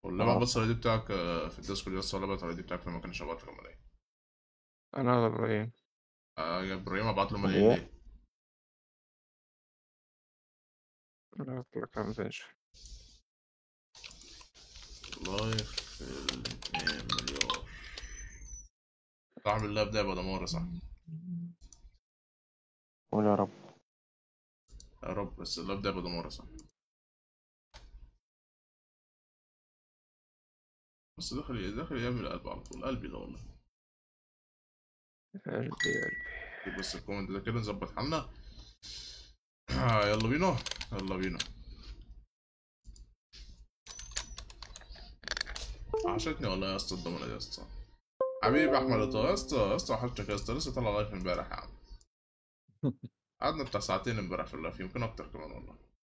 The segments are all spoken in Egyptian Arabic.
قول لي بص الاي دي بتاعك آه، في الديسكورد يس ولا بقى الاي دي بتاعك في مكان الشباب في العمليه انا ابراهيم آه يا ابراهيم ابعت له مليون إيه؟ ليه انا قلت لك ما تنسى لايف في الاتنين مليار صاحب اللاب ده يبقى دمار صح قول يا رب يا رب بس اللاب ده يبقى دمار صح بس داخل داخل يعمل قلب على طول قلبي ده والله قلبي قلبي شوف بس الكومنت ده كده نظبط حالنا آه، يلا بينا يلا بينا وحشتني والله يا اسطى الضمنة دي يا اسطى حبيبي احمد يا طه، يا اسطى يا اسطى وحشتك يا اسطى لسه طالع لايف امبارح يا عم قعدنا بتاع ساعتين امبارح في اللايف يمكن اكتر كمان والله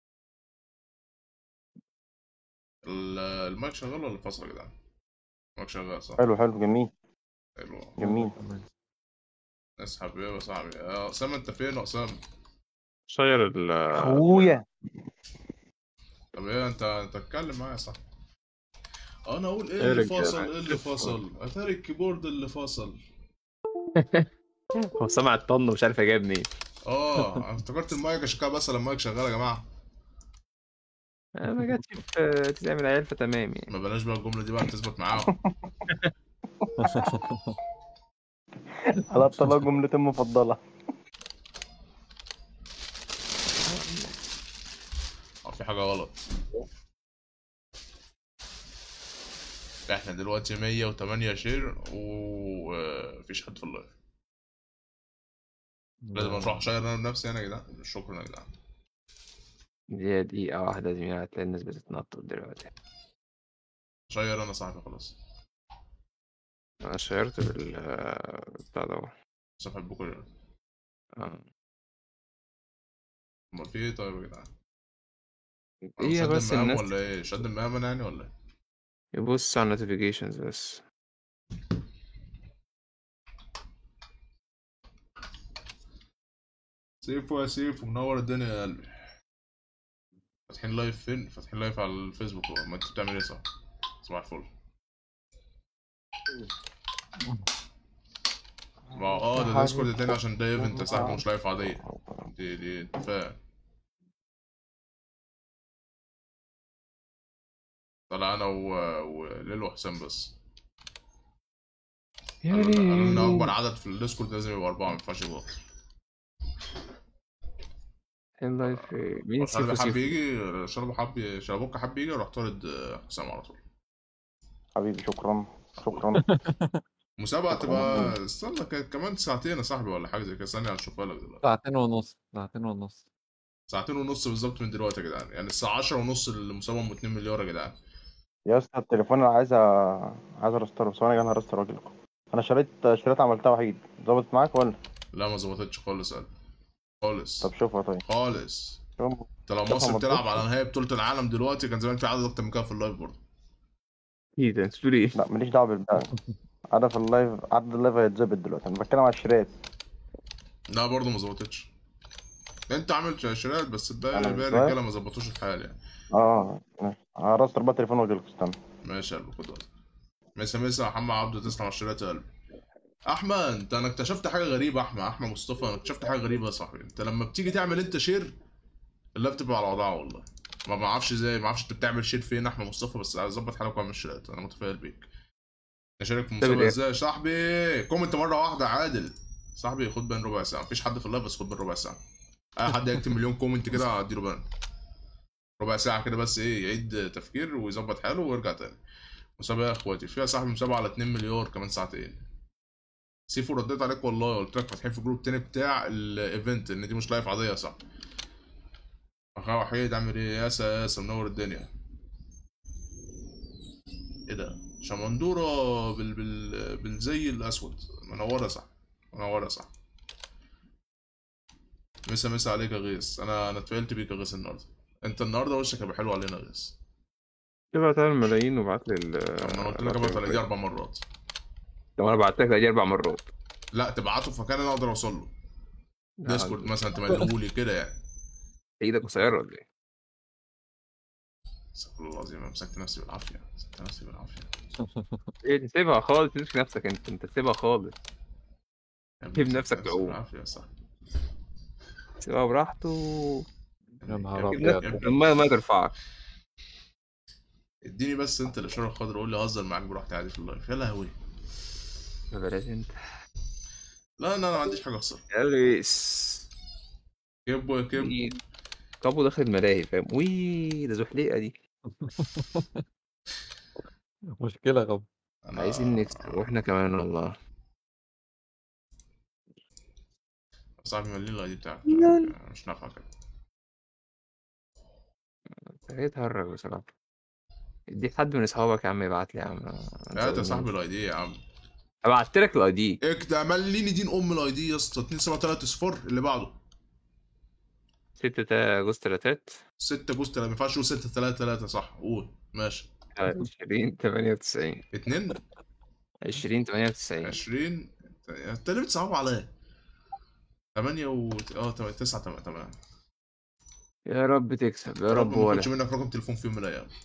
ال- المايك شغال ولا فاصل يا جدعان؟ المايك شغال صح؟ حلو حلو جميل حلو جميل اسحب ايه يا صاحبي يا اسامه انت فين يا اسامه؟ شير ال اخويا طب ايه انت انت اتكلم معايا صح انا اقول ايه إيه اللي رجالة؟ فصل ايه اللي فصل اتاري الكيبورد اللي فصل هو سمع الطن ومش عارف اجيب منين اه انا افتكرت المايك عشان كده بس المايك شغال يا جماعه أنا ما جاتش في تعمل عيال فتمام يعني ما بلاش بقى الجمله دي بقى تثبت معاهم على الطلاق جملتي المفضلة اه في حاجه غلط احنا دلوقتي 108 شير ومفيش حد في اللايف لازم اروح اشير انا بنفسي انا يا جدعان شكرا يا جدعان دي دقيقة واحدة زميلي هتلاقي الناس بتتنطط دلوقتي شير انا صاحبي خلاص أنا شيرت بال بتاع ده أهو. صفحه بكره آه. امال في ايه طيب يا جدعان هي شد بس المقام الناس ولا ايه شد المقام انا يعني ولا ايه يبص على النوتيفيكيشنز بس سيفو يا سيفو منور الدنيا يا قلبي فاتحين لايف فين؟ فاتحين لايف على الفيسبوك هو. ما انت بتعمل ايه صح؟ صباح الفل ما اه ده ديسكورد تاني عشان ده ايفنت يا صاحبي مش لايف عادية دي دي انت فاهم طلع انا و... وليل وحسام بس يا قالوا لنا- قالوا لنا ليه اكبر عدد في الديسكورد لازم يبقى اربعة ما ينفعش يبقى أكتر. اللايف مين شرب سيفو حب سيفو يجي شرب حب شربوك حب يجي رحت طارد آه، حسام على طول حبيبي شكرا شكرا مسابقة تبقى استنى كانت كمان ساعتين يا صاحبي ولا حاجة زي كده ثانية هنشوفها لك دلوقتي ساعتين ونص ساعتين ونص ساعتين ونص بالظبط من دلوقتي يا جدعان يعني الساعة 10 ونص المسابقة ام 2 مليار يا جدعان يا اسطى التليفون انا عايز أ- عايز ارستره بس انا جاي هرستر واجيلكم انا شريت شريت عملتها وحيد ظبطت معاك ولا لا ما ظبطتش خالص يا قلبي. خالص طب شوفها طيب خالص شوف انت لو شوفها مصر ما بتلعب تظبطش. على نهائي بطولة العالم دلوقتي كان زمان في عدد اكتر من كده في اللايف برضه ايه ده انت بتقول ايه؟ لا ماليش دعوه بالبتاع عدد اللايف عدد اللايف هيتظبط دلوقتي انا بتكلم على الشريات لا برضه ما ظبطتش انت عامل شاشات بس الباقي أنا باقي إزاي؟ الرجاله ما ظبطوش الحال يعني اه ماشي. هرستر بقى التليفون واجيلكم استنى ماشي يا قلبي خد وقتك مسا مسا يا محمد عبده تسلم على الشريات يا قلبي احمد انت انا اكتشفت حاجه غريبه احمد احمد مصطفى انا اكتشفت حاجه غريبه يا صاحبي انت لما بتيجي تعمل انت شير اللاب بتبقى على وضعها والله ما بعرفش ازاي ما اعرفش انت بتعمل شير فين احمد مصطفى بس عايز اظبط حالك واعمل شيرات انا متفائل بيك اشارك في تعمل المسابقه ايه؟ ازاي يا صاحبي كومنت مره واحده عادل صاحبي خد بان ربع ساعه مفيش حد في اللايف بس خد بان ربع ساعه اي حد يكتب مليون كومنت كده اديله بان ربع ساعه كده بس ايه يعيد تفكير ويظبط حاله ويرجع تاني مسابقه يا اخواتي فيها صاحب مسابقه على 2 مليار كمان ساعتين سيفو رديت عليك والله قلت لك فاتحين في جروب تاني بتاع الايفنت ان دي مش لايف عاديه يا صاحبي اخويا وحيد عامل ايه ياسا ياسا منور الدنيا ايه ده شمندورة بال... بال... بالزي الاسود منوره يا صاحبي منوره يا صاحبي مسا مسا عليك يا غيث انا انا اتفائلت بيك يا غيث النهارده انت النهارده وشك هيبقى حلو علينا يا غيث ابعت على الملايين وابعت لي ال انا قلت لك ابعت على دي اربع مرات لو انا بعت لك دي اربع مرات لا تبعته في مكان انا اقدر اوصل له لا، ديسكورد مثلا تملهولي كده يعني ايدك قصيره ولا ايه؟ استغفر الله العظيم أنا مسكت نفسي بالعافيه مسكت نفسي بالعافيه ايه سيبها خالص تمسك نفسك انت انت سيبها خالص يا ابني سيب مسكت نفسك نفسي تعوم. بالعافيه صح سيبها براحته يا نهار يا ابني- أبيض. يا ابني، المايه ما ترفعك اديني بس انت الاشاره الخضراء قول لي هزر معاك براحتي عادي في اللايف يا لهوي بلاش انت لا لا انا ما عنديش حاجه اخسر يا ريس كيبو يا كيبو وي. كابو داخل الملاهي فاهم وي ده زحليقه دي مشكلة غب انا عايزين نكسب واحنا كمان والله صاحبي ملي الاي دي بتاعك مش نافع كده ايه تهرج بصراحه دي حد من اصحابك يا عم يبعت لي يا عم لا يا صاحبي الاي دي يا عم بعت لك الاي دي اكده مليني دين ام الاي دي يا اسطى 273 صفر اللي بعده 6 تا جوز تلاتات 6 جوز تلاتة، ما ينفعش تقول 6 3 3 صح قول ماشي 20 98 2 20 98 20 انت ليه بتصعب عليا 8 و اه 9 8 8 يا رب تكسب يا رب ما ولا اخدش منك رقم تليفون في يوم من الايام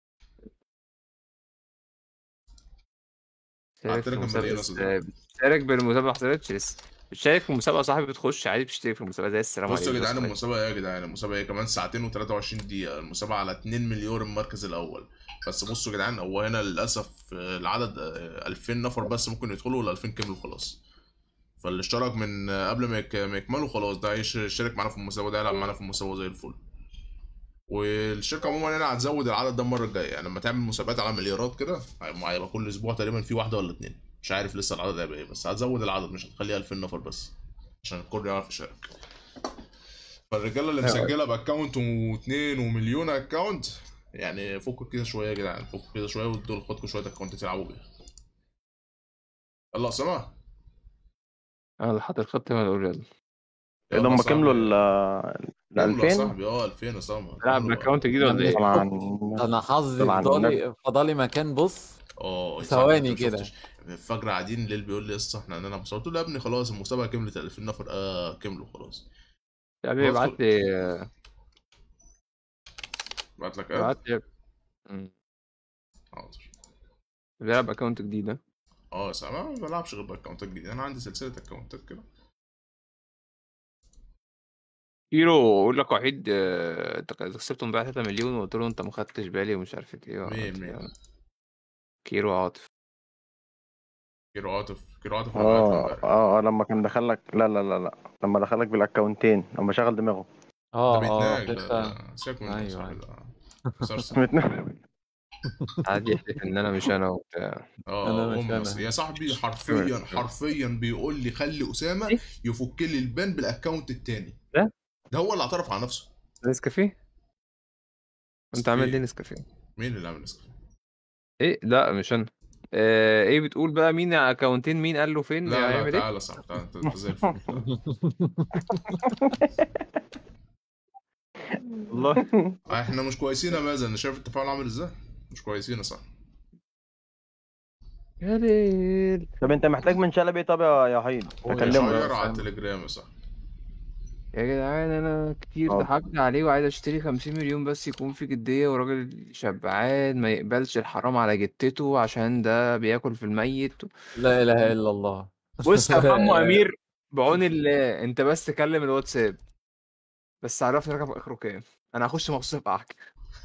شارك بعت في لك المسابقة الملايين يا ازاي؟ بتشارك بالمسابقة ما حصلتش لسه بتشارك في المسابقة صاحبي بتخش عادي بتشترك في المسابقة زي السلام بصوا يا عليكم جدعان بس. المسابقه ايه يا جدعان المسابقه ايه كمان ساعتين و23 دقيقه المسابقه على 2 مليون المركز الاول بس بصوا يا جدعان هو هنا للاسف آه، العدد آه، 2000 نفر بس ممكن يدخلوا ولا 2000 كملوا خلاص فاللي اشترك من آه، قبل ما يك- ما يكملوا خلاص ده يش- يشترك معانا في المسابقه ده يلعب معانا في المسابقه زي الفل والشركه عموما هنا هتزود العدد ده المره الجايه يعني لما تعمل مسابقات على مليارات كده هيبقى هيبقى كل اسبوع تقريبا في واحده ولا اتنين مش عارف لسه العدد هيبقى ايه بس هتزود العدد مش هتخليها 2000 نفر بس عشان الكل يعرف يشارك فالرجاله اللي أيوة. مسجله باكونت و2 ومليون اكونت يعني فكوا كده شويه يا جدعان فكوا كده شويه وادوا لخدكم شويه اكونت تلعبوا بيها يلا سما انا اللي حاطط الخط ما تقول يلا إيه ده هم كملوا ال ال ال 2000 صاحبي اه 2000 يا سما تلعب كملوا. باكونت جديد ولا ايه؟ طبعا انا حظي طبعاً فضالي فضالي مكان بص اه يا ثواني صاحبي، أنت ما كده. شفتش؟ الفجر قاعدين الليل بيقول لي لسه احنا عندنا مسابقه قلت له يا ابني خلاص المسابقه كملت 2000 نفر اه كملوا خلاص يا حبيبي خلاص. ابعت لي بعت لك اد ابعت لي مم. حاضر بيلعب اكونت جديد ها؟ اه يا سما ما بلعبش غير باكونتات جديده انا عندي سلسله اكونتات كده كيرو اقول لك وحيد آه، انت كسبت امبارح 3 مليون وقلت له انت ما خدتش بالي ومش عارف ايه مين- وقلت مين؟ له- كيرو عاطف كيلو عاطف كيلو عاطف اه اه اه لما كان دخلك لا لا لا لا لما دخلك بالاكونتين لما شغل دماغه ده اه اه بيتناق ده- لسه ده- سيبك منه أيوة، صاحبي أيوة. ده. صرصر. قعد يحلف ان انا مش انا وبتاع اه أنا مش أم أنا. بس- يا صاحبي حرفيا حرفيا بيقول لي خلي اسامه إيه؟ يفك لي البان بالاكونت التاني ده؟ ده هو اللي اعترف على نفسه نسكافيه انت عامل ليه نسكافيه مين اللي عامل نسكافيه؟ ايه لا مش انا آه ايه بتقول بقى مين اكونتين مين قال له فين لا لا هيعمل ايه تعالى صح تعالى انت أنت زي الفل والله احنا مش كويسين يا مازن انا شايف التفاعل عامل ازاي؟ مش كويسين يا صاحبي يا ليل طب انت محتاج من شلبي ايه طب يا يا وحيد قول يا اكلمه شير على فاهم. التليجرام يا صاحبي يا جدعان انا كتير اه. ضحكت عليه وعايز اشتري 50 مليون بس يكون في جدية وراجل شبعان ما يقبلش الحرام على جتته عشان ده بياكل في الميت لا اله الا الله بص يا حمو امير بعون الله انت بس كلم الواتساب بس عرفني رقم اخره كام انا هخش مخصوص ابعك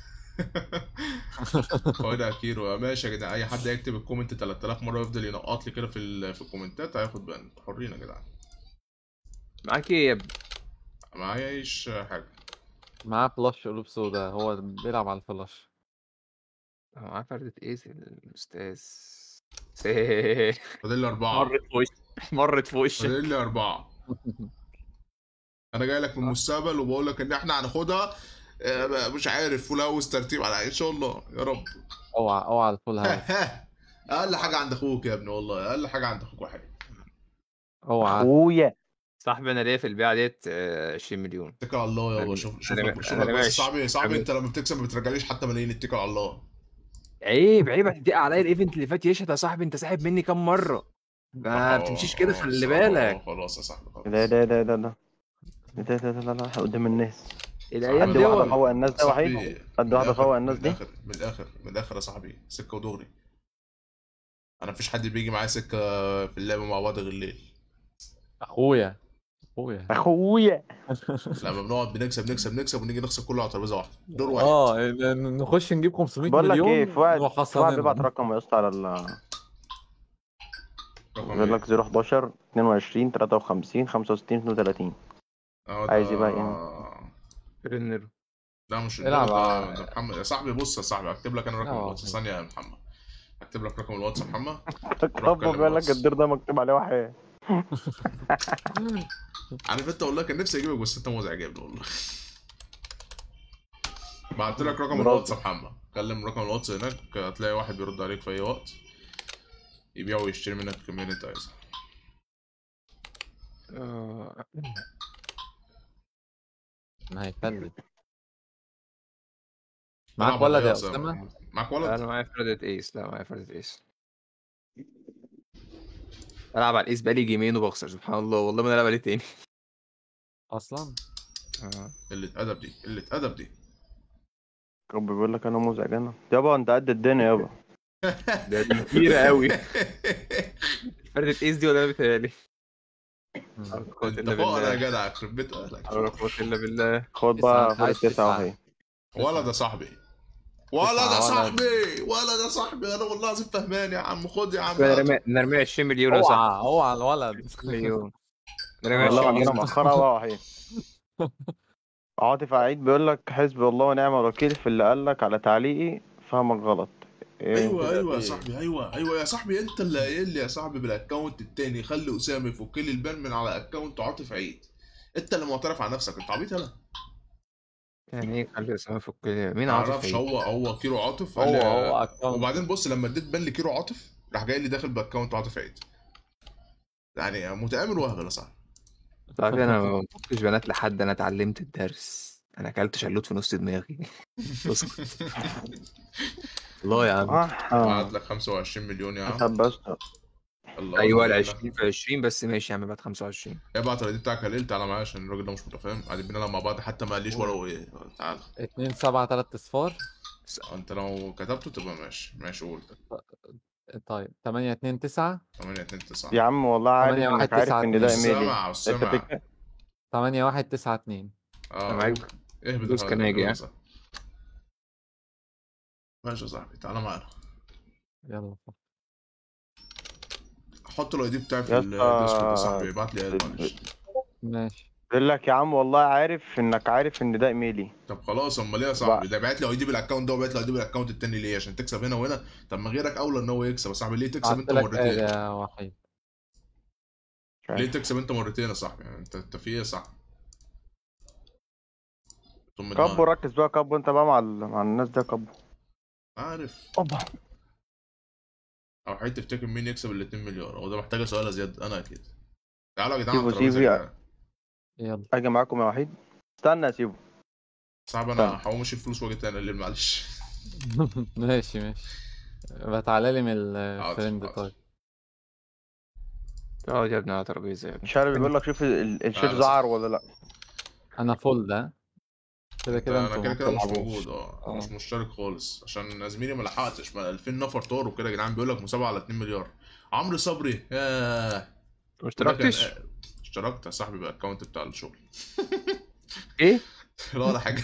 هو ده كيرو ماشي يا جدعان اي حد يكتب الكومنت 3000 مره ويفضل ينقط لي كده في ال- في الكومنتات هياخد بان حرين يا جدعان معاك ايه يا ابني معايا ايش حاجه معاه فلاش قلوب سودا هو بيلعب على الفلاش هو معاه فردة ايه الاستاذ سي- فاضل لي اربعه مرت في وشي مرت في وشي فاضل لي اربعه انا جاي لك من المستقبل وبقول لك ان احنا هناخدها آه، مش عارف فول هاوس ترتيب على ان شاء الله يا رب اوعى اوعى الفول هاوس اقل حاجه عند اخوك يا ابني والله اقل حاجه عند اخوك واحد اوعى اخويا صاحبي انا ليا في البيعه ديت آه، 20 مليون اتكل على الله يابا أنا- شوف شوف أنا- لك شوف أنا لك بس ماشي. صاحبي صاحبي حبيبي. انت لما بتكسب ما بترجعليش حتى ملايين اتكل على الله عيب عيب هتدق عليا الايفنت اللي فات يشهد يا صاحبي انت ساحب مني كام مره ما آه، بتمشيش كده آه، خلي آه، بالك خلاص يا صاحبي خلاص ده ده ده ده ده ده ده ده ده ده قدام الناس الايام قد دي واحدة هو فوق الناس ده وحيد صاحبي، قد من واحدة الآخر- فوق الناس من دي الاخر من الاخر من الاخر يا صاحبي سكه ودغري انا مفيش حد بيجي معايا سكه في اللعبه مع بعض غير الليل اخويا اخويا اخويا لما بنقعد بنكسب نكسب نكسب ونيجي نخسر كله على ترابيزه واحده دور واحد اه ن- نخش نجيب 500 بقول لك مليون ايه في واحد نروح في واحد خسرانين. بيبعت رقم يا اسطى على ال رقم بيقول إيه؟ لك 011 22 53 65 32 اه ده- عايز يبقى ايه؟ رنر لا مش العب ده- على- ده محمد يا صاحبي بص يا صاحبي هكتب لك انا رقم العب الواتس على- ثانيه يا محمد هكتب لك رقم الواتس يا محمد كابو كلم بيقول لك الواتس. الدير ده مكتوب عليه واحد عارف انت والله كان نفسي اجيبك بس انت مزعج جايبني والله بعت لك رقم برافو. الواتس يا محمد كلم رقم الواتس هناك هتلاقي واحد بيرد عليك في اي وقت يبيع ويشتري منك الكميه اللي انت عايزها آه، ما هيفلت العب معاك ولا ولد ايه يا أسامة؟ اسامه معاك لا ولد انا معايا فردة ايس لا معايا فردة ايس العب على الايس بقالي جيمين وبخسر سبحان الله والله ما انا العب عليه تاني اصلا آه. قله ادب دي قله ادب دي كابو بيقول لك انا مزعج انا يابا انت قد الدنيا يابا ده دي كتيرة قوي فردة ايس دي ولا أنا بيتهيألي مم. قوة انت الا فقر يا بالله جدع يخرب بيت اهلك ولا قوة الا بالله خد تسعة، بقى أنت فرق عايز تسعة تسعة. اهي ولد يا صاحبي ولد يا ولد. صاحبي ولد يا صاحبي انا والله العظيم فهمان يا عم خد يا عم نرمي نرمي 20 مليون يا صاحبي اوعى اوعى الولد مليون نرمي والله 20 عندنا مليون مأخرة بقى وحيد عاطف عيد بيقول لك حسبي الله ونعم الوكيل في اللي قال لك على تعليقي فهمك غلط إيه؟ ايوه ايوه يا إيه؟ صاحبي ايوه ايوه يا صاحبي انت اللي قايل لي يا صاحبي بالاكونت التاني خلي اسامه يفك لي البان من على اكونت عاطف عيد انت اللي معترف على نفسك انت عبيط انا يعني ايه خلي اسامه فك مين ما عاطف اعرفش عيد؟ هو هو كيلو عاطف هو قال لي- هو account. وبعدين بص لما اديت بان لكيلو عاطف راح جاي لي داخل باكونت عاطف عيد يعني متآمر وهبل يا صاحبي صاحبي انا ما كنتش بنات لحد انا اتعلمت الدرس انا اكلت شلوت في نص دماغي اسكت والله يا عم بعت اه لك 25 مليون يا عم حسب بس الله ايوه ال الله. 20 في 20 بس ماشي يا عم بعد 25 ابعت الريد بتاعك يا ليل تعالى معايا عشان الراجل ده مش متفاهم قاعدين بنلعب مع بعض حتى ما قاليش ولا هو ايه تعالى 2 7 3 اصفار انت لو كتبته تبقى ماشي ماشي قول طيب 8 2 9 8 2 9 يا عم والله عارف تمانية واحد انك عارف تسعة ان ده اتنين. ايميلي سامع انت سامع بتك... 8 1 9 2 اه أنا معاك. اهبط دوس الحلقة كناجي، دي، ها؟ دوس. ماشي يا صاحبي تعالى معانا يلا حط الاي دي بتاعي في يا اسطى. الديسكورد يا صاحبي ابعت لي اد معلش ماشي بيقول لك يا عم والله عارف انك عارف ان ده ايميلي طب خلاص امال ايه يا صاحبي ده بعت لي اي دي بالاكونت ده وبعت لي اي دي بالاكونت التاني ليه عشان تكسب هنا وهنا طب ما غيرك اولى ان هو يكسب يا صاحبي ليه تكسب بعت انت لك مرتين آية يا وحيد مش عارف. ليه تكسب انت مرتين يا صاحبي يعني انت انت في ايه يا صاحبي ثم كابو دماغك. ركز بقى كابو انت بقى مع ال... مع الناس ده كابو عارف اوبا او حد تفتكر مين يكسب ال 2 مليار هو ده محتاجه سؤال يا زياد انا اكيد تعالوا يا جدعان سيبوا- على الترابيزة سيبوا يا يا- جدعان. يلا اجي معاكم يا وحيد استنى يا سيبو صاحبي انا هقوم اشيل فلوس واجي تاني الليل معلش ماشي ماشي بقى تعالى لي من حاضر، الفريند حاضر. طيب اقعد يا ابني على ترابيزه يا ابني مش عارف بيقول لك شوف ال- الشيف تعالى زعر ولا لا انا فول ده كده كده انا انتوا كده ما كده مش بتلعبوش. موجود اه آه. مش مشترك خالص عشان زميلي ما لحقتش ما 2000 نفر طار وكده يا جدعان بيقول لك مسابقه على 2 مليار عمرو صبري ياه ما اشتركتش ده كان- اشتركت يا صاحبي بالاكونت بتاع الشغل ايه لا ولا حاجه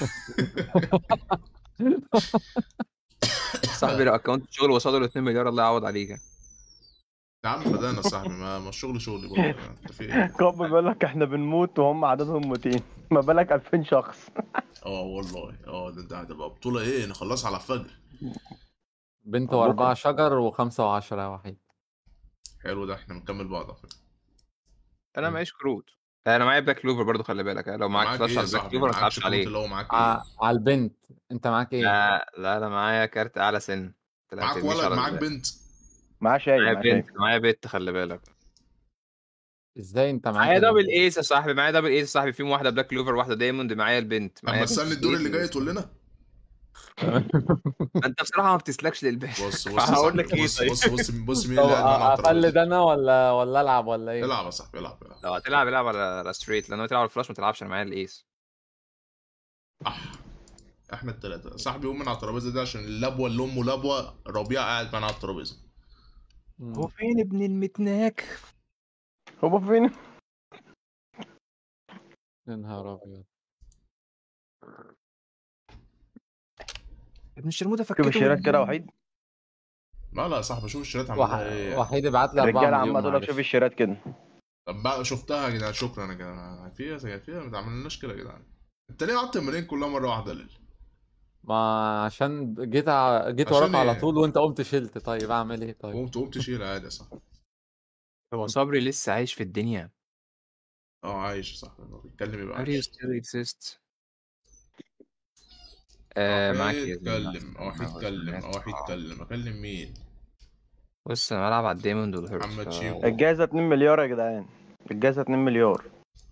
صاحبي لو اكونت الشغل وصلوا ل 2 مليار الله يعوض عليك يا عم فدانا يا صاحبي ما, ما الشغل شغلي برضه انت في ايه؟ كابو بيقول لك احنا بنموت وهم عددهم 200 ما بالك 2000 شخص اه والله اه ده ده هتبقى بطوله ايه نخلصها على الفجر بنت بكرة. واربعة شجر وخمسة وعشرة يا وحيد حلو ده احنا بنكمل بعض على فكره انا معيش كروت انا معايا بلاك كلوفر برضو خلي بالك لو معاك معاك فلاش ايه يا على البلاك صاحبي كلوفر ما معاك تلعبش شكوت عليه اللي هو معاك ايه ع- على البنت انت معاك ايه؟ لا لا انا معايا كارت اعلى سن طلعت معاك مش ولد على معاك ال- بنت معاه شاي معايا معاه شاي بنت معايا بنت خلي بالك ازاي انت معاك معايا ال- دبل ايس يا صاحبي معايا دبل ايس يا صاحبي فيهم واحده بلاك كلوفر واحده دايموند معايا البنت اما معايا استنى الدور اللي جاي تقول لنا انت بصراحه ما بتسلكش للبنت بص بص يا هقول صاحبي، لك ايه بص طيب بص بص بص مين طب اللي قاعد معانا على اقلد الترابيزة. انا ولا ولا العب ولا ايه؟ العب يا صاحبي العب العب لو هتلعب العب على على ستريت لو تلعب على الفلاش ما تلعبش انا معايا الايس أح. احنا التلاتة صاحبي يقوم من على الترابيزة دي عشان اللبوة اللي امه لبوة ربيع قاعد معانا على الترابيزة مم. هو فين ابن المتناك هو فين؟ يا نهار ابيض ابن الشرموطه شوف فكته الشيرات من- كده وحيد لا لا يا صاحبي شوف الشريط وح... عملها ايه وحيد ابعت لي 4 الرجاله مليون عماله تقول لك شوف معلش. الشيرات كده طب بقى شفتها يا جدعان شكرا يا جدعان فيها زي فيها ما تعملناش كده يا جدعان انت ليه قعدت الملايين كلها مرة واحدة ليه؟ ما عشان جيت ع... جيت عشان وراك على إيه؟ طول وانت قمت شلت طيب اعمل ايه طيب قمت قمت تشيل عادي يا صاحبي هو صبري لسه عايش في الدنيا اه عايش يا صاحبي بيتكلم يبقى Are you عايش still exist آه معاك يا زميلي. اتكلم او يتكلم او يتكلم اكلم مين بص انا بلعب على الدايموند والهيرت محمد ف- شيكو. الجائزه 2 مليار يا جدعان الجائزه 2 مليار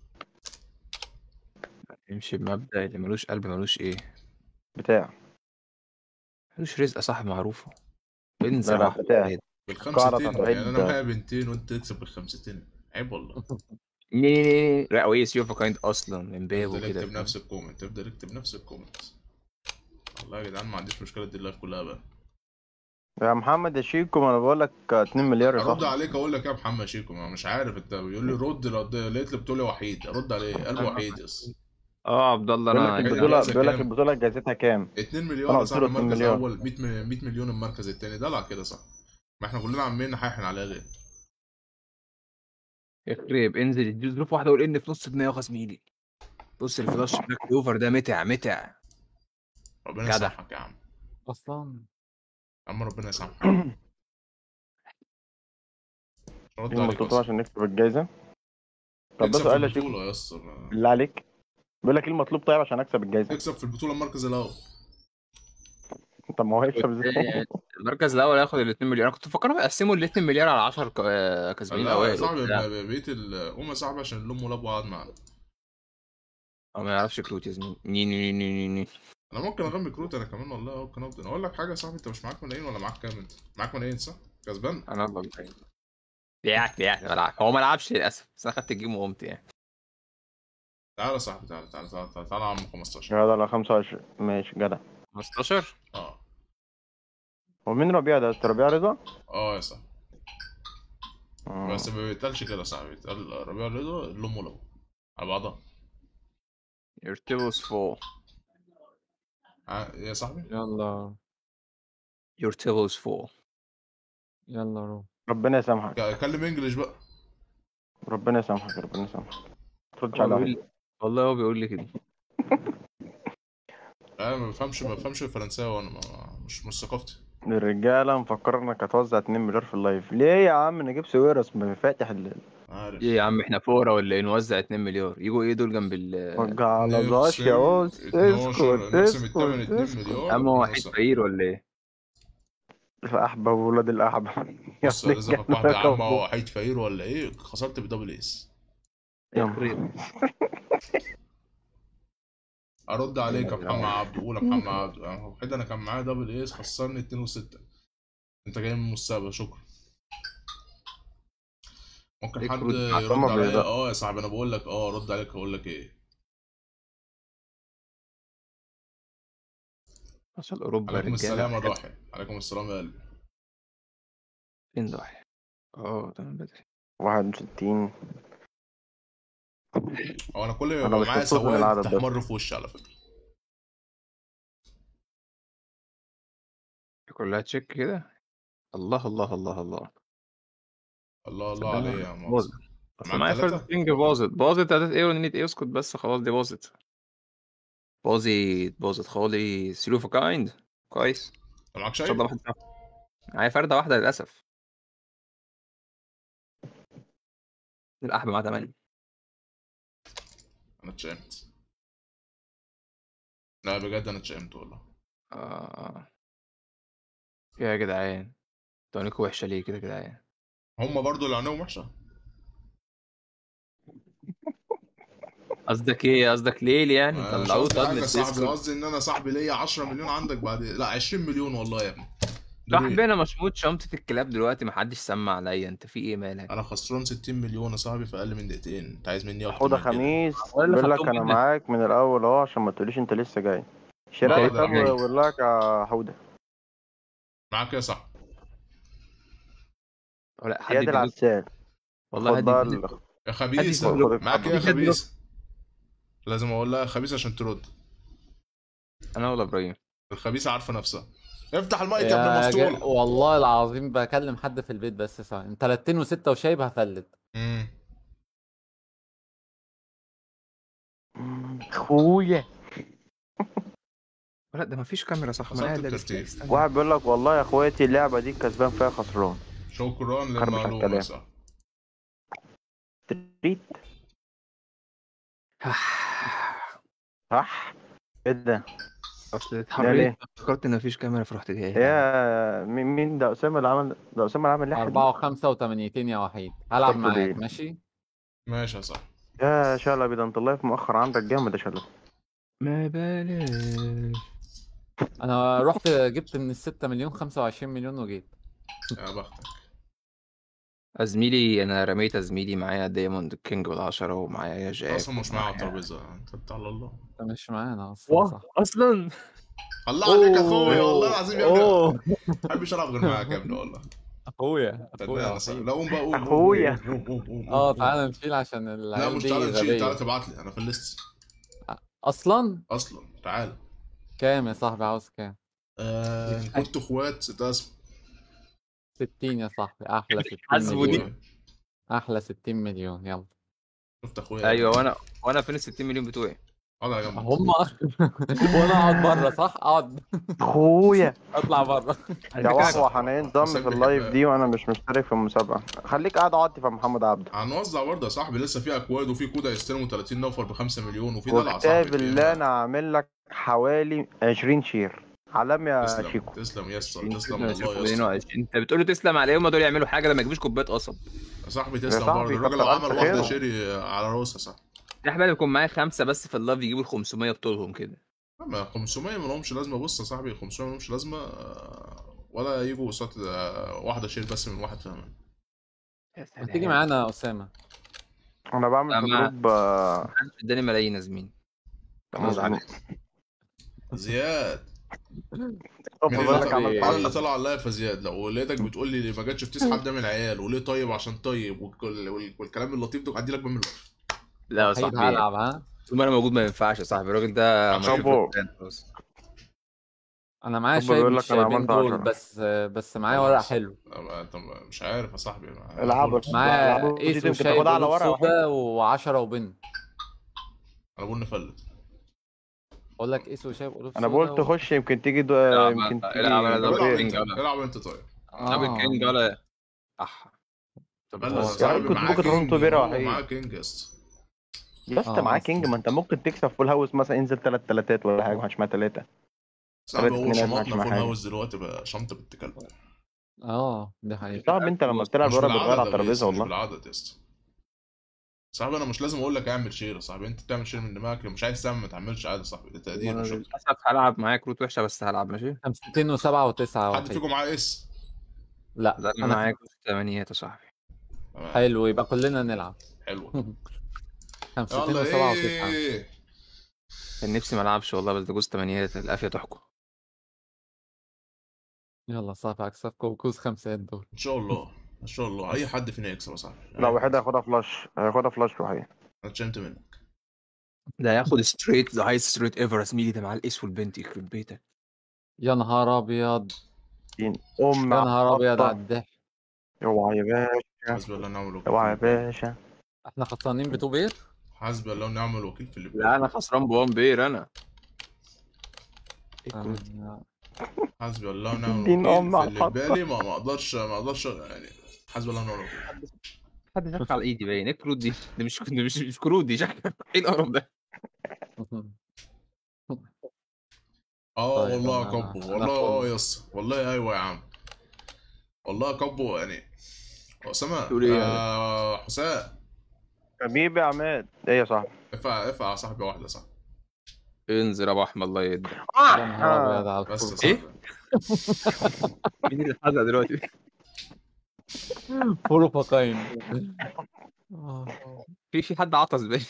يمشي بمبدأ اللي ملوش قلب ملوش ايه بتاع ملوش رزق صاحب معروفه انسى لا، لا، معروف. بتاع. عادي. بالخمستين توحيد يعني انا ده. معايا بنتين وانت تكسب بالخمستين عيب والله لا ويس يوفا كايند اصلا من باب تبدا وكده اكتب نفس الكومنت تبدا اكتب نفس الكومنت والله يا جدعان ما عنديش مشكله دي اللايف كلها بقى يا محمد يا شيكو ما انا بقول لك 2 مليار يا ارد صاحبي عليك اقول لك يا محمد شيكو ما مش عارف انت بيقول لي رد رد لقيت لي بتقول لي وحيد ارد عليه قلب وحيد يس اه عبد الله بيقول لك انا البطولة- البطوله جايزة بيقول لك كام؟ البطوله جايزتها كام 2 أنا مليون يا قلت له صاحبي 2 المركز مليون. الاول 100 م- 100 مليون المركز الثاني دلع كده صح ما احنا كلنا عمالين نحاحن عليها ليه يخرب انزل اديله ظروف واحده وقول ان في نص دماغه يا زميلي بص الفلاش باك اوفر ده متع متع ربنا جدع. يسامحك يا عم اصلا يا عم ربنا يسامحك رد ايه عليك المطلوب أصلاً. عشان نكسب الجايزه طب ده اكسب في سؤال يا شيكو البطوله يا اسطى بالله عليك بيقول لك ايه المطلوب طيب عشان اكسب الجايزه اكسب في البطوله المركز الاول طب ما هو هيكسب ازاي المركز الاول هياخد ال 2 مليار انا كنت مفكرهم يقسموا ال 2 مليار على 10 ك- آه، كسبانين لا يا اوائل صاحبي وبتاع. ب- بقيت ال- قوم يا صاحبي عشان الام ولاب قعد معانا هو ما يعرفش كروت يا زميلي ني ني ني ني ني انا ممكن اغمي كروت انا كمان والله ممكن افضل اقول لك حاجه يا صاحبي انت مش معاك ملايين ولا معاك كام انت معاك ملايين صح كسبان انا افضل بيعت بيعت بلعب هو ما لعبش للاسف بس انا خدت الجيم وقمت يعني تعالى يا صاحبي تعالى تعالى تعالى تعالى, تعالى يا عم 15 جدع لا 25 ماشي جدع 15 اه هو مين ربيع ده ربيع رضا اه يا صاحبي آه. بس ما بيتقالش كده يا صاحبي بيتقال ربيع رضا الام ولاب على بعضها your tables full ع- يا صاحبي يلا your tables full يلا رو ربنا يسامحك ك- كلم انجلش بقى ربنا يسامحك ربنا يسامحك ما تردش هو على بيقول واحد لي والله هو بيقول لي كده انا ما بفهمش ما بفهمش الفرنساوي وانا ما- مش مش ثقافتي الرجاله مفكر انك هتوزع 2 مليار في اللايف ليه يا عم نجيب سويرس ما فاتح ال- عارف ايه يا عم احنا فورة ولا ايه نوزع 2 مليار يجوا ايه دول جنب ال وجع على ظهرك يا اوس نقسم 12 اسكت نقسم الثمن اسكت 2 اسكت مليار يا عم هو وحيد ونقسم. فقير ولا ايه؟ احبب ولاد الاحبب يا بص ابن رزقك واحد يا عم الجنة. هو وحيد فقير ولا ايه خسرت بدبل ايس يا نهار. ارد عليك يا محمد عبد قول يا محمد عبد يعني وحيد انا كان معايا دبل ايس خسرني 2 و6 انت جاي من المستقبل شكرا ممكن ليك حد رد مع يرد طمع عليا بيضاء. اه يا صاحبي انا بقول لك اه رد عليك هقول لك ايه وصل اوروبا يا عليكم السلام يا رجاله ضاحي عليكم السلام يا قلبي فين ضاحي؟ اه تمام بدري 61 هو انا كل ما أنا يبقى مش معايا مبسوط من سواق العدد ده. تحمر في وشي على فكره كلها تشيك كده الله الله الله الله الله الله صدقني عليه يا باظت مصر اصل معاك معايا تلاتة؟ فيرست كينج باظت باظت هتت ايه ونيت ايه اسكت بس خلاص دي باظت باظت باظت خالص سلوفا كايند كويس انت معاك ان شاء الله شاي؟ واحد معايا فردة واحدة للأسف الأحب مع تمانية انا اتشائمت لا بجد انا اتشائمت والله آه. يا جدعان تونيكو وحشة ليه كده يا جدعان هم برضو اللي عينيهم وحشه قصدك ايه قصدك ليه يعني مش طلعوه قصدي طب حاجه من يا صاحبي الديسكورد قصدي ان انا صاحبي ليا 10 مليون عندك بعد لا 20 مليون والله يا ابني صاحبي انا مشموت شنطه الكلاب دلوقتي محدش سمع عليا انت في ايه مالك انا خسران 60 مليون يا صاحبي في اقل من دقيقتين انت عايز مني اكتر حوده من كده خميس ولا اللي بيقول لك خدتهم انا منك. معاك من الاول اهو عشان ما تقوليش انت لسه جاي شراء آه، ايه ده طب جاي. بيقول لك يا حوده معاك يا صاحبي ولا حد زياد يديله- العسال والله خد هدي بقى يديله- ال- يا خبيث خد- خد- معاك خد- إيه يا خد- خد- خبيث لازم اقول لها خبيث عشان ترد انا ولا ابراهيم الخبيثه عارفه نفسها افتح المايك يا ابن يا جا... المسطول والله العظيم بكلم حد في البيت بس ثواني انت لاتين وستة وشايب هفلت مم. اخويا لا ده مفيش كاميرا صح ما وصلت انا قاعد لابس الترتيب. استنى. واحد بيقول لك والله يا اخواتي اللعبه دي كسبان فيها خسران شكرا خربش على للمعلومه الكلام. صح تريت صح ايه ده اصل ليه؟ اتحريت افتكرت ان مفيش كاميرا فرحت جاي يا مين مين ده اسامه اللي عمل ده اسامه اللي عمل اللعبه دي أربعة وخمسة وتمانيتين يا وحيد هلعب طب معاك ليه؟ ماشي ماشي يا صاحبي يا شلبي ده انت اللايف مؤخر عندك جامد يا شلبي ما بلاش أنا رحت جبت من الستة مليون خمسة وعشرين مليون وجيت يا بختك زميلي انا رميت زميلي معايا دايموند كينج والعشرة ومعايا جاك اصلا مش معايا على ومعايا- الترابيزه انت بتاع الله أنت مش معانا أصلا واه صح اصلا الله عليك يا اخويا والله العظيم يا ابني أوه ما بحبش العب غير معاك يا ابني والله أخويا أخويا صدقني يا أنا صعب. وحيد. لا قوم بقى قوم قوم، أخويا. قوم، قوم، قوم، قوم، اه قوم. تعالى نشيل عشان لا العيال مش دي تعالى نشيل تعالى غبية تبعت لي انا في الليست أصلا اصلا تعالى كام يا صاحبي عاوز كام؟ آه إن كنتوا اخوات ستاسم 60 يا صاحبي أحلى 60 حاسبه دي. مليون أحلى 60 مليون يلا شفت اخويا ايوه وانا وانا فين ال 60 مليون بتوعي اقعد على جنب هم وانا اقعد بره صح؟ اقعد اخويا اطلع بره يا وحوح انا انضم مسجل في اللايف كده. دي وانا مش مشترك في المسابقه خليك قاعد عاطف يا محمد عبده هنوزع برضه يا صاحبي لسه في اكواد وفي كود هيستلموا 30 نفر ب 5 مليون وفي دلع يا وكتاب صاحبي اللي انا عامل لك حوالي 20 شير علام يا تسلم شيكو تسلم يسر انت تسلم والله يا اسطى انت بتقول له تسلم على ايه دول يعملوا حاجه لما يجيبوش كوبايات قصب يا صاحبي يا تسلم صاحبي، برضه الراجل كتر عمل ألف واحده خيره. شيري على راسها صح احنا بيكون معايا خمسه بس في اللاف يجيبوا ال 500 بطولهم كده اما 500 ما لهمش لازمه بص يا صاحبي 500 ما لهمش لازمه آه، ولا يجوا قصاد آه، واحده شير بس من واحد فاهم ما تيجي معانا يا اسامه انا بعمل في أما- جروب آه، اداني ملايين يا زميلي مظلوم. زياد طب مين بقول اللي لك طلع- عملت مين اللي عمل. طلع على اللايف يا زياد لو لقيتك بتقول لي ما جاتش في تسعه حد ده من العيال وليه طيب عشان طيب والكل- وال- والكلام اللطيف ده هدي لك من لا يا وحيد صاحبي هلعب ها طول ما انا موجود ما ينفعش يا صاحبي الراجل ده عشان مشروع بو. فلان خلاص. انا معايا طب شايب بيقول مش لك أنا شايبين عملت دول عشرة. بس بس معايا ورق حلو انت مش عارف يا صاحبي ما- العبوا معايا العبوا دي ايس يمكن وشايب تاخدها على وقلوب ورقة سودا و10 وبن انا بقول نفلت اقول لك ايس وشايب قلوب انا سودا بقول و- تخش يمكن تيجي دو... العب يمكن أنت، تيجي العب أنا العب دبل دبل انت كينج ولا- العب انت طيب دبل آه. كينج ولا اح طب قال هو- لك يا صاحبي كنت معاه ممكن تروح كينج توبيرا هو وحيد. معاه كينج يا اسطى يا اسطى آه، معاه بس- كينج ما انت ممكن تكسب فول هاوس مثلا ينزل ثلاث تلاتات ولا حاجه مش مع ثلاثه صاحبي تلات هو اتنينات شمطنا ماشي فول مع حاجة. هاوس دلوقتي بقى شمطه بنت كلب اه دي حقيقة صعب انت لما بتلعب مش ورا بتغير بالعدد على يا الترابيزه بيس، مش والله بالعدد يا اسطى صاحبي انا مش لازم اقول لك اعمل شير يا صاحبي انت تعمل شير من دماغك لو مش عايز تعمل ما تعملش عادي يا صاحبي ده تقدير مش أكتر. للاسف هلعب معايا كروت وحشه بس هلعب ماشي 507 و9 حد وحيد فيكم معاه اس لا لا انا انا معايا كروت ثمانيات يا صاحبي تمام. حلو يبقى كلنا نلعب حلو 507 يلا و9 ايه كان نفسي ما العبش والله بس ده جوز ثمانيات القافيه تحكم يلا صافي اكسبكم وكوز خمسات دول ان شاء الله ان شاء الله اي حد فينا يكسب يا صاحبي لا وحيد هياخدها فلاش هياخدها فلاش وحيد انا اتشمت منك ده هياخد ستريت ذا هاي ستريت ايفر يا زميلي ده مع الاس والبنت يخرب بيتك يا نهار ابيض ام يا نهار ابيض عطة. على الضحك اوعى يا باشا حسبي الله ونعم الوكيل اوعى يا في اللي- باشا احنا خسرانين بتو بير حسبي الله ونعم الوكيل في اللي لا انا خسران بوان بير انا إيه الكروت؟ آه. حسبي الله ونعم دين الوكيل أم في على اللي في الحطة. بالي ما ما اقدرش ما اقدرش يعني حسبي الله ونعم الوكيل حد دخل على ايدي باين ايه الكروت دي؟ دي مش دي مش مش كروت دي شكلها ايه القرف ده؟ اه طيب، والله يا أنا- كبو أنا والله فاضي. اه يا اسطى والله ايوه يا عم والله يا كبو يعني اسامه تقول إيه يعني؟ آه حسام حبيبي يا عماد ايه يا صاحبي افع افع يا صاحبي واحده صح انزل يا ابو احمد الله يهدك يا نهار ابيض على بس يا الفول صاحبي مين اللي حزق دلوقتي فول وفقاين آه. في في حد عطس باين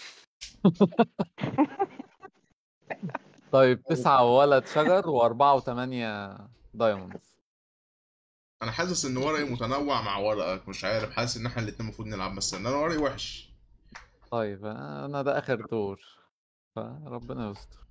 طيب تسعة ولد شجر وأربعة وثمانية دايموندز انا حاسس ان ورقي متنوع مع ورقك مش عارف حاسس ان احنا الاتنين المفروض نلعب بس ان انا ورقي وحش طيب أنا ده آخر دور فربنا يستر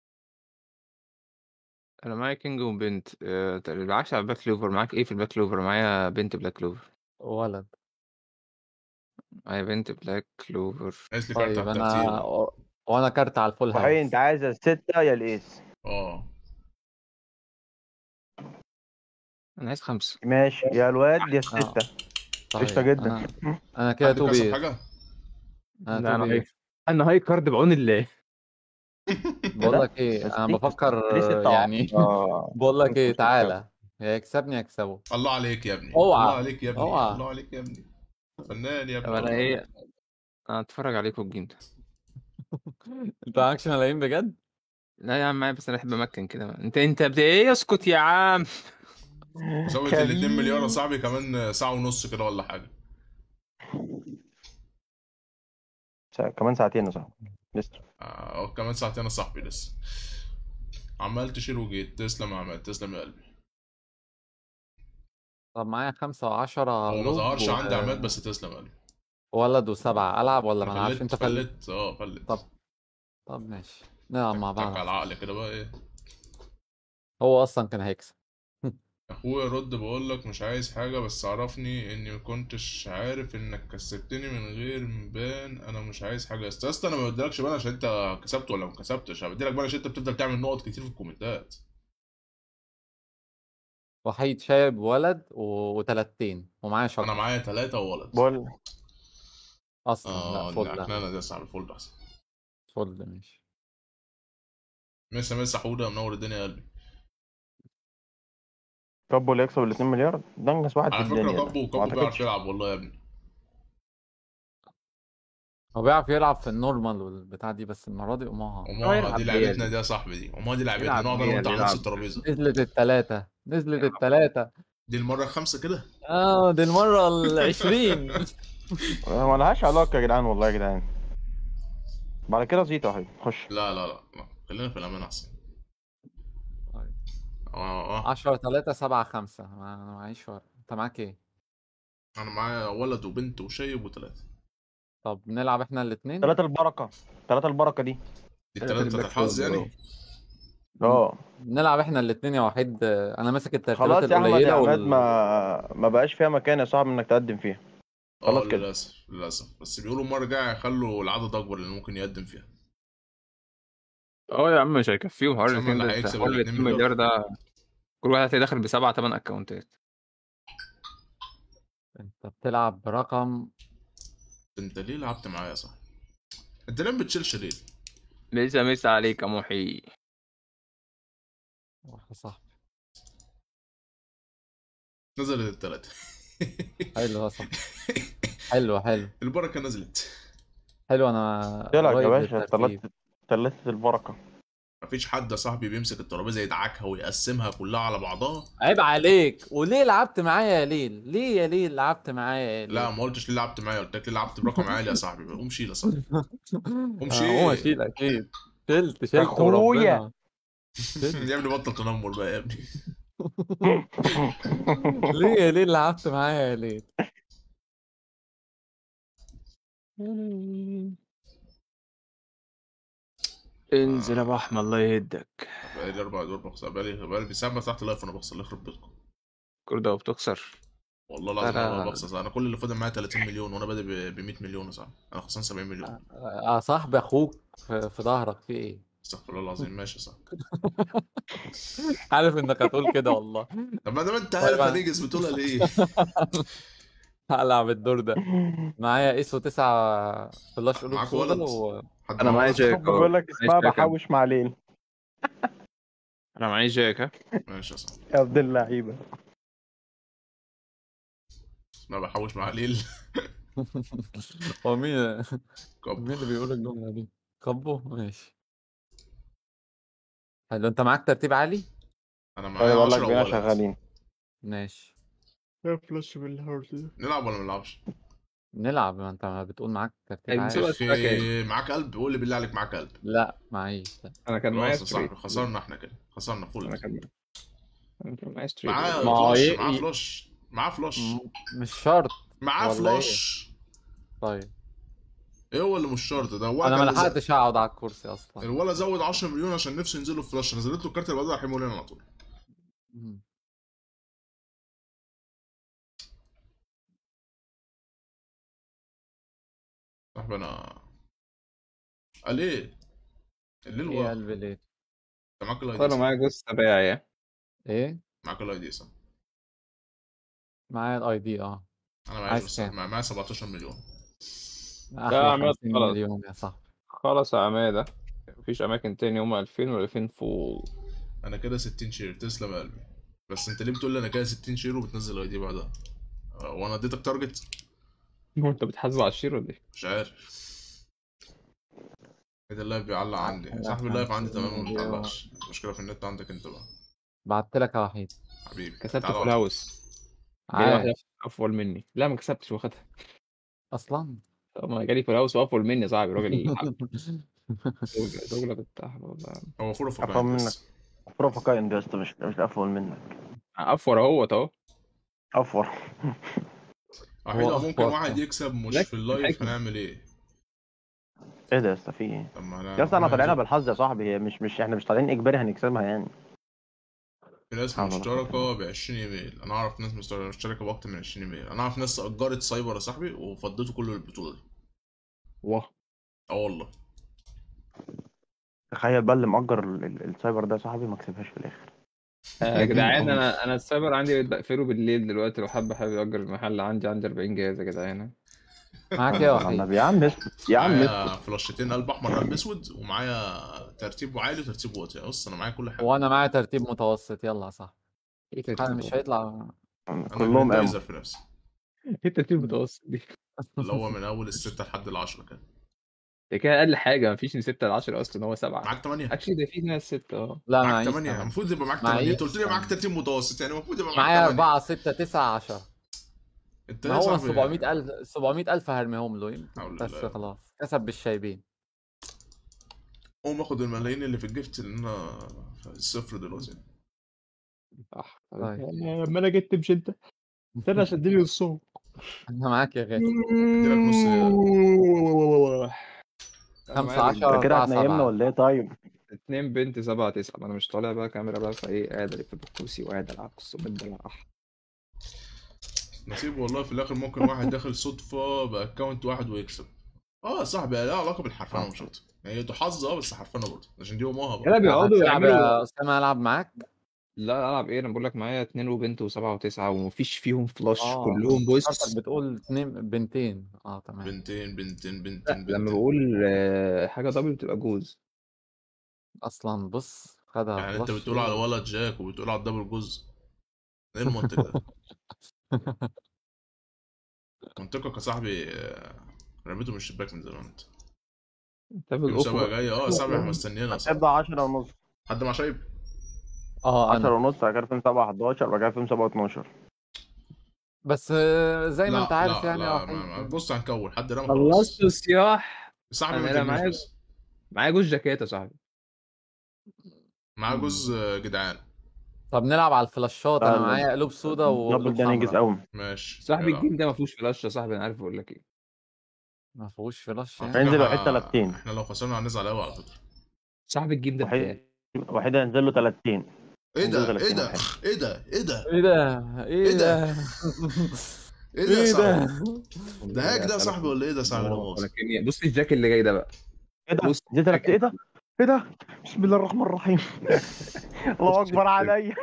انا معايا كينج وبنت آه، بالعكس على الباك كلوفر معاك ايه في الباك كلوفر معايا بنت بلاك كلوفر ولد معايا بنت بلاك كلوفر قالت لي كارت طيب على أنا الترتيب وأنا كارت على الفول صحيح هاوس انت عايز الستة يا الايس اه انا عايز خمسة ماشي يا الواد يا الستة طيب قشطة جدا. أنا, أنا كده حد تو كسب بير حاجه أنا لا، تو أنا بير انا هاي كارد بعون الله بقول لك إيه أنا ستيك- بفكر ليه ستة يعني اه بقول لك إيه مش تعالى يا يكسبني يكسبه الله عليك يا ابني اوعى. الله عليك يا ابني اوعى. الله عليك يا ابني فنان يا طب ابني انا ايه انا اتفرج عليكم الجيم ده أنت معكش ملايين بجد؟ لا يا عم معايا بس انا احب امكن كده انت انت بت... ايه اسكت يا عم سويت ال 2 مليار يا صاحبي كمان ساعه ونص كده ولا حاجه سا- كمان ساعتين يا صاحبي لسه آه كمان ساعتين يا صاحبي لسه عمال تشيل وجيت تسلم يا عماد تسلم يا قلبي طب معايا خمسة وعشرة هو ما لوب ظهرش و- عندي عماد بس تسلم يا قلبي ولد وسبعة ألعب ولا ما أنا ألعبش فلت أنت فلت فلت اه فلت طب طب ماشي نلعب مع تك على بعض العقل كده بقى ايه هو أصلا كان هيكسب اخويا رد بقول لك مش عايز حاجه بس عرفني اني ما كنتش عارف انك كسبتني من غير بان انا مش عايز حاجه يا اسطى يا اسطى انا ما بديلكش بان عشان انت كسبت ولا ما كسبتش انا بديلك بان عشان انت بتفضل تعمل نقط كتير في الكومنتات وحيد شايب ولد و... وتلاتين ومعايا انا شجر معايا ثلاثة وولد بقول أصلا اه لا فل لا العكنانة دي صعب الفول احسن فل ماشي مسا مسا حودة منور الدنيا يا قلبي كابو اللي يكسب ال 2 مليار ده انجز واحد في على الدنيا فكرة ده. كابو ما كابو بيعرف اعتقدش يلعب والله يا ابني هو بيعرف يلعب في النورمال والبتاع دي بس المرة دي قماها وما يلعب دي بيها لعبتنا دي. دي يا صاحبي دي وما دي لعبتنا يلعب نقعد انا بيها وانت دي، على نفس يلعب. الترابيزة نزلت التلاتة نزلت التلاتة دي المرة الخامسة كده اه دي المرة العشرين ما لهاش علاقة يا جدعان والله يا جدعان بعد كده زيطة اهي خش لا لا لا لا. خلينا في الامان احسن طيب. اه اه عشرة تلاتة سبعة خمسة ما- أنا معيش ورق أنت معاك إيه؟ انا معايا ولد وبنت وشيب وثلاثة طب نلعب إحنا الاتنين ثلاثة البركة ثلاثة البركة دي دي ثلاثة الثلاثة بتاعت الباك الحظ فول، يعني اه نلعب إحنا الاتنين يا وحيد أنا ماسك الترتيبات خلاص يا احمد يا القليلة عماد وال... ما ما بقاش فيها مكان يا صاحبي انك تقدم فيها اه خلاص كده. للاسف للاسف بس بيقولوا المرة الجاية هيخلوا العدد اكبر اللي ممكن يقدم فيها اه يا عم مش هيكفيهم حوار سامع الاثنين اللي ده هيكسب حوار ال ال 2 2 مليار ده كل واحد هتلاقي داخل بسبعة تمن اكونتات أنت بتلعب برقم انت ليه لعبت معايا يا صاحبي انت ليه ما بتشيلش ليه لسه مسا عليك يا محي واحد صاحبي نزلت الثلاثة حلو يا صاحبي حلو حلو البركة نزلت حلو أنا تلعب يا قريب باشا للترتيب. ثلاثة ثلاثة البركة مفيش حد يا صاحبي بيمسك الترابيزة يدعكها ويقسمها كلها على بعضها عيب عليك وليه لعبت معايا يا ليل ليه يا ليل لعبت معايا يا ليل لا ما قلتش ليه لعبت معايا قلت لك ليه لعبت برقم عالي يا صاحبي قوم شيل يا صاحبي قوم آه، شيل. قوم اشيل اكيد شلت شلت أخويا. وربنا شلت. يا ابني بطل تنمر بقى يا ابني ليه يا ليل لعبت معايا يا ليل انزل يا ابو احمد الله يهدك بقالي اربع دور بخسر بقالي بقالي من ساعة ما فتحت لايف وانا بخسر يخرب بيتكم كل ده وبتخسر والله العظيم لا، انا لا. بخسر انا كل اللي فاضل معايا 30 مليون وانا بادئ ب 100 مليون يا صاحبي انا خسران 70 مليون يا صاحبي اخوك في في ظهرك في ايه استغفر الله العظيم ماشي يا صاحبي عارف انك هتقول كده والله طب ما دام انت طيب عارف أنا- هنيجس بتقولها ليه؟ هلعب الدور ده معايا ايس وتسعة فلاش قلوب معاك سودا ولد؟ و... حد انا معايا معاه؟ جاك بقول لك اسمها معايا جاك. بحوش مع ليل انا معايا جاك ها ماشي يا صاحبي يا ابن اللعيبة انا بحوش مع ليل هو مين كب مين اللي بيقول الجملة دي؟ كبو ماشي هل انت معاك ترتيب عالي انا طيب معايا اقول لك 10 بينا ولا شغالين ماشي فلاش بالهارد نلعب ولا ما نلعبش؟ نلعب ما انت بتقول معاك ترتيب أيوة، عالي سوى- اخي معاك قلب قول لي بالله عليك معاك قلب لا معيش لا انا كان معايا خلاص يا صاحبي ستريت خسرنا احنا كده خسرنا فل انا كان انا كان معايا ستريت معاه ما هو فلاش ي- معاه ي- فلاش معاه فلاش م- مش شرط معاه ولا إيه؟ فلاش طيب ايه هو اللي مش شرط ده هو انا ما كان ز- لحقتش اقعد على الكرسي اصلا الولا زود 10 مليون عشان نفسه ينزل له فلاش نزلت له الكارت اللي بعده راح يمول على طول مم. صاحبي انا قال ايه؟ الليل ايه يا واقع قلبي ليه انت معاك الاي انا دي معايا جوز تباعي ايه معاك الاي دي صح؟ معايا الاي دي اه انا معايا عايز بس كام؟ معايا معايا 17 مليون احلى عماد 50 خلاص. مليون يا صاحبي خلاص يا عمادة مفيش اماكن تاني هما 2000 ولا 2000 فول انا كده 60 شير تسلم يا قلبي بس انت ليه بتقول لي انا كده 60 شير وبتنزل الاي دي بعدها؟ أه، وانا اديتك تارجت؟ هو انت بتحاسب على الشير ولا ايه؟ مش عارف كده اللايف بيعلق عندي لا، صاحبي اللايف عندي خمسين تمام وما مليون. بيعلقش المشكله في النت عندك انت بقى بعت لك يا وحيد كسبت حبيبي في تعالى واحد. الهاوس جالي واحدة عارف افضل مني لا ما كسبتش واخدها اصلا ما جالي في الهاوس وافضل مني يا صاحبي راجل دولة دولة بتاع والله هو فور أفهم فوق منك. بس بروفا كاين ده يا اسطى مش مش افضل منك افور اهوت اهو افور وحيد هو هو ممكن أخبار. واحد يكسب مش لكن في اللايف حكمة. هنعمل ايه؟ ايه ده يا اسطى في ايه؟ طب ما انا يا اسطى احنا ربنا طالعينها يرزقك. بالحظ يا صاحبي هي مش مش احنا مش طالعين اجباري هنكسبها يعني في ناس حول ولا مشتركة ب 20 ايميل انا اعرف ناس مشتركة مشتركة باكتر من 20 ايميل انا اعرف ناس اجرت سايبر يا صاحبي وفضيته كله للبطولة دي واه اه والله تخيل بقى اللي مأجر ال- ال- السايبر ده يا صاحبي ما كسبهاش في الاخر يا جدعان انا انا السايبر عندي بقيت بقفله بالليل دلوقتي لو حد حابب يأجر المحل عندي عندي 40 جهاز يا جدعان معاك يا وحيد النبي يا عم اسكت يا عم معايا اسكت فلاشتين قلب احمر قلب اسود ومعايا ترتيب عالي وترتيب واطي بص انا معايا كل حاجة وانا معايا ترتيب متوسط يلا يا صاحبي ايه انا ترتيب مش هيطلع انا كلهم قاموا جراندايزر في نفسي ايه ترتيب متوسط دي اللي هو من اول الستة لحد العشرة كده ده كده اقل حاجه مفيش من 6 ل 10 اصلا هو 7 معاك 8 اكشلي ده في ناس 6 اه لا معاك معيش 8 طبعا. المفروض يبقى معاك معيش 8 انت قلت لي معاك طبعا. ترتيب متوسط يعني المفروض يبقى معاك معايا 8 4 6 9 10 انت ما يا هو صاحبي 700000 700000 هرميهم له حول بس الله. خلاص كسب بالشايبين قوم اخد الملايين اللي في الجفت اللي انا في الصفر دلوقتي صح طيب. لما انا جيت مش انت استنى عشان اديني الصوت انا معاك يا غالي اديلك نص خمسة عشر انت كده أربعة هتنيمنا سبعة ولا ايه طيب؟ اتنين بنت سبعة تسعة ما انا مش طالع بقى كاميرا بقى فايه قاعد الف بالكرسي وقاعد العب قصة بالدلع نصيب والله في الاخر ممكن واحد داخل صدفه باكونت واحد ويكسب اه يا صاحبي لها علاقه بالحرفنه مش اكتر يعني ده حظ اه بس حرفنه برضه عشان دي امها يلا برضه بيقعدوا هتلعب يعملوا يا اسامه العب معاك لا العب ايه انا بقول لك معايا اتنين وبنت وسبعة وتسعة ومفيش فيهم فلاش اه كلهم بص افتكرتك بتقول اتنين بنتين اه تمام بنتين بنتين لا بنتين لما بنتين بقول آه، حاجة دبل بتبقى جوز اصلا بص خدها يعني انت فلاش بتقول على ولد جاك وبتقول على الدبل جزء ايه المنطق ده؟ منطقك يا صاحبي آه، رميته من الشباك من زمان انت دبل في مسابقه اوفر جايه اه صاحبي احنا مستنيينها صاحبي هتبدا 10 ونص حد مع شايب اه 10 انا ونص بعد كده فيلم 7 11 بعد كده فيلم 7 12 بس آه، زي ما لا انت عارف لا يعني لا يا ما- ما- وحيد بص هنكون حد رمى خلصت خلاص الصياح صاحبي أنا ما لا ترميش معايا- بس معايا جوز جاكيت يا صاحبي معاه جزء آه، جدعان طب نلعب على الفلاشات انا لا، لا. معايا قلوب سودا دبل وقلوب ده نيجز حمراء قوي ماشي صاحبي يلا. الجيم ده ما فيهوش فلاش يا صاحبي انا عارف اقول لك ايه ما فيهوش فلاش على يعني فكرة هينزل احنا- واحد تلاتين. احنا لو خسرنا هنزعل قوي على فكره صاحبي الجيم ده بتاعي وحيد وحيد هينزل له 30 ايه ده هنزل ايه 30 ده واحد. ايه ده ايه ده ايه ده ايه إيه ده؟ ده ايه ده يا ايه صاحبي ده ده هاك ده يا صاحبي ولا ايه ده يا صاحبي لا مؤاخذة. ولكن بص الجاك اللي جاي ده بقى ايه ده؟ بص نزل 30 ايه ده؟ ايه ده؟ بسم الله الرحمن الرحيم الله اكبر عليا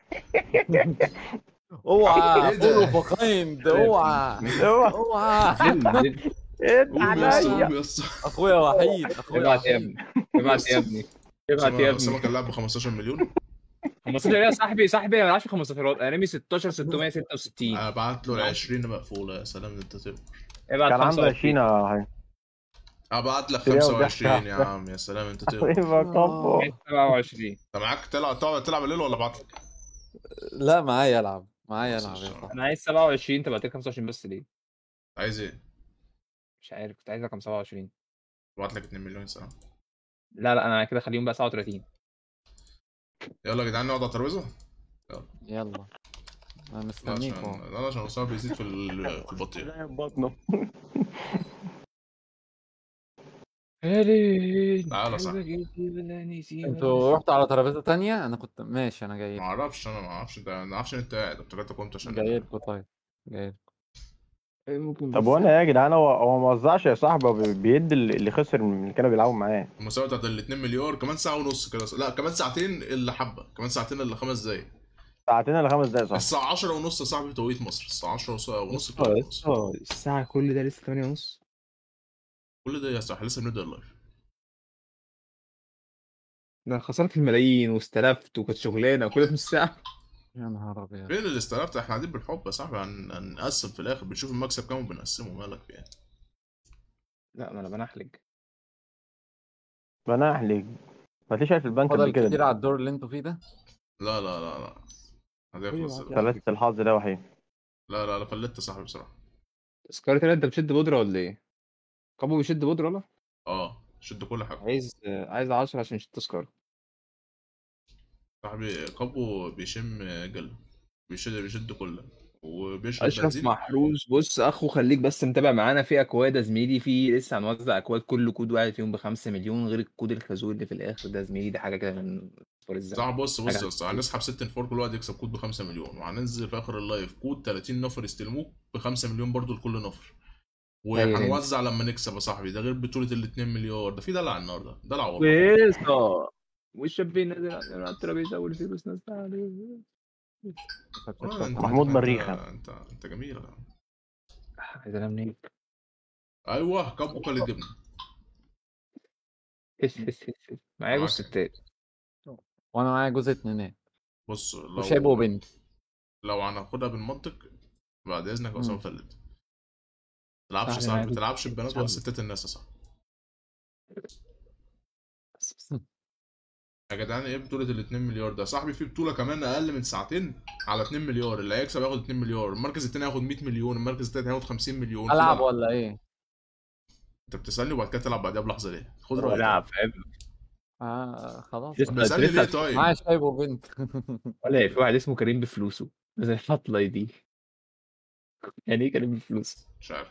اوعى إيه ده؟ قولوا فخايم ده اوعى اوعى اوعى جن جن ايه قوم يا اسطى عليا قوم يا اسطى اخويا وحيد اخويا ابعت يا وحيد ابني ابعت يا ابني ابعت يا اسامه ابني كان لاعب ب 15 مليون 15 يا صاحبي صاحبي ما بلعبش في 15 انا رامي 16 666 انا بعت له ال 20 مقفوله يا سلام ده انت تبقى ابعت كان عنده 25 20 يا هاي ابعت لك اشتريها 25 يا وبيعها. عم يا سلام انت تقدر حبيبي يا كابو 27 انت معاك تلعب تقعد تلعب الليل ولا ابعت لك؟ لا معايا العب معايا خلاص العب يا قشطة. صاحبي انا عايز 27 انت بعت لي 25 بس ليه؟ عايز ايه؟ مش عارف كنت عايز رقم 27 ابعت لك 2 مليون سلام لا لا انا كده خليهم بقى 37 يلا يا جدعان نقعد على الترابيزه يلا انا لا مستنيك عشان اهو لا عشان اسامه بيزيد في ال- في البطيء بطنه هلين تعالى صح. انتوا رحتوا على ترابيزه تانية انا كنت ماشي انا جاي ما اعرفش انا ما اعرفش انت ما اعرفش ان انت قاعد افتكرتك قمت عشان جاي لكم طيب جاي لكم ممكن طب وانا يا جدعان هو هو ما وزعش يا صاحبي هو بي- بيدي اللي اللي خسر من اللي كانوا بيلعبوا معاه المساواه بتاعت ال 2 مليار كمان ساعه ونص كده لا كمان ساعتين الا حبه كمان ساعتين الا خمس دقايق ساعتين ولا خمس دقايق صح الساعه 10 ونص يا صاحبي توقيت مصر الساعه 10 ونص ونص توقيت مصر اه الساعة كل ده لسه 8 ونص كل ده يا صاحبي لسه بنبدا اللايف ده خسرت الملايين واستلفت وكانت شغلانة وكل ده في نص ساعة يا نهار ابيض فين اللي استلفت احنا قاعدين بالحب يا صاحبي هن- هنقسم في الاخر بنشوف المكسب كام وبنقسمه مالك في ايه لا ما انا بنحلج بناح ليك ما تلاقيش في البنك فضل قبل كده كتير على الدور اللي انتوا فيه ده لا لا لا لا هتخلص أيوة. ثلاثة الحظ ده وحيد لا لا لا فلت يا صاحبي بصراحه تذكرت انت بتشد بودرة ولا ايه؟ كابو بيشد بودرة ولا؟ اه شد كل حاجه عايز عايز 10 عشان يشد تذكرة صاحبي قبو بيشم جل بيشد بيشد كله وبيشرب اشرف بنزين محروس بص اخو خليك بس متابع معانا في اكواد يا زميلي في لسه هنوزع اكواد كل كود واحد فيهم ب 5 مليون غير الكود الخازوق اللي في الاخر ده يا زميلي دي حاجه كده من فور الزمن صاحبي بص بص حاجة يا اسطى هنسحب 6 فور كل واحد يكسب كود ب 5 مليون وهننزل في اخر اللايف كود 30 نفر يستلموه ب 5 مليون برضو لكل نفر أيوة. وهنوزع لما نكسب يا صاحبي ده غير بطولة ال 2 مليار ده في دلع النهارده دلع والله ويسا والشاب نازل على الترابيزه والفلوس نازله عليه آه، انت- محمود انت- مريخة. انت انت جميل عايز انام منين؟ ايوه كابو كل الجبنه هس هس هس هس. معايا جوز معاك. ستات وانا معايا جوز اتنينات بص لو وشاب وبنت لو هناخدها بالمنطق بعد اذنك يا مم. اسامه فلت تلعبش صح، صاحبي يعني تلعبش ببنات ولا صح. ستات الناس يا صاحبي يا جدعان ايه بطولة ال 2 مليار ده صاحبي في بطولة كمان اقل من ساعتين على 2 مليار اللي هيكسب ياخد 2 مليار المركز التاني هياخد 100 مليون المركز التالت هياخد 50 مليون العب كده. ولا ايه؟ انت بتسألني وبعد كده تلعب بعدها بلحظة ليه؟ خد رأيك لا فاهم اه خلاص لسه- بقى. بتسألني لسه ليه طيب؟ معايا شايب وبنت ولا إيه، في واحد اسمه كريم بفلوسه زي حطلة دي يعني ايه كريم بفلوسه؟ مش عارف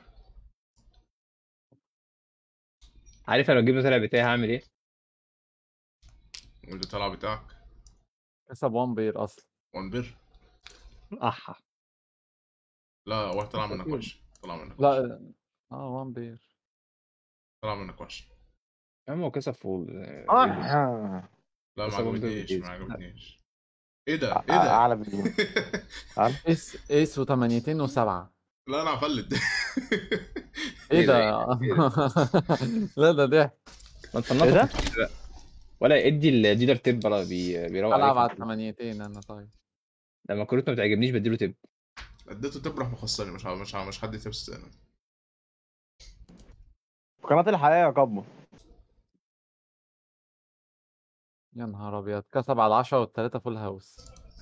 عارف انا لو جبت الطلع بتاعي هعمل ايه؟ واللي طلع بتاعك كسب وان بير اصلا وان بير احا لا واحد طلع منك وحش طلع منك وحش لا اه وان بير طلع منك وحش يا عم هو كسب فول آه. لا ما بس هو عجبتنيش بالإنجليزي. ما عجبتنيش ايه ده؟ ايه ده؟ اعلى باليمين ايس ايس وثمانيتين وسبعة لا انا هفلت ايه ده؟ لا ده ضحك ما إيه ده؟ تصنفش بقى. ولا ادي الديلر تيب بقى بي- بيروق العب على عليك الثمانيتين انا طيب لما كروت ما بتعجبنيش بديله تيب اديته تبرح مخسرني مش ه- مش ه- مش حد يتبس تاني في قناة الحياة يا كابو يا نهار ابيض كسب على العشرة والتلاتة فول هاوس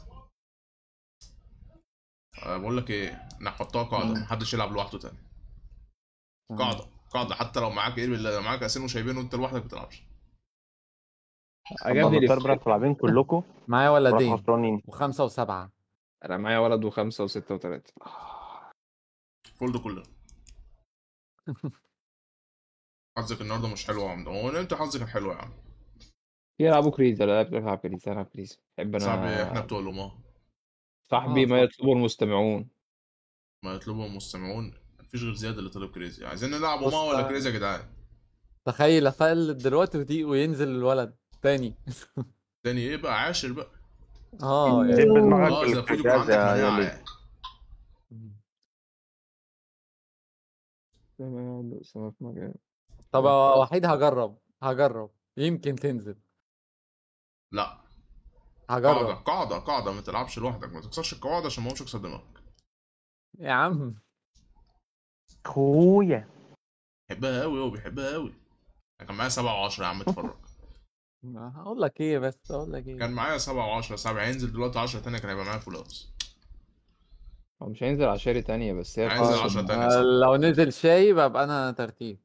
أه بقول لك ايه نحطها قاعده محدش يلعب لوحده تاني قاعده قاعده حتى لو معاك ايه لو معاك اسين وشايبين وانت لوحدك ما بتلعبش عجبني عجبني الإفيه. بلعب تلعبين كلكم معايا وراح ولدين خسرانين وخمسة وسبعة انا معايا ولد وخمسه وسته وثلاثه فولد كله حظك النهارده مش حلو يا عم هو انت حظك كان حلو يا عم يلعبوا كريز ولا لا بتلعب كريز العب كريز بحب صاحبي احنا انا بتوع الامه صاحبي آه، ما يطلبه المستمعون ما يطلبه المستمعون مفيش غير زياد اللي طلب كريزي عايزين نلعب بص امه ولا بقى. كريزي يا جدعان تخيل افلت دلوقتي ودي وينزل الولد تاني تاني ايه بقى عاشر بقى اه سيب يعني دماغك اه في زي المفروض يكون الحجاز عندك يا مناعه يلي يعني. طب وحيد هجرب هجرب يمكن تنزل لا قاعده هجرب قاعده قاعده ما تلعبش لوحدك ما تكسرش القواعد عشان ما همش يكسر دماغك يا عم اخويا بيحبها قوي هو بيحبها قوي كان معايا 7 و10 يا عم اتفرج هقول لك ايه بس اقول لك ايه كان معايا 7 و10 7 هينزل دلوقتي 10 تانية كان هيبقى معايا فول هاوس هو مش هينزل على شاري تانية بس هي هينزل القصة 10 إن- تانية صح لو نزل شاي ببقى انا ترتيب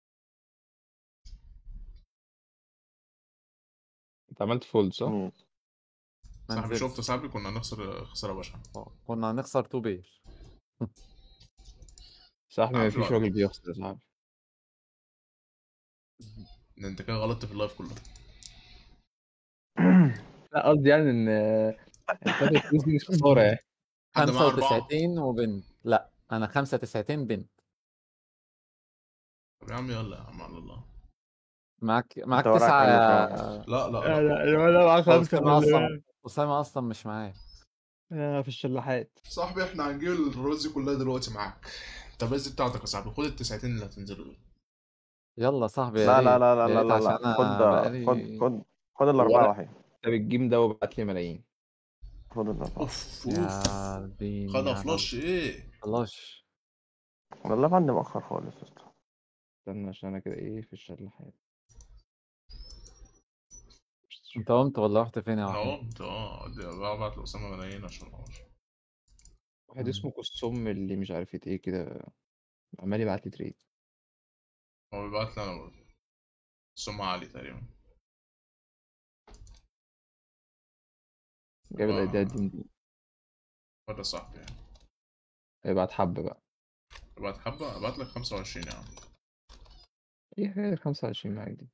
انت عملت فول صح؟ مم. ما صاحبي نزلش. شفت يا صاحبي كنا هنخسر خسارة بشعة آه، كنا هنخسر تو بير صاحبي عارف مفيش رأيك. راجل بيخسر يا صاحبي ان انت كده غلطت في اللايف كله لا قصدي يعني ان الفاتح الفلوس دي مش خسارة يعني حد معاه أربعة 95 وبنت لا انا 95 بنت طب يا عم يلا يا عم على الله معاك معاك وراك تسعة على يا لا لا لا لا لا معاك أسامة أصلا أسامة أصلا مش معايا في الشلاحات صاحبي احنا هنجيب الرز دي كلها دلوقتي معاك طب الرز دي بتاعتك يا صاحبي خد التسعتين اللي هتنزلوا دول يلا صاحبي يا لا لا ريت لا لا يا لا ريت لا, عشان لا. أنا خد بقالي خد خد خد الأربعة ولا- وحيد طب الجيم ده وابعت لي ملايين خد الأربعة اوف يا اوف ديني خدها يا فلاش ايه فلاش والله عندي مؤخر خالص يا اسطى استنى عشان انا كده ايه في الشلاحات أنت قمت ولا رحت فين يا انا وحيد؟ قمت اه دي ببعت لأسامة ملايين عشان معرفش واحد مم. اسمه كسوم اللي مش عارف ايه كده عمال يبعت لي تريد هو بيبعت لي انا برضه سمعة عالي تقريبا جايب آه. الايديات دي منين؟ ولا صاحبي يعني يبعت حبة بقى ابعت حبة ابعت لك 25 يا عم ايه حاجة 25 معاك دي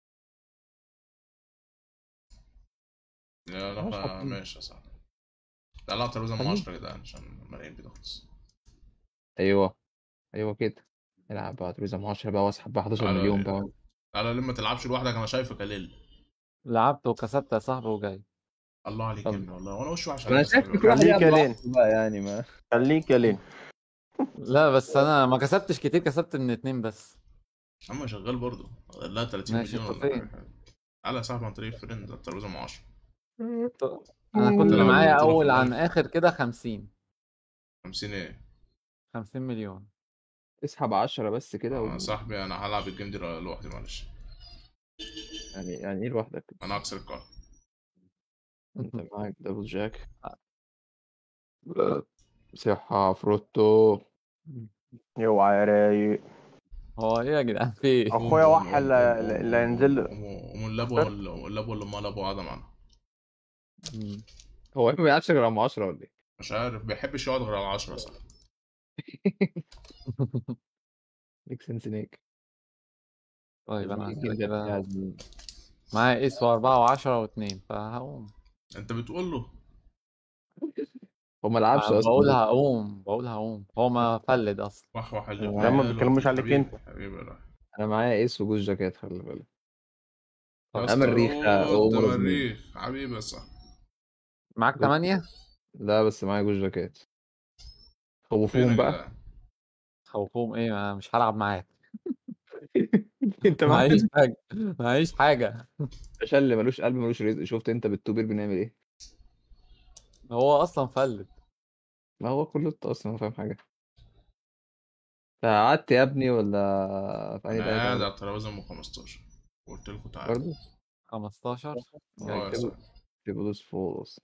لا لا ماشي آه، حاطين. ماشي يا صاحبي لا لا ترابيزة من خليه. 10 يا جدعان عشان الملايين بتخلص ايوه ايوه كده العب بقى تريزا 10 بقى واسحب بقى 11 تعالى مليون ليه؟ بقى تعالى ليه ما تلعبش لوحدك انا شايفك يا ليل لعبت وكسبت يا صاحبي وجاي الله عليك يا طب. ابني والله وانا وش وحش انا عليك يا شايف صاحبي كل واحد خليك يلعب يا لين. لوحده بقى يعني ما خليك يا لين لا بس أنا ما كسبتش كتير كسبت من اتنين بس يا عم شغال برضه لا 30 ماشي، مليون انت ولا فين؟ حاجة. تعالى يا صاحبي عن طريق فريند الترابيزة من 10 أنا كل اللي تلعب معايا البطولة في أول عن اللايف. آخر كده 50 50 ايه 50 مليون اسحب 10 بس كده و... آه، صاحبي انا هلعب الجيم دي لوحدي معلش يعني يعني ايه لوحدك انا هكسر القاعدة انت معاك دبل جاك صحة فروتو اوعى يا رايق هو إيه يا جدعان في إيه؟ اخويا وح اللي اللي هينزل ومن لابو ولا اللابو ولا ما لابو قاعدة معانا مم. هو ما بيلعبش غير ام 10 ولا ايه؟ مش عارف بيحبش يقعد غير على 10 صح ليك سنسنيك طيب أنا الجيم كده ده كده بتاع زميلي. معايا ايس وأربعة وعشرة واتنين فهقوم انت بتقول له هو ما لعبش بقول اصلا هقوم بقول هقوم هو ما فلد أصلا وح وح اللي يا في عم ما عياله. بيتكلموش عليك حبيبي- انت. حبيبي يا راجل. انا معايا ايس وجوز جاكيت خلي بالك يا أما اسطى الريخ، آه، رد هو ما مرض الريخ حبيبي يا صاحبي معاك تمانية لا بس معايا جوز جاكيت فين خوفوهم يا بقى جدعان؟ خوفوهم ايه أنا مش هلعب معاك انت معايا معيش حاجة معيش حاجة عشان اللي ملوش قلب ملوش رزق شفت انت بالتوبير بنعمل ايه هو أصلا فلد ما هو كله انت اصلا ما فاهم حاجه انت قعدت يا ابني ولا في انا اي قاعد بلد على الترابيزه ام 15 قلت لكم تعالوا برضه 15 اه يا جاي صاحبي فلوس فوز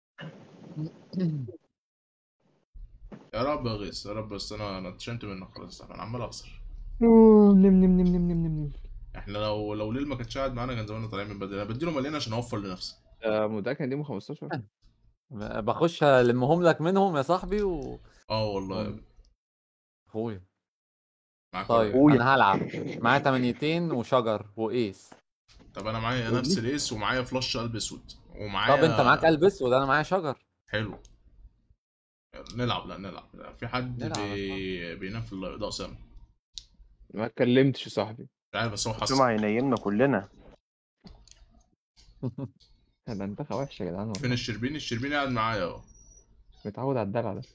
يا رب يا غيث يا رب بس انا انا اتشنت منك خلاص يا صاحبي انا عمال اخسر نم نم نم نم نم نم نم احنا لو لو ليل ما كانتش قاعد معانا كان زماننا طالعين من بدري انا بديله مليان عشان اوفر لنفسي آه، متأكد دي ام 15 بخش ألمهم لك منهم يا صاحبي و اه والله يا ابني أخويا معاك طيب ولا إيه؟ أنا هلعب معايا تمانيتين وشجر وإيس طب انا معايا نفس الايس ومعايا فلاش قلب اسود ومعايا طب أنت معاك قلب أسود أنا معايا شجر حلو نلعب لا نلعب لا. في حد نلعب بي... بينام في اللايف ده اسامه ما اتكلمتش يا صاحبي مش عارف بس هو حصل سمع هينيمنا كلنا ده انتخى وحش يا جدعان فين والله. الشربيني الشربيني قاعد معايا اهو متعود على الدلع ده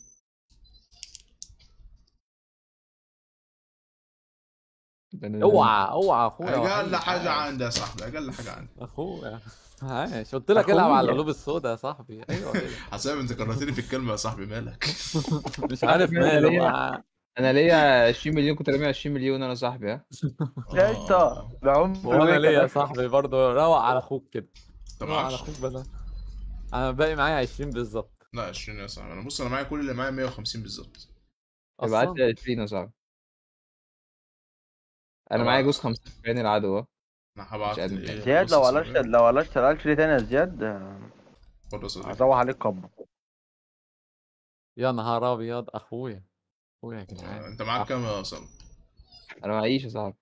ده أنا- اوعى اوعى اخويا اقل وحيد. حاجه عاش. عندي يا صاحبي اقل حاجه عندي اخويا عاش قلت لك العب على أخويا. القلوب السوداء يا صاحبي ايوه كده حسام انت كرهتني في الكلمه يا صاحبي مالك مش عارف مالي ماله ليه؟ ما- انا ليا 20 مليون كنت رامي 20 مليون انا صاحبي ها يا انت آه. ده عمر وانا ويكا ليا يا ده. صاحبي برضه روق على اخوك كده انت روق على معكش اخوك بدل انا باقي معايا 20 بالظبط لا 20 يا صاحبي انا بص انا معايا كل اللي معايا 150 بالظبط ابعت اصلا لي 20 يا صاحبي انا طبعا. معايا جوز 75 العدو اهو انا هبعت مش قادر. ايه زياد بص لو يا قلشت صاحبي. لو قلشت الالش دي تاني يا زياد آه، خد يا صديقي هزوح عليك قبض يا نهار ابيض اخويا اخويا يا جدعان انت معاك كام يا اسامه؟ انا معيش يا صاحبي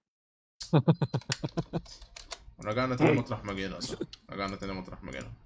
رجعنا تاني مطرح ما جينا اصلا رجعنا تاني مطرح ما جينا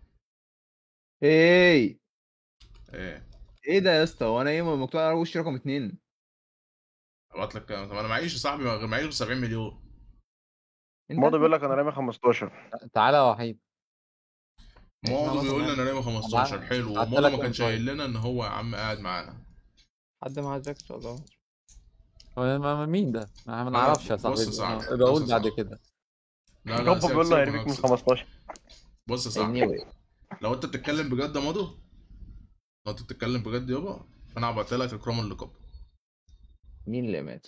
ايه ايه ايه ده يا اسطى وانا ايه مكتوب على وشي رقم اتنين ابعت لك كام طب انا معيش يا صاحبي غير معيش غير 70 مليون انت ماضي بيقول لك انا رامي 15 تعالى يا وحيد ماضي إحنا بيقول لي مثلاً انا رامي 15 بعت- حلو بعت وماضي لك ما كام كانش طيب؟ قايل لنا ان هو يا عم قاعد معانا حد معاه جاك ان شاء الله هو ما- ما- مين ده؟ ما ما لا، نعرفش يا بص صاحبي يا صاحبي، آه، يبقى بص اقول يا بعد صاحبي. كده لا لا جنبه سيبك- بيقول له سيبك هيرميك من نفسك. 15 بص يا صاحبي anyway لو انت بتتكلم بجد يا مادو لو انت بتتكلم بجد يابا فانا هبعت لك اكرام اللقب مين اللي مات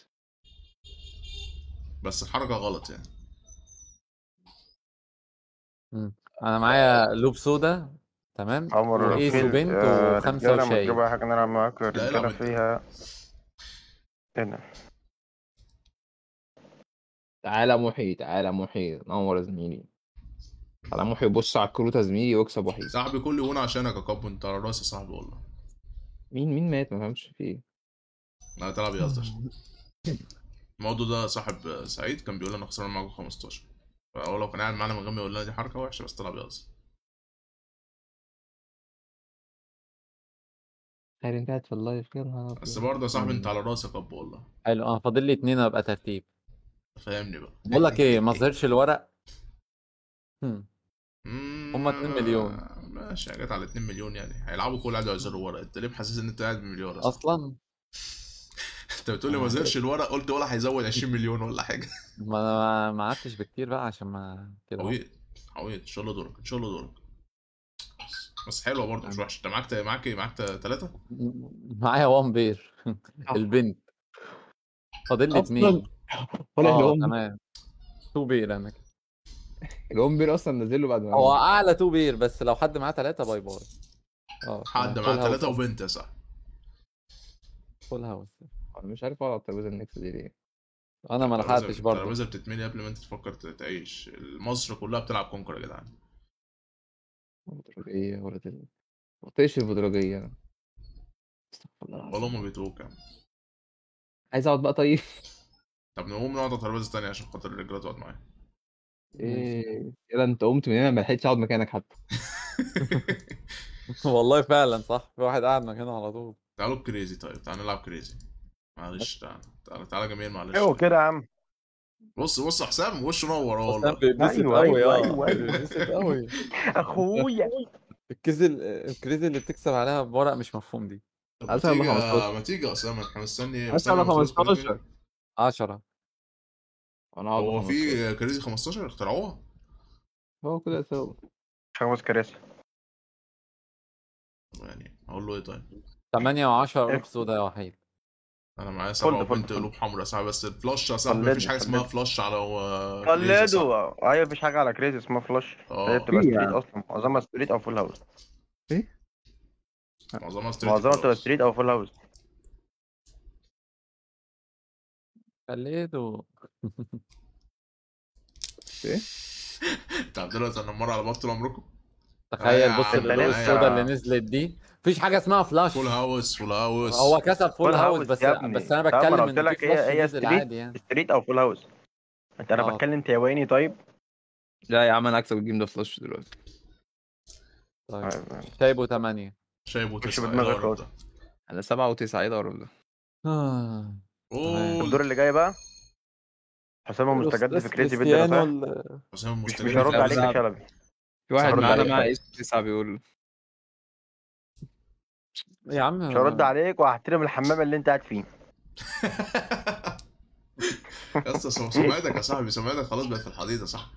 بس الحركه غلط يعني انا معايا لوب سودا تمام عمر وايس رفيق، وبنت آه، وخمسة رجالة ما وشاي تجيب اي حاجه نلعب معاك لا، الرجاله بنت. فيها هنا تعالى محي تعالى محي نور يا زميلي تعالى محي بص على الكروت يا زميلي واكسب وحيد صاحبي كل يوم عشانك يا كابو انت على راسي يا صاحبي والله مين مين مات ما فهمش في ايه لا تلعب يهزر الموضوع ده صاحب سعيد كان بيقول لنا خسرنا معاكم 15 فهو لو كان قاعد معانا من غير ما يقول لنا دي حركه وحشه بس طلع بيهزر خير انت قاعد في اللايف يا نهار بس أبيض. برضه يا صاحبي انت على راسي يا كابو والله حلو انا فاضل لي اتنين وابقى ترتيب فاهمني بقى بقول لك ايه ما ظهرش الورق هم. مم، هما 2 مليون. ماشي جت على 2 مليون يعني هيلعبوا كل قاعد يزروا ورق انت ليه محسس ان انت قاعد بمليون اصلا اصلا انت بتقول لي ما زرش الورق قلت ولا هيزود 20 مليون ولا حاجه ما انا ما- ما قعدتش بكتير بقى عشان ما كده عويط عويط ان شاء الله دورك ان شاء الله دورك بس- بس حلوه برضه مش وحشه انت معاك معاك ايه معاك ثلاثه معايا وان بير البنت فاضل لي أصلاً. اتنين ولا اه الام تمام تو بير انا كده الام بير اصلا نزل له بعد ما هو اعلى تو بير بس لو حد معاه ثلاثة باي باي اه حد تمام. معاه فول هاوس ثلاثه أصلاً. وبنت يا صاحبي فول هاوس انا مش عارف اقعد على الترابيزه النكس دي ليه انا ما لحقتش برضه الترابيزه بتتملي قبل ما انت تفكر ت- تعيش مصر كلها بتلعب كونكر يا جدعان البدرجيه ولا تل... طيش البدرجيه انا استغفر الله العظيم. ولا هم بيتوك يعني عايز اقعد بقى طيب طب نقوم نقعد على ترابيزه تانية عشان خاطر الرجاله تقعد معايا ايه كده انت قمت من هنا ما لحقتش اقعد مكانك حتى والله فعلا صح في واحد قاعد مكانه على طول تعالوا كريزي طيب تعالوا نلعب كريزي معلش تعالى تعالى تعالى جميل معلش ايوه كده يا عم بص بص حسام وشه نور اهو حسام والله بيتبسط أيوة، قوي أيوة، اه أيوة، أيوة. بيتبسط قوي اخويا الكيز ال- الكريز اللي بتكسب عليها بورق مش مفهوم دي طب ما حسام تيجي 15. ما تيجي يا اسامه احنا مستني بس انا مستني مفروض كريزي. 15 10 انا هقعد هو ب 15. في كريزي 15 اخترعوها هو كده سوا خمس كراسي يعني اقول له ايه طيب 8 و10 قلوب سودا يا وحيد انا معايا سبعة فل- فل- وبنت فل. قلوب حمراء يا صاحبي بس الفلاش يا صاحبي قلدني، مفيش حاجه اسمها قلدني. فلاش على آه، كريزي يا صاحبي. قلدوا ايوه مفيش حاجه على كريزي اسمها فلاش اه هي بتبقى في ستريت يعني. اصلا معظمها ستريت او فول هاوس معظمها ستريت معظمها بتبقى خلاص. ستريت او فول هاوس خليته انت دلوقتي انا مره على بطل عمركم تخيل يا بص عم، القلوب يا السودا عم. اللي نزلت دي مفيش حاجه اسمها فلاش فول هاوس فول هاوس هو كسب فول فول هاوس هاوس بس يا ابني. بس انا طب ما بتكلم أنا قلت ان لك في هي- فلاش هي نزل ستريت. عادي يعني ستريت او فول هاوس انت انا آه. بتكلم تايواني طيب لا يا عم انا هكسب الجيم ده فلاش دلوقتي طيب شايبه 8 شايب مش وتسعة بدماغك ايه القرف خالص. ده؟ انا سبعة وتسعة ايه القرف ده آه. قول الدور اللي جاي بقى حسام المستجد في كريزي فيديو ده كريستيانو صح؟ ال- حسام مش المستجد مش هرد لا، عليك لا. يا شلبي في واحد هرد معانا عليك. مع اس 9 بيقول يا عم مش هرد عليك وهحترم الحمام اللي انت قاعد فيه يا اسطى سم- سمعتك يا صاحبي سمعتك خلاص بقت في الحضيض يا صاحبي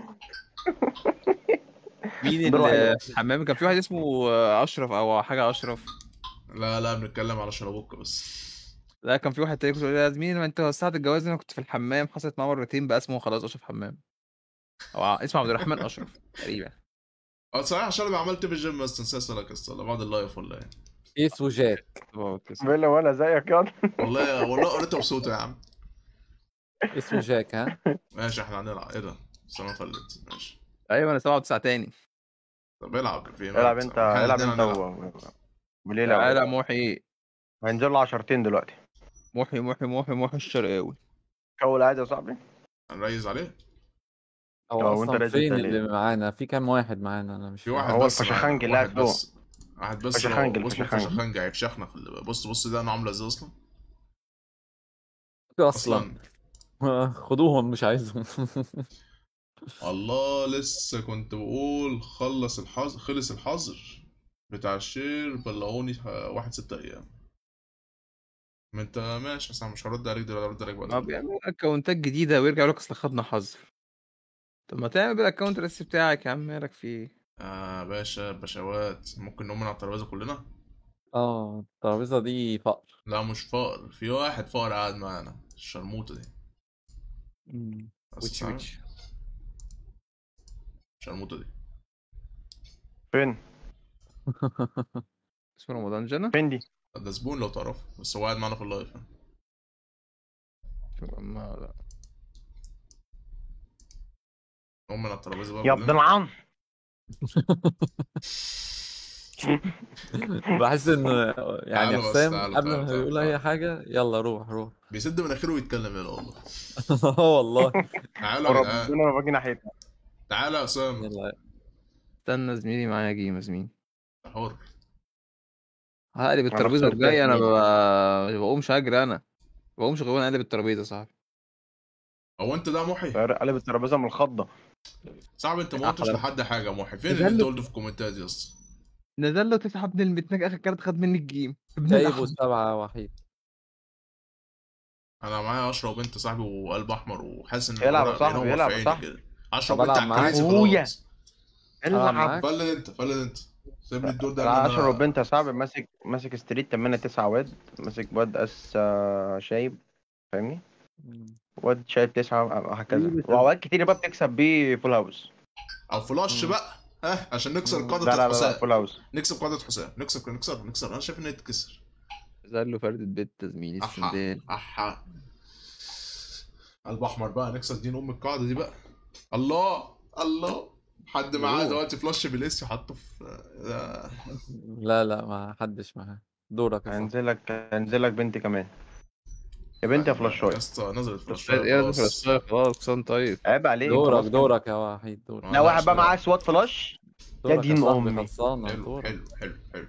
مين دور اللي واحد. الحمام كان في واحد اسمه آه، اشرف او حاجه اشرف لا لا بنتكلم على شربوكة بس لا كان في واحد تاني كنت بقول له يا زميلي ما انت وسعت الجواز انا كنت في الحمام حصلت معاه مرتين بقى اسمه خلاص اشرف حمام او ع- اسمه عبد الرحمن اشرف تقريبا اه صحيح عشان انا عملت في الجيم بس نسيت اسالك يا اسطى بعد اللايف ولا ايه ايس وجاك هو تسلم. بيلا ولا زيك ياض والله والله قريتها بصوته يا عم اسمه جاك ها ماشي احنا هنلعب ايه ده سنة فلت ماشي ايوه انا سبعة وتسعة تاني طب العب في العب انت إحنا العب الاتنين انت هنلعب. و... وليه تعالى لا محي هينزل له عشرتين دلوقتي محي محي محي محي الشرقاوي كول عادي يا صاحبي هنريز عليه هو اه، وانت اصلا لازم فين تقلل. اللي معانا في كام واحد معانا انا مش في فاهم. واحد هو بس الفشخنج معايا، اللي واحد قاعد بس واحد بس فشخنج، لو- اسمه الفشخنج. فشخنج هيفشخنا خلي بالك. بص بص ده انا عامله ازاي اصلا اصلا خدوهم مش عايزهم الله لسه كنت بقول خلص الحظر خلص الحظر بتاع الشير بلغوني ه- واحد ستة ايام ما انت ماشي بس انا مش هرد عليك دلوقتي هرد عليك ما بعد بيعمل اكونتات جديدة ويرجع يقول لك اصل خدنا حظر طب ما تعمل بالاكونت الاساسي بتاعك يا عم مالك في ايه آه باشا باشوات ممكن نقوم من على الترابيزه كلنا اه الترابيزه دي فقر لا مش فقر في واحد فقر قاعد معانا الشرموطه دي بس ويتش عارف؟ ويتش الشرموطه دي فين اسمه رمضان جنى فين دي ده زبون لو تعرفه بس هو قاعد معانا في اللايف يعني. ما لا نقوم من على الترابيزه بقى يا كلنا. ابن العم بحس ان يعني تعالوا بس، حسام تعالوا، قبل تعالوا، ما تعالوا، يقول تعالوا. اي حاجه يلا روح روح بيسد مناخيره ويتكلم يلا والله اه والله تعالوا يا جدعان ربنا ما باجي ناحيتها تعالى يا اسامه يلا استنى زميلي معايا جيم يا زميلي حر هقلب الترابيزه بخسر الجايه انا جسمي. ب- ما بقومش اجري انا ما بقومش غير وانا قلب الترابيزه صاحبي هو انت ده محي قلب الترابيزه من الخضه صعب انت ما قلتش خلاص. لحد حاجه يا محي فين نزل اللي انت له. قلته في الكومنتات يا اسطى نزل له تسعة ابن المتناج اخر كارت خد مني الجيم ابن جايبه الأحمر. سبعه وحيد انا معايا اشرف وبنت صاحبي وقلب احمر وحاسس ان يلعب يا الورق صاحبي، بينور يلعب في يا عيني صاحبي. كده. اشرف طب بنت ألعب على معاك؟ الكراسي أخويا. خلاص ألعب العب معاك فلد انت فلد انت سيب لي الدور ده لا لأن اشرف أنا- بنت يا صاحبي ماسك ماسك ستريت 8 9 واد ماسك واد اس آه، شايب فاهمني واد شايب 9 وهكذا واوقات كتير بقى بتكسب بيه فول هاوس او فلاش مم. بقى ها عشان نكسر مم. قاعده لا لا لا, لا حسام فول هاوس نكسب قاعده حسام نكسر نكسر نكسر انا شايف ان هي تتكسر نزل له فردة بيت يا زميلي احا السندال احا قلب احمر بقى نكسر دين ام القاعده دي بقى الله الله حد معاه أوه. دلوقتي فلاش بالاس حاطه في ده- لا لا ما حدش معاه دورك يا صاحبي. هينزل لك هينزل لك بنتي كمان يا بنتي يا يا فلاشاي اسطى نزلت فلاش يا ده فلسطين خلاص كسان طيب عيب عليك دورك خلاص كده. دورك يا وحيد دورك ما لا واحد أقدرش بقى لا. معاه سوات فلاش دورك دين صاحبي أمي. خلصانه حلو دورك حلو حلو حلو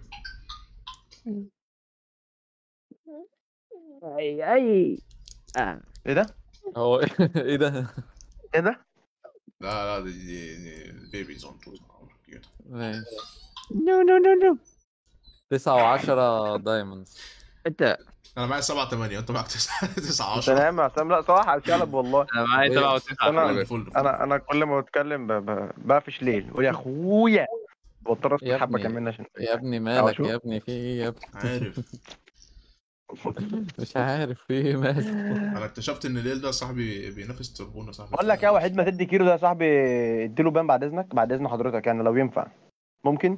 اي اي ايه ده؟ هو ايه ده ايه ده؟ لا لا دي دي, دي بيبيز اون طول ماشي نو نو نو نو تسعة وعشرة دايموندز انت انا معايا 7 8 انت معاك 9 9 انت 10 نايم يا حسام لا صح الكلب والله انا معايا إيه؟ سبعة وتسعة أنا- خلي بالك. فل انا انا كل ما بتكلم ب- ب- بقفش ليل قول يا اخويا بضطر اسكت يا حبه ابني. كمان عشان يا ابني مالك شوف. يا ابني في ايه يا ابني عارف مش عارف في ايه مالك انا اكتشفت ان الليل ده صاحبي بينافس تربون يا صاحبي بقول لك يا وحيد ما تدي كيلو ده يا صاحبي اديله بان بعد اذنك بعد اذن حضرتك يعني لو ينفع ممكن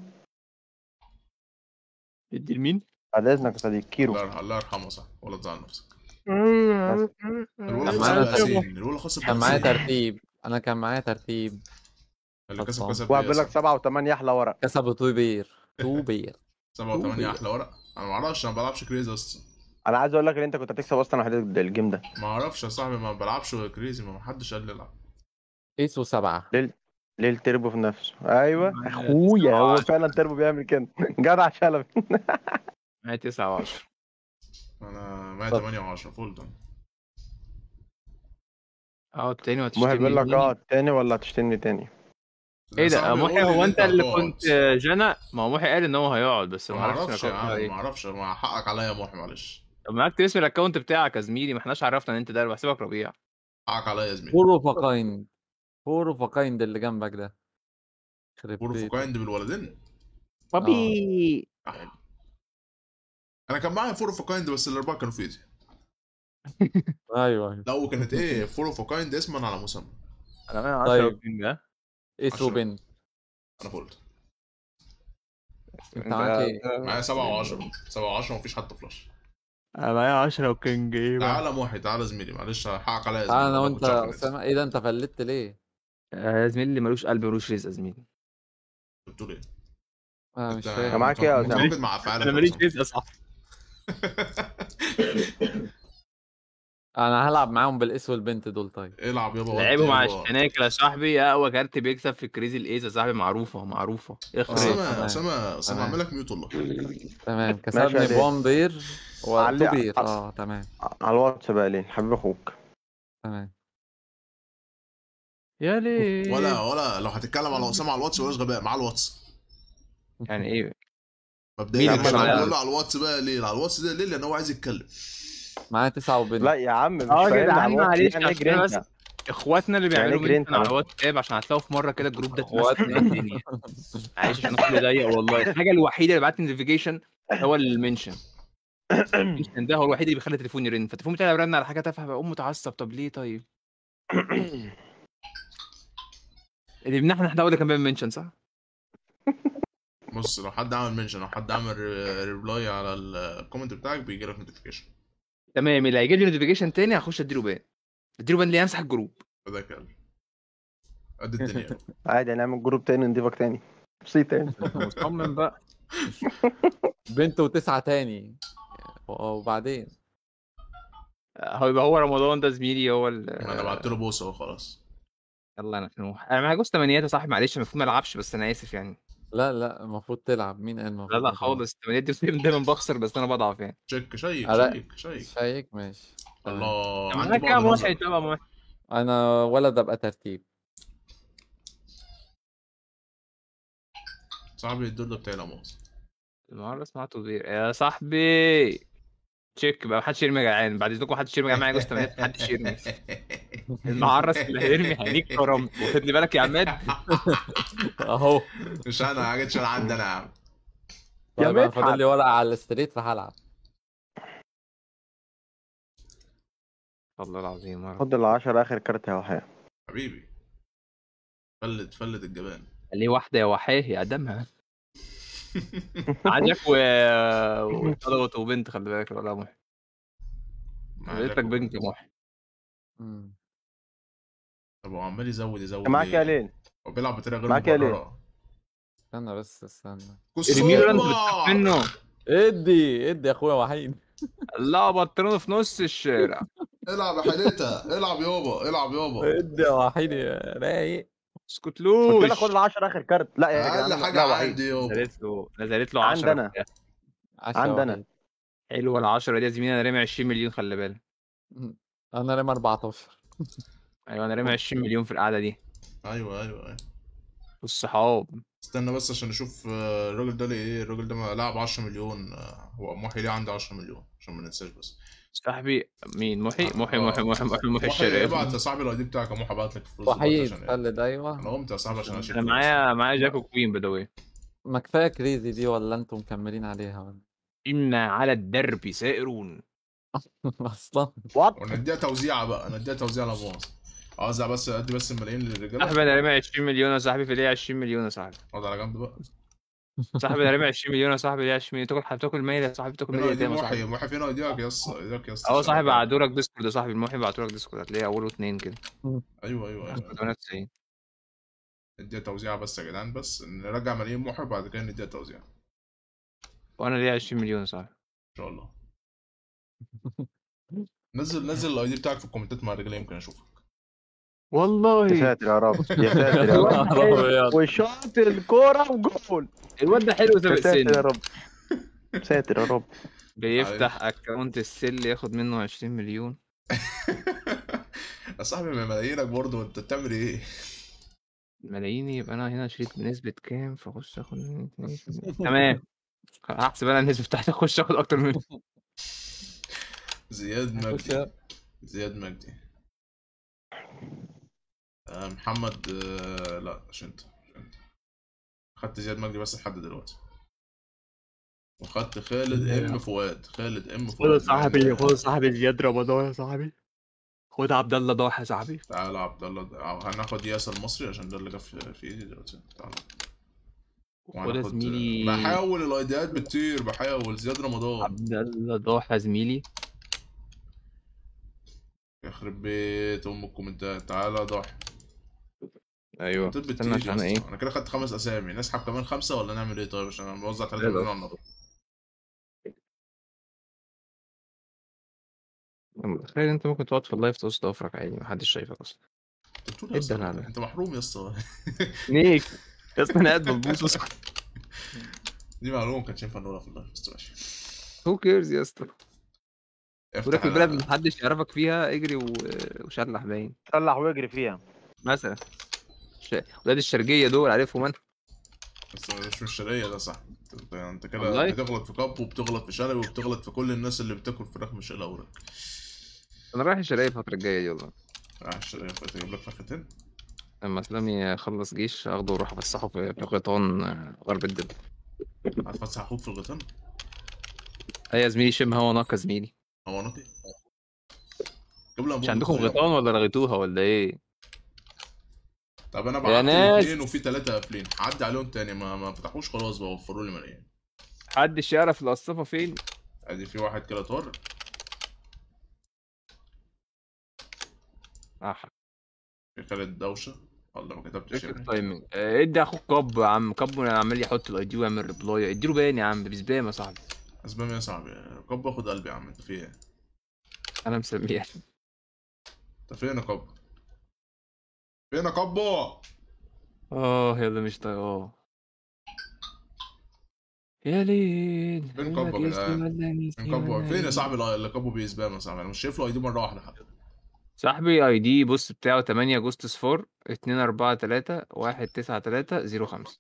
ادي لمين؟ بعد اذنك يا صديق كيلو الله يرحمه الله يرحمه صح ولا تزعل نفسك بس. الولا كان خسر معانا بقاسين الولا خسر كان معايا بقاسين. ترتيب انا كان معايا ترتيب اللي كسب خلصان. كسب وهقول لك سبعة وثمانية احلى ورق كسبوا تو بير تو بير 7 و8 احلى ورق انا ما اعرفش انا ما بلعبش كريزي اصلا انا عايز اقول لك ان انت كنت هتكسب اصلا وحيد الجيم ده ما اعرفش يا صاحبي ما بلعبش كريزي ما حدش قال لي العب ايسو سبعة ليه التربو في نفسه ايوه اخويا هو فعلا تربو بيعمل كده جدع شلبي معايا تسعة وعشرة انا معايا طب. 8 و10 فول ده اه التاني وهتشتمي محي بيقول لك تاني؟ اه تاني ولا تشتمني تاني ايه ده صاحبي محي قول لي هو إن انت اللي هتقعد. كنت جنى ما هو محي قال ان هو هيقعد بس ما ما عرفش اعرفش يا الأكونت عم إيه. ما اعرفش ما حقك عليا يا محي معلش طب ما اكتب اسم الاكونت بتاعك يا زميلي ما احناش عرفنا ان انت ده بحسبك ربيع حقك عليا يا زميلي فور اوف كايند فور اوف كايند اللي جنبك ده يخرب فور بيتك. فوكايند بالولدين بابي آه. انا كان معايا فور فوكايند بس الاربعه كانوا في ايدي ايوه ايوه لا وكانت ايه فور اوف كايند اسما على مسمى انا معايا 10 طيب. وكينج ها ايس عشرة. وبنت انا قلت انت معاك ايه؟ معايا 7 و10 7 و10 ومفيش حتى فلاش انا معايا 10 وكينج ايه بقى تعالى محي تعالى زميلي معلش حقك عليا يا تعال زميلي انا والله وانت كنت شايف الناس. اسامه ايه ده انت فلتت ليه؟ آه، يا زميلي اللي ملوش قلب ملوش رزق يا زميلي بتقول ايه؟ انا مش انت فاهم معاك ايه يا متواجد أسامة؟ مع افعالك انا يا ماليش أسامة. رزق يا صاحبي انا هلعب معاهم بالاس والبنت دول طيب العب يابا لعبوا مع يابا. الشناكل يا صاحبي اقوى كارت بيكسب في كريزي الايز يا صاحبي معروفه معروفه اخرب اسامه تمام. اسامه اسامه تمام. اعمل لك ميوت والله تمام ماشي كسبني عليك. بوان بير وتو علق- بير اه تمام على الواتس بقى ليه حبيب اخوك تمام يا ليه ولا ولا لو هتتكلم على اسامه على الواتس ولاش غباء مع الواتس يعني ايه مبدئيا مين كده اللي بقول على- له على الواتس بقى ليه على الواتس ده ليه لان هو عايز يتكلم معايا تسعة وبنت لا يا عم مش اه يا فاهمني جدعان على الواتس معلش يعني عشان اجري أنا انت بس اخواتنا اللي يعني بيعملوا اجري منشن انت على بس. الواتساب عشان هتلاقوا في مره كده الجروب ده اخواتنا. اتمسك الدنيا معلش عشان اخويا ضيق والله الحاجه الوحيده اللي بعت نوتيفيكيشن هو المنشن المنشن ده هو الوحيد اللي بيخلي التليفون يرن فالتليفون بتاعي لو رن على حاجه تافهه بقوم متعصب طب ليه طيب اللي بنحن احنا هو اللي كان بيعمل منشن صح؟ بص لو حد عمل منشن او حد عمل ريبلاي على الكومنت بتاعك بيجي لك نوتيفيكيشن تمام اللي هيجيب لي نوتيفيكيشن تاني هخش اديله بان اديله بان ليه امسح الجروب فده كلب قد الدنيا عادي هنعمل جروب تاني نضيفك تاني بسيط تاني مصمم بقى بنت وتسعة تاني وبعدين هو يبقى هو رمضان ده زميلي هو ال انا بعت له بوس اهو خلاص يلا انا نوح انا معايا جوز تمانيات يا صاحبي معلش المفروض ما العبش بس انا اسف يعني لا لا المفروض تلعب مين قال المفروض لا لا تلعب؟ خالص التمانيات دي دايما بخسر بس انا بضعف يعني شيك شيك لا. شيك شيك شايك ماشي تمام. الله معاك عندي كام بعد واحد نظر طبعا واحد انا ولد ابقى ترتيب صاحبي الدور ده بتاعي لا مؤاخذة المره سمعته غير يا صاحبي تشيك بقى محدش يرمي يا جدعان بعد اذنكم محدش يرمي يا جماعه معايا جوز تمانيات محدش يرمي المعرس اللي هيرمي هينيك كرم واخد لي بالك يا عماد اهو مش انا ما جتش انا عندي انا يا عم يا طيب انا مدحت. فاضل لي ورقة على الستريت فهلعب والله العظيم يا رب خد ال 10 اخر كارت يا وحياة حبيبي فلت فلت الجبان ليه واحده يا وحاه يا ادمها عجك و وطلبت وبنت خلي بالك ولا محي قلت لك بنت يا محي مم. طب هو عمال يزود يزود معاك ليه؟ يا ليل هو بيلعب بطريقه غير معاك يا ليل. مبرره استنى بس استنى ارميله انت كسوبة بتخاف منه ادي ادي يا اخويا وحيد لا بطلونه في نص الشارع العب يا حديتها العب يابا العب يابا ادي يا وحيد يا رايق اسكتلوش قلت لك خد ال 10 اخر كارت لا يا اقل جدعان حاجه لا وحيد عندي يابا نزلت له نزلت له عندي 10 أنا. عشا يا عندنا. وحيد. حلوه ال 10 دي يا زميلي انا رامي 20 مليون خلي بالك انا رامي 14 ايوه انا رامي 20 مليون في القعده دي ايوه ايوه ايوه والصحاب استنى بس عشان نشوف آه، الراجل ده ليه ايه الراجل ده ما لعب 10 مليون آه، هو محي ليه عنده 10 مليون عشان ما ننساش بس صاحبي مين محي محي محي محي محي محي محي ابعت الشرقاوي يا صاحبي الاي دي بتاعك يا محي ابعت لك الفلوس وحيد دلوقتي عشان إيه؟ خلد ايوه انا قمت يا صاحبي عشان اشيل انا فلوس. معايا معايا جاكو كوين باي ذا واي ما كفايه كريزي دي ولا انتم مكملين عليها ولا ان على الدرب سائرون اصلا وات ونديها توزيعه بقى نديها توزيعه لمؤاخذه اوزع بس ادي بس الملايين للرجاله صاحبي انا رامي 20 مليون يا صاحبي في ليه 20 مليون يا صاحبي اقعد على جنب بقى صاحبي انا رامي 20 مليون يا صاحبي ليه 20 مليون تاكل بتاكل ميل يا صاحبي بتاكل فين ميل ايدي قدام يا محي صاحبي محي فين ايديك يا اسطى ايديك يا اسطى اهو صاحبي بعتوا لك ديسكورد يا صاحبي المحي بعتوا لك ديسكورد هتلاقي اوله اتنين كده ايوه ايوه ايوه 98 نديها توزيعه بس يا جدعان بس نرجع ملايين محي وبعد كده نديها توزيعه ان وانا ليه 20 مليون يا صاحبي شاء الله نزل نزل الاي دي بتاعك في الكومنتات مع الرجاله يمكن اشوفك يا والله ساتر يا رب يا ساتر يا يا رب نهار أبيض. وشاط الكوره وجول الواد ده حلو يا سابق ساتر يا سن رب ساتر يا رب بيفتح اكونت السل ياخد منه 20 مليون يا صاحبي ما ملايينك برضه انت بتعمل ايه؟ ملايين يبقى انا هنا شريت بنسبة كام فاخش اخد منه 2%. تمام هحسب انا النسبة بتاعتي اخش اخد اكتر منه زياد خش مجدي يا- زياد مجدي آه، محمد آه، لا مش انت مش انت خدت زياد مجدي بس لحد دلوقتي وخدت خالد ام فؤاد خالد ام خد فؤاد يا صاحبي خد يا صاحبي زياد رمضان يا صاحبي خد عبد الله ضاحي يا صاحبي تعالى يا عبد الله أو هناخد ياسر المصري عشان ده اللي جه في في ايدي دلوقتي تعالى خد يا وهناخد- زميلي بحاول الايديات بتطير بحاول زياد رمضان عبد الله ضاحي يا زميلي يخرب بيت ام الكومنتات تعالى ضاحي ايوه كومنتات استنى بتطير يا عشان اسطى. ايه انا كده خدت خمس اسامي نسحب كمان خمسه ولا نعمل ايه طيب عشان انا بوزع 3 لا، لا. مليون على النهار تخيل انت ممكن تقعد في اللايف توسط ضفرك عادي محدش شايفك اصلا انت بتقول إيه يا اسطى الدلع ده؟ انت محروم يا اسطى نيك يا اسطى انا قاعد ببوس اسكت دي معلومه ما كانتش ينفع نقولها في اللايف بس ماشي هو كيرز يا اسطى افتح وراك على- البلد اللي محدش يعرفك فيها اجري و... وشلح باين طلع واجري فيها مثلا ش... ولاد الشرقية دول عارفهم انا بس مش مش شرقية ده صح انت, انت كده والله؟ بتغلط في كاب وبتغلط في شلبي وبتغلط في كل الناس اللي بتاكل فراخ مش الاورق انا رايح الشرقية الفترة الجاية دي والله راح الشرقية فات اجيب لك فرختين لما اسلامي يخلص جيش اخده واروح افسحه في في غيطان آه، غرب الدب هتفسح اخوك في الغيطان اي يا زميلي شم هوا ناقة زميلي هو نقي جيب له مش أنبوبة عندكم مية. غيطان ولا لغيتوها ولا ايه؟ طب انا يا بعت ناس. اثنين وفي ثلاثة قافلين عدي عليهم تاني ما ما فتحوش خلاص بقى وفروا لي ملايين محدش يعرف القصافة فين؟ ادي في واحد كده طار اه في خالد دوشة والله ما كتبتش فكرة يعني. تايمنج آه، ادي اخوك كاب يا عم كاب عمال يحط الاي دي ويعمل ريبلاي اديله باين يا عم بسبام يا صاحبي اسباب يا صاحبي كاب باخد قلبي يا عم انت في ايه؟ انا مسميها انت فين يا كاب؟ فين يا كابو؟ اه يلا مش طايقاه يا ليل فين كابو يا جدعان؟ فين كابو فين يا صاحبي ال- اللي كابو بيسبام يا صاحبي انا مش شايف له اي دي مره واحده حتى صاحبي اي دي بص بتاعه 8 اغسطس 4 2 4 3 1 9 3 0 5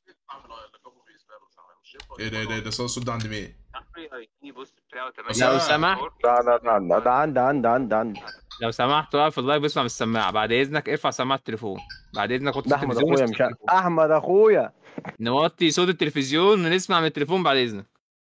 ايه ده ايه ده ايه ده الصوت ده عند مين؟ صاحبي اي دي بص بتاعه بس 8 لو أنا- سمحت لا لا لا لا ده عندي عندي عندي عندي لو سمحت واقف في اللايف اسمع من السماعه بعد اذنك ارفع سماعه التليفون بعد اذنك وطي ده احمد التلفزيون اخويا ونسمع مش التليفون. احمد اخويا نوطي صوت التلفزيون ونسمع من التليفون بعد اذنك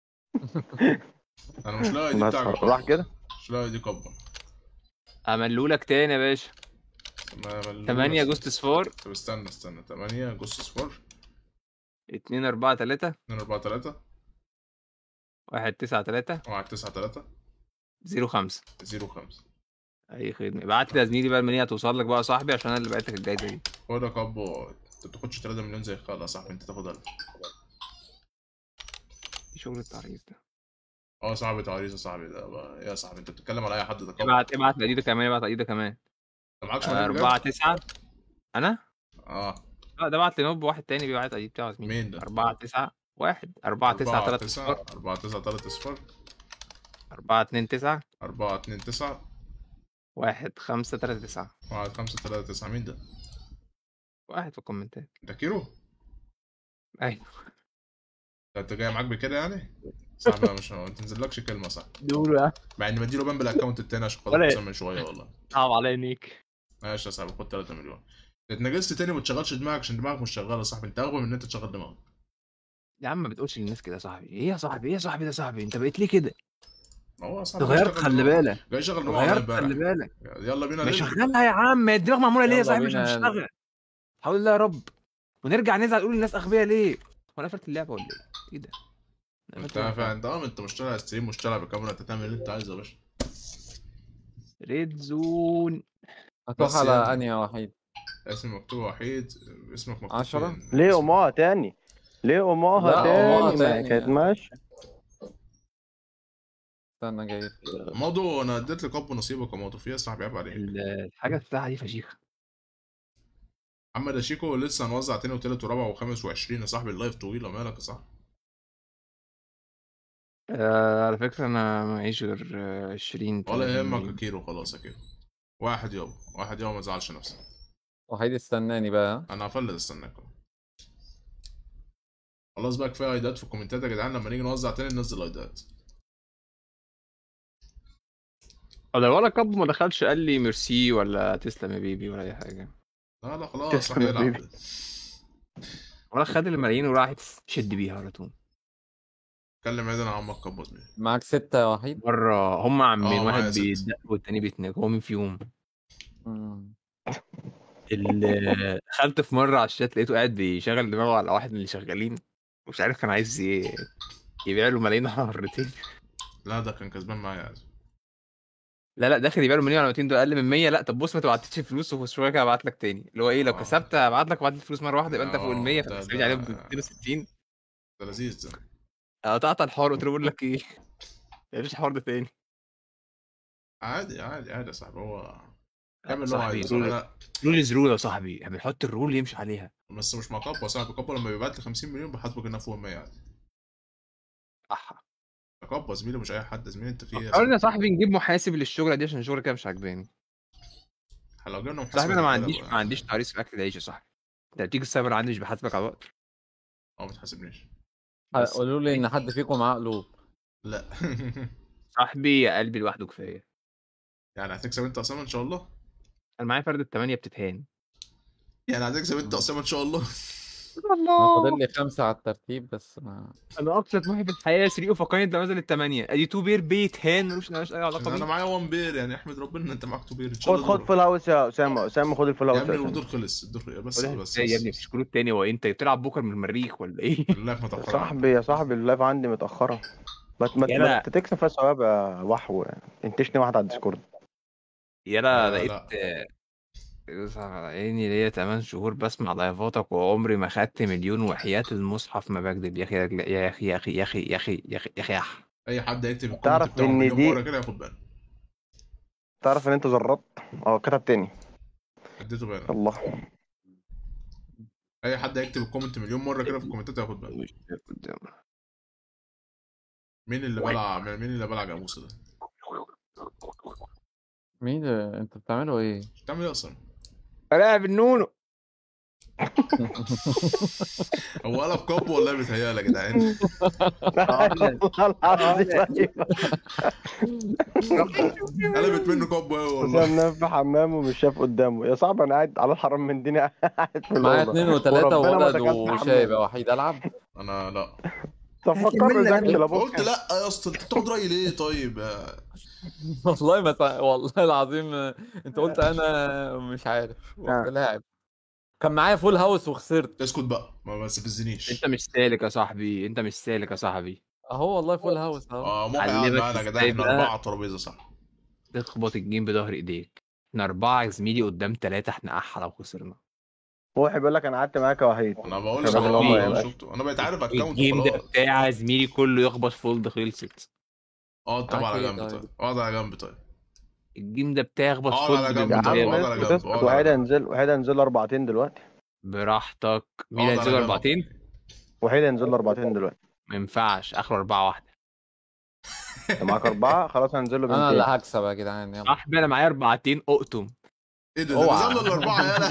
انا مش لاقي دي بس بتاعك راح كده مش لاقي دي كابو املولك تاني يا باشا ما- ما- 8 اغسطس 4 طب استنى استنى 8 اغسطس 4 2 4 3 2 4 3 1 9 3 1 9 3 0 5 0 5 اي خدمه ابعت لي يا زميلي بقى المنيه توصل لك بقى يا صاحبي عشان انا اللي بعت لك الجايزه دي خد يا كابو انت بتاخدش 3 مليون زي خالد يا صاحبي انت تاخد 1000 ايه شغل التعريف ده اه صاحبي تعريس يا صاحبي ده بقى ايه يا صاحبي انت بتتكلم على اي حد ده كابو ابعت ابعت لأديدة كمان ابعت لأديدة كمان انت معكش آه، مليون بجد؟ 4 9 انا اه لا ده بعت لنوب واحد تاني بيبعت اي بتاعه يا زميلي مين ده؟ 4 9 1 4 9 3 صفر 4 9 3 صفر 4 2 9 4 2 9 1 5 3 9 1 5 3 9 مين ده؟ واحد في الكومنتات ده كيرو؟ ايوه ده انت جاي معاك بكده يعني؟ صاحبي مش ما تنزلكش كلمه صح دول يا مع اني بديله بان بالاكونت التاني عشان خاطر ولا حسام من شويه والله صعب عليا نيك ماشي يا صاحبي خد 3 مليون اتنجزت تاني وما تشغلش دماغك عشان دماغك مش شغاله يا صاحبي انت اغبى من ان انت تشغل دماغك يا عم ما بتقولش للناس كده يا صاحبي ايه يا صاحبي ايه يا صاحبي ده صاحبي انت بقيت ليه كده ما هو يا صاحبي اتغيرت جاي يشغل خلي دماغه. بالك جاي يشغل دماغه اتغيرت امبارح خلي بالك يلا بينا ما ننزل. شغلها يا عم الدماغ معموله ليه يا يلا صاحبي مش بينا هتشتغل حول الله يا رب ونرجع نزعل نقول الناس اغبياء ليه وانا قفلت اللعبه ولا ايه ايه ده أنا انت قفلت اللعبة. فاهم انت اه انت مش طالع ستريم مش طالع بكاميرا انت تعمل اللي انت عايزه يا باشا ريد زون هتروح بس على يعني. انهي وحيد اسم مكتوب وحيد اسمك مكتوب عشرة؟ فين؟ ليه اسم- امها تاني ليه امها لا، أمها تاني ما تاني. كانت ماشي استنى جاي ماضو انا اديت لك اب نصيبك يا ماضو في ايه يا صاحبي عيب عليك ال- الحاجه بتاعها دي فشيخه محمد يا شيكو لسه هنوزع تاني وتالت ورابع وخامس وعشرين يا صاحبي اللايف طويله مالك يا صاحبي آه على فكره انا معيش غير آه، 20 ولا 30 يهمك جنيه. يا كيرو خلاص يا كيرو واحد يابا واحد يابا ما تزعلش نفسك وحيد استناني بقى ها؟ انا هفلت استناك خلاص بقى كفايه ايدات في الكومنتات يا جدعان لما نيجي نوزع تاني ننزل ايدات ولا ولا كاب ما دخلش قال لي ميرسي ولا تسلم يا بيبي ولا اي حاجه لا لا خلاص راح تسلم يا يلعب بيبي. ولا خد الملايين وراح شد بيها على طول اتكلم عيدا عن عمك كبر زميلي معاك ستة يا وحيد مره هم عمين اه، واحد معايا ست. بيدق والتاني بيتنك هو مين فيهم مم. اللي دخلت في مره على الشات لقيته قاعد بيشغل دماغه على واحد من اللي شغالين مش عارف كان عايز ي- يبيع له ملايين على مرتين لا ده كان كسبان معايا عادي لا لا داخل يبيع له مليون على 200 دول اقل من 100 لا طب بص ما تبعتش فلوس وشويه كده ابعت لك تاني اللي هو ايه لو اه. كسبت هبعت لك ابعت لي فلوس مره واحده يبقى انت فوق ال 100 اه، ده- فتحسب لي ده- عليهم ب 260 ده لذيذ ده قطعت الحوار قلت له بقول لك ايه مفيش حوار ده تاني عادي عادي عادي يا صاحبي هو يعمل اللي هو صاحبي عايزه رول لا رول از رول يا صاحبي احنا بنحط الرول يمشي عليها بس مش مع كابو يا صاحبي كابو لما بيبعت لي 50 مليون بحاسبه كانها فوق 100 عادي صح كابو يا زميلي مش اي حد يا زميلي انت في ايه يا فكرنا يا صاحبي؟ صاحبي نجيب محاسب للشغله دي عشان الشغله كده مش عاجباني احنا لو جبنا محاسب صاحبي انا ما هنتغلب عنديش يعني. ما عنديش تعريس في اكل العيش يا صاحبي انت بتيجي السايبر عندي مش بحاسبك على الوقت اه ما تحاسبنيش بس. قولوا لي ان حد فيكم معاه قلوب لا صاحبي يا قلبي لوحده كفايه يعني هتكسب انت اسامه ان شاء الله انا معايا فرد الثمانيه بتتهان يعني هتكسب انت اسامه ان شاء الله انا فاضل لي خمسة على الترتيب بس ما انا اقصى طموحي في الحياه 3 وفقاني ده نزل الثمانيه ادي تو بير بيتهان ملوش ملوش اي علاقه انا بيه معايا وان بير يعني احمد ربنا ان انت معاك تو بير ان شاء خد الله خد دور. فول هاوس يا اسامه اسامه خد الفول يا هاوس يا ابني أسامة. الدور خلص الدور خلص بس ولا بس ازاي يا ابني مفيش كروت تاني هو إيه؟ انت بتلعب بكره من المريخ ولا ايه؟ اللايف يا متأخر صاحبي يا صاحبي اللايف عندي متأخرة ما ما يلا. ما تكسب فيها ثواب يا وحو انتشني واحد على الديسكورد يلا لا، لقيت لا. آه، يوسف على عيني ليا 8 شهور بسمع لايفاتك وعمري ما خدت مليون وحياة المصحف ما بكذب يا اخي يا اخي يا اخي يا اخي يا اخي يا اخي يا اخي يا اخي اي حد هيكتب الكومنت تعرف بتاعه إن مليون دي- مره كده ياخد بالك تعرف ان انت زرطت اه كتب تاني اديته بالك الله اي حد هيكتب الكومنت مليون مره كده في الكومنتات ياخد بالك مين اللي بلع مين اللي بلع جاموسه ده مين ده؟ انتوا بتعملوا ايه؟ بتعمل ايه اصلا لاعب النونو هو قلب كاب ولا بيتهيألي يا جدعان والله العظيم قلبت منه كاب أوي والله اسامه نام في حمامه ومش شاف قدامه يا صاحبي انا قاعد على الحرام من ديني قاعد في معايا الأوضة. اتنين وتلاتة وربنا ما وولد دخلت حمام. وشايب يا وحيد العب انا لا طب فكرني ذاكر لابوك قلت لا يا اسطى انت بتاخد رايي ليه طيب يا- والله ما سا... والله العظيم انت قلت انا مش عارف رحت لاعب كان معايا فول هاوس وخسرت اسكت بقى ما ما تستفزنيش انت مش سالك يا صاحبي انت مش سالك يا صاحبي اهو والله فول هاوس اهو اه محي قاعد علمك معانا يا جدعان ازاي احنا بقى. اربعه على الترابيزه صح تخبط الجيم بظهر ايديك احنا اربعه يا زميلي قدام ثلاثه احنا احلى لو خسرنا هو بيقول لك انا قعدت معاك يا وحيد انا بقول لك شباب انا الأمة يا والله باشا. شفته انا بقيت عارف اكونت الجيم ده خلاص بتاع زميلي كله يخبط فولد خلصت اقعد طب على أكيد، جنب طيب. طيب اقعد على جنب طيب الجيم ده بتاع يخبط اقعد فولد على جنب يا طيب، عم اقعد على انت جنب، تسكت اقعد على وحيد جنب. هينزل وحيد هينزل له اربعتين دلوقتي براحتك مين اقعد على هينزلوا جنب. اربعتين؟ وحيد هينزل له اربعتين دلوقتي ما ينفعش اخر اربعه واحده انت معاك اربعه خلاص هنزل له انا اللي بنتين هكسب يا جدعان يلا صاحبي انا معايا اربعتين اقطم ايه ده اوعى. ده نزلنا الاربعه يالا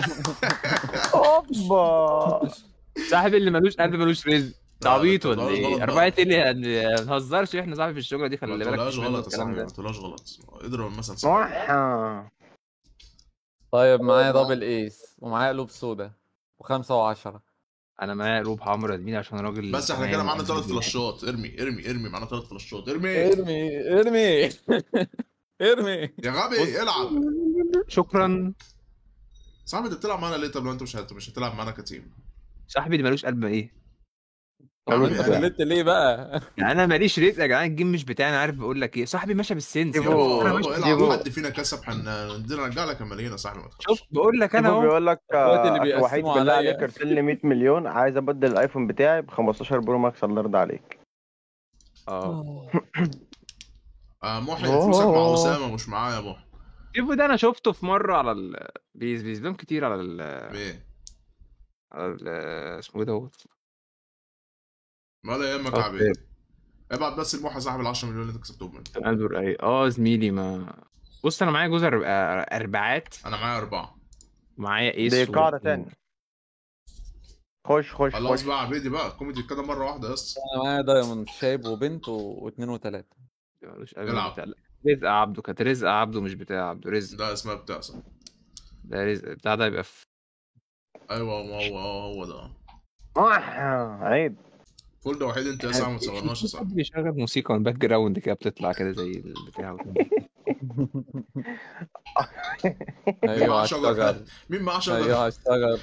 اوبا صاحبي اللي ملوش قلب ملوش رزق لا، تعبيط لا، ولا غلط ايه؟ بقى. اربعه ايه اللي هن- ما نهزرش احنا صاحبي في الشغله دي ما خلي بالك تقولهاش مش منه غلط يا الكلام صاحبي ده ما تقولهاش غلط اضرب مثلا صح صح طيب معايا دبل ايس ومعايا قلوب سودا وخمسة وعشرة انا معايا قلوب حمرا يا زميلي عشان راجل بس احنا كده تمام معانا وقلبي ثلاث بيحب. فلاشات ارمي ارمي ارمي معانا ثلاث فلاشات ارمي ارمي ارمي ارمي يا غبي العب شكرا صاحبي انت بتلعب معانا ليه طب لو انت مش هت... مش هتلعب معانا كتيم صاحبي اللي ملوش قلب ايه؟ عم انت يعني. خليت ليه بقى يعني انا ماليش رزق يا جدعان الجيم مش بتاعي انا عارف بقول لك ايه صاحبي ماشي بالسنس ديفو. يابا. انا يابا ماشي العب ديفو. حد فينا كسب هندينا نرجع لك الملايين يا صاحبي ما تخافش. شوف بقول لك انا انا اهو بيقول لك دلوقتي اللي آه، بيقسموا وحيد بالله عليا. عليك ارسل لي 100 مليون عايز ابدل الايفون بتاعي ب 15 برو ماكس الله يرضى عليك اه آه محي فلوسك مع أوه. اسامه مش معايا يا محي شوفوا ده انا شفته في مره على ال بيز بيز لهم كتير على ال بايه على ال اسمه ايه دوت ولا يهمك يا عبيد ابعت بس المحي صاحب ال 10 مليون اللي انت كسبتهم انت انظر اي اه زميلي ما بص انا معايا جوز أرب- آه، اربعات انا معايا اربعه معايا ايس دي و- قاعده تاني خش خش خلاص خش بقى عبيدي بقى كوميدي كده مره واحده يا اسطى انا معايا دايموند شايب وبنت و... واثنين وثلاثة ملوش قلب العب. بتاع لا. رزق عبده كانت رزق عبده مش بتاع عبده رزق ده اسمها بتاع صح ده رزق بتاع ده يبقى في ايوه ما هو هو هو ده آه، عيب فول ده وحيد انت يا صاحبي ما تصورناش يا صاحبي حد بيشغل موسيقى من باك جراوند كده بتطلع كده زي البتاع ايوه معاه على شجر؟ الشجر مين معاه شجر؟ ايوه على الشجر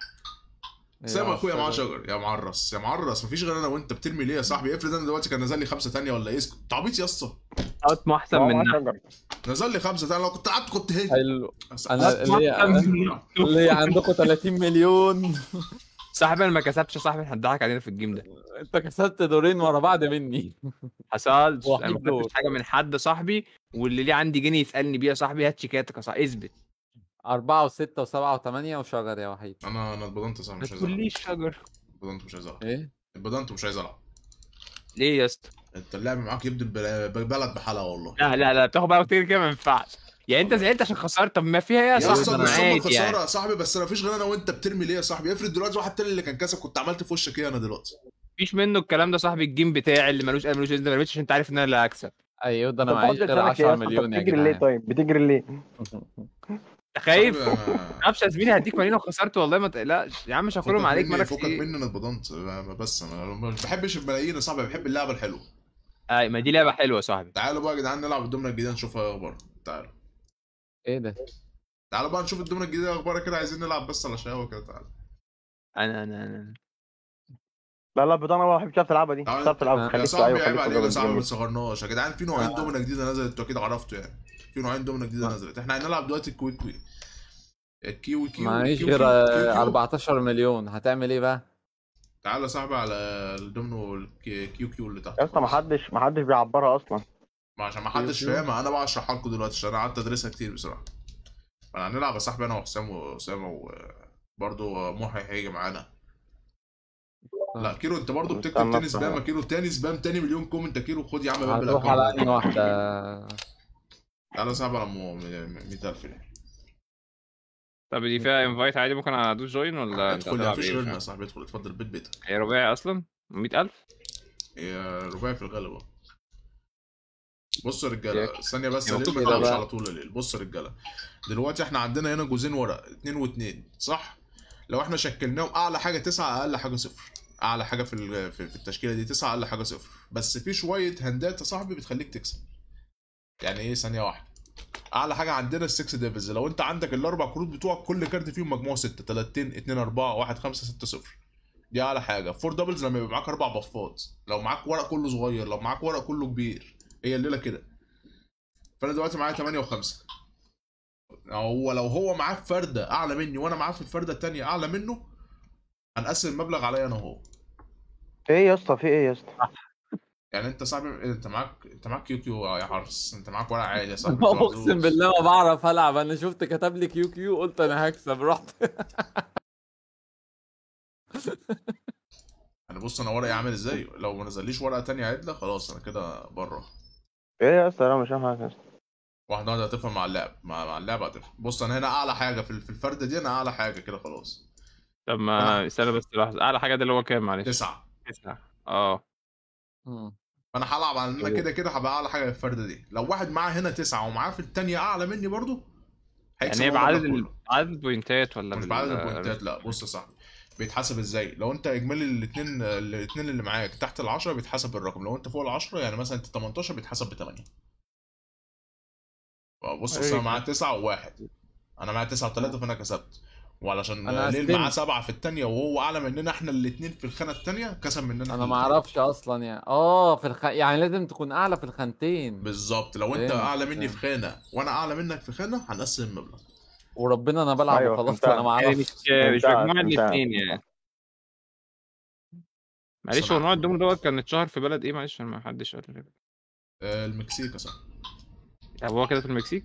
سام أيوة على اخويا معاه الشجر. شجر يا معرس يا معرس مفيش غير انا وانت بترمي ليه يا صاحبي افرض انا دلوقتي كان نزل لي خمسه تانية ولا ايه اسكت أنت عبيط يا اسطى اسمه احسن هو من معاه نحو. شجر. نزل لي خمسه تانية لو كنت قعدت كنت هيك حلو انا اللي هي اللي هي عندكم 30 مليون صاحبي انا ما كسبتش يا صاحبي احنا اتضحك علينا في الجيم ده انت كسبت دورين ورا بعض مني حصلش واحد انا ما دور. خدتش حاجه من حد صاحبي واللي ليه عندي جنيه يسالني بيه يا صاحبي هات شيكاتك يا صاحبي اثبت أربعة وستة وسبعة وثمانية وشجر يا وحيد انا انا اتبضنت يا صاحبي ما مش عايز العب تقوليش شجر اتبضنت مش عايز العب إيه؟ اتبضنت ومش عايز العب ليه يا اسطى انت اللعب معاك يبدو البل- بلد بحالها والله لا لا لا بتاخد بقى كتير كده ما ينفعش يعني انت زعلت عشان خسرت طب ما فيها ايه يا يا صاحبي اسطى انا مش هم عادي خساره يعني يا صاحبي بس انا مفيش غير انا وانت بترمي ليه يا صاحبي افرض دلوقتي واحد تاني اللي كان كسب كنت عملت في وشك ايه انا دلوقتي مفيش منه الكلام ده صاحبي الجيم بتاعي اللي ملوش ملوش انت ما رميتش عشان انت عارف ان انا اللي هكسب أيوه ده أنا طب معيش بقعد غير لسانك إيه 10 يا اسطى؟ مليون يا بتجري ليه جدعان طيب بتجري ليه انت خايف صاحبي ما أنا- تخافش يا زميلي هديك مليون لو خسرت والله ما تقلقش يا عم مش هاكلهم فكك عليك مني- مالك فكك ايه مني انا اتبضنت بس انا ما بحبش الملايين يا صاحبي بحب اللعبه الحلوه اي ما دي لعبه حلوه يا صاحبي تعالوا بقى يا جدعان نلعب الدومنه الجديده نشوفها ايه اخبارها تعالوا إيه ده؟ تعالوا بقى نشوف الدومنه الجديده اخبارها كده عايزين نلعب بس على شقاوه كده تعالوا انا انا انا لا لا بضاعة ما بحبش تلعبها دي مش تعال- بتعرف تلعبها يا يا خليك صاحبي ايوه عيب خليك عليك يا صاحبي ما تجرب. تصغرناش يا جدعان في نوعين آه. دومنه جديده نزلت انتوا اكيد عرفتوا يعني في نوعين دومنه جديده نزلت احنا هنلعب دلوقتي الكويك كوي الكيوي كيو معيش كيو غير كيو كيو آه، كيو. 14 مليون هتعمل إيه بقى؟ تعالى يا صاحبي على الدومينو الكيو كيو اللي تحت يا اسطى ما حدش ما حدش بيعبرها اصلا ما عشان ما حدش كيو كيو. فاهمها انا بقى اشرحها لكم دلوقتي عشان انا قعدت ادرسها كتير بصراحه فانا هنلعب يا صاحبي انا وحسام واسامه وبرضه محي هيجي معانا لا كيلو انت برضه بتكتب استنى تاني استنى. سبام يا كيلو تاني سبام تاني مليون كومنت يا كيلو خد يا عم باب هتروح على الاكونت أنهي واحدة؟ تعالى يا صاحبي على 100000 يعني طب دي فيها انفايت عادي ممكن ادوس جوين ولا انت ادخل يا هتلعب مفيش ايه غيرنا يا مش صاحبي ادخل اتفضل بيت بيتك عارف. هي رباعي اصلا 100000 هي رباعي في الغالب اه. بصوا يا رجاله ياك. ثانيه بس يا ليه مكتوب ما كده تلعبش بقى. على طول الليل بصوا يا رجاله دلوقتي احنا عندنا هنا جوزين ورق اتنين واتنين صح لو احنا شكلناهم اعلى حاجه تسعة اقل حاجه صفر اعلى حاجه في ال- في في التشكيله دي تسعة اقل حاجه صفر بس في شويه هندات يا صاحبي بتخليك تكسب يعني ايه ثانيه واحده اعلى حاجه عندنا السكس ديفلز لو انت عندك الاربع كروت بتوعك كل كارت فيهم مجموعه 6 3 2 4 1 5 6 0 دي اعلى حاجه فور دبلز لما يبقى معاك اربع بفات لو معاك ورق كله صغير لو معاك ورق كله كبير هي الليله كده فانا دلوقتي معايا 8 و5 هو لو هو معاه في فرده اعلى مني وانا معاه في الفرده الثانيه اعلى منه هنقسم المبلغ عليا انا وهو في ايه يا اسطى في ايه يا اسطى يعني انت صاحبي انت معاك انت معاك كيو كيو يا حرس انت معاك ورق عادي يا صاحبي أنت اقسم محظوظ. بالله ما بعرف العب انا شفت كتب لي كيو كيو قلت انا هكسب رحت انا بص انا ورقي عامل ازاي لو ما نزليش ورقه تانية عدله خلاص انا كده بره في ايه يا اسطى انا مش فاهم حاجه يا اسطى واحده واحده هتفهم مع اللعب مع, مع اللعب هتفهم بص انا هنا اعلى حاجه في في الفرده دي انا اعلى حاجه كده خلاص طب ما استنى بس لحظه اعلى حاجه ده اللي هو كام معلش تسعه تسعة اه مم. فانا هلعب على ان انا أيوه. كده كده هبقى اعلى حاجه في الفرده دي لو واحد معاه هنا تسعه ومعاه في الثانيه اعلى مني برضو هيكسب يعني هي هو بعدد المبلغ ال... كله. عدد البوينتات ولا مش بال- بعدد البوينتات لا بص يا صاحبي بيتحسب ازاي لو انت اجمالي الاثنين الاثنين اللي معاك تحت ال 10 بيتحسب بالرقم لو انت فوق ال 10 يعني مثلا انت 18 بيتحسب ب 8 بص أصل انا أيوه. معايا 9 وواحد انا معايا 9 و3 فانا كسبت وعلشان أنا ليل أستلم. معاه سبعه في الثانيه وهو اعلى مننا احنا الاثنين في الخانه الثانيه كسب مننا انا إحنا ما الاتنين. اعرفش اصلا يعني اه في الخ... يعني لازم تكون اعلى في الخانتين بالظبط لو انت فهمت، اعلى مني في فهمت. خانه وانا اعلى منك في خانه هنقسم المبلغ وربنا انا بلعب أيوة، وخلاص فهمتها. انا ما يعني مش اعرفش مش فهمتها، مجموع فهمتها. الاثنين يعني معلش صراحة. هو نوع الدوم دوت كان اتشهر في بلد ايه معلش ما حدش قال لي. آه، المكسيك يا صاحبي طب هو كده في المكسيك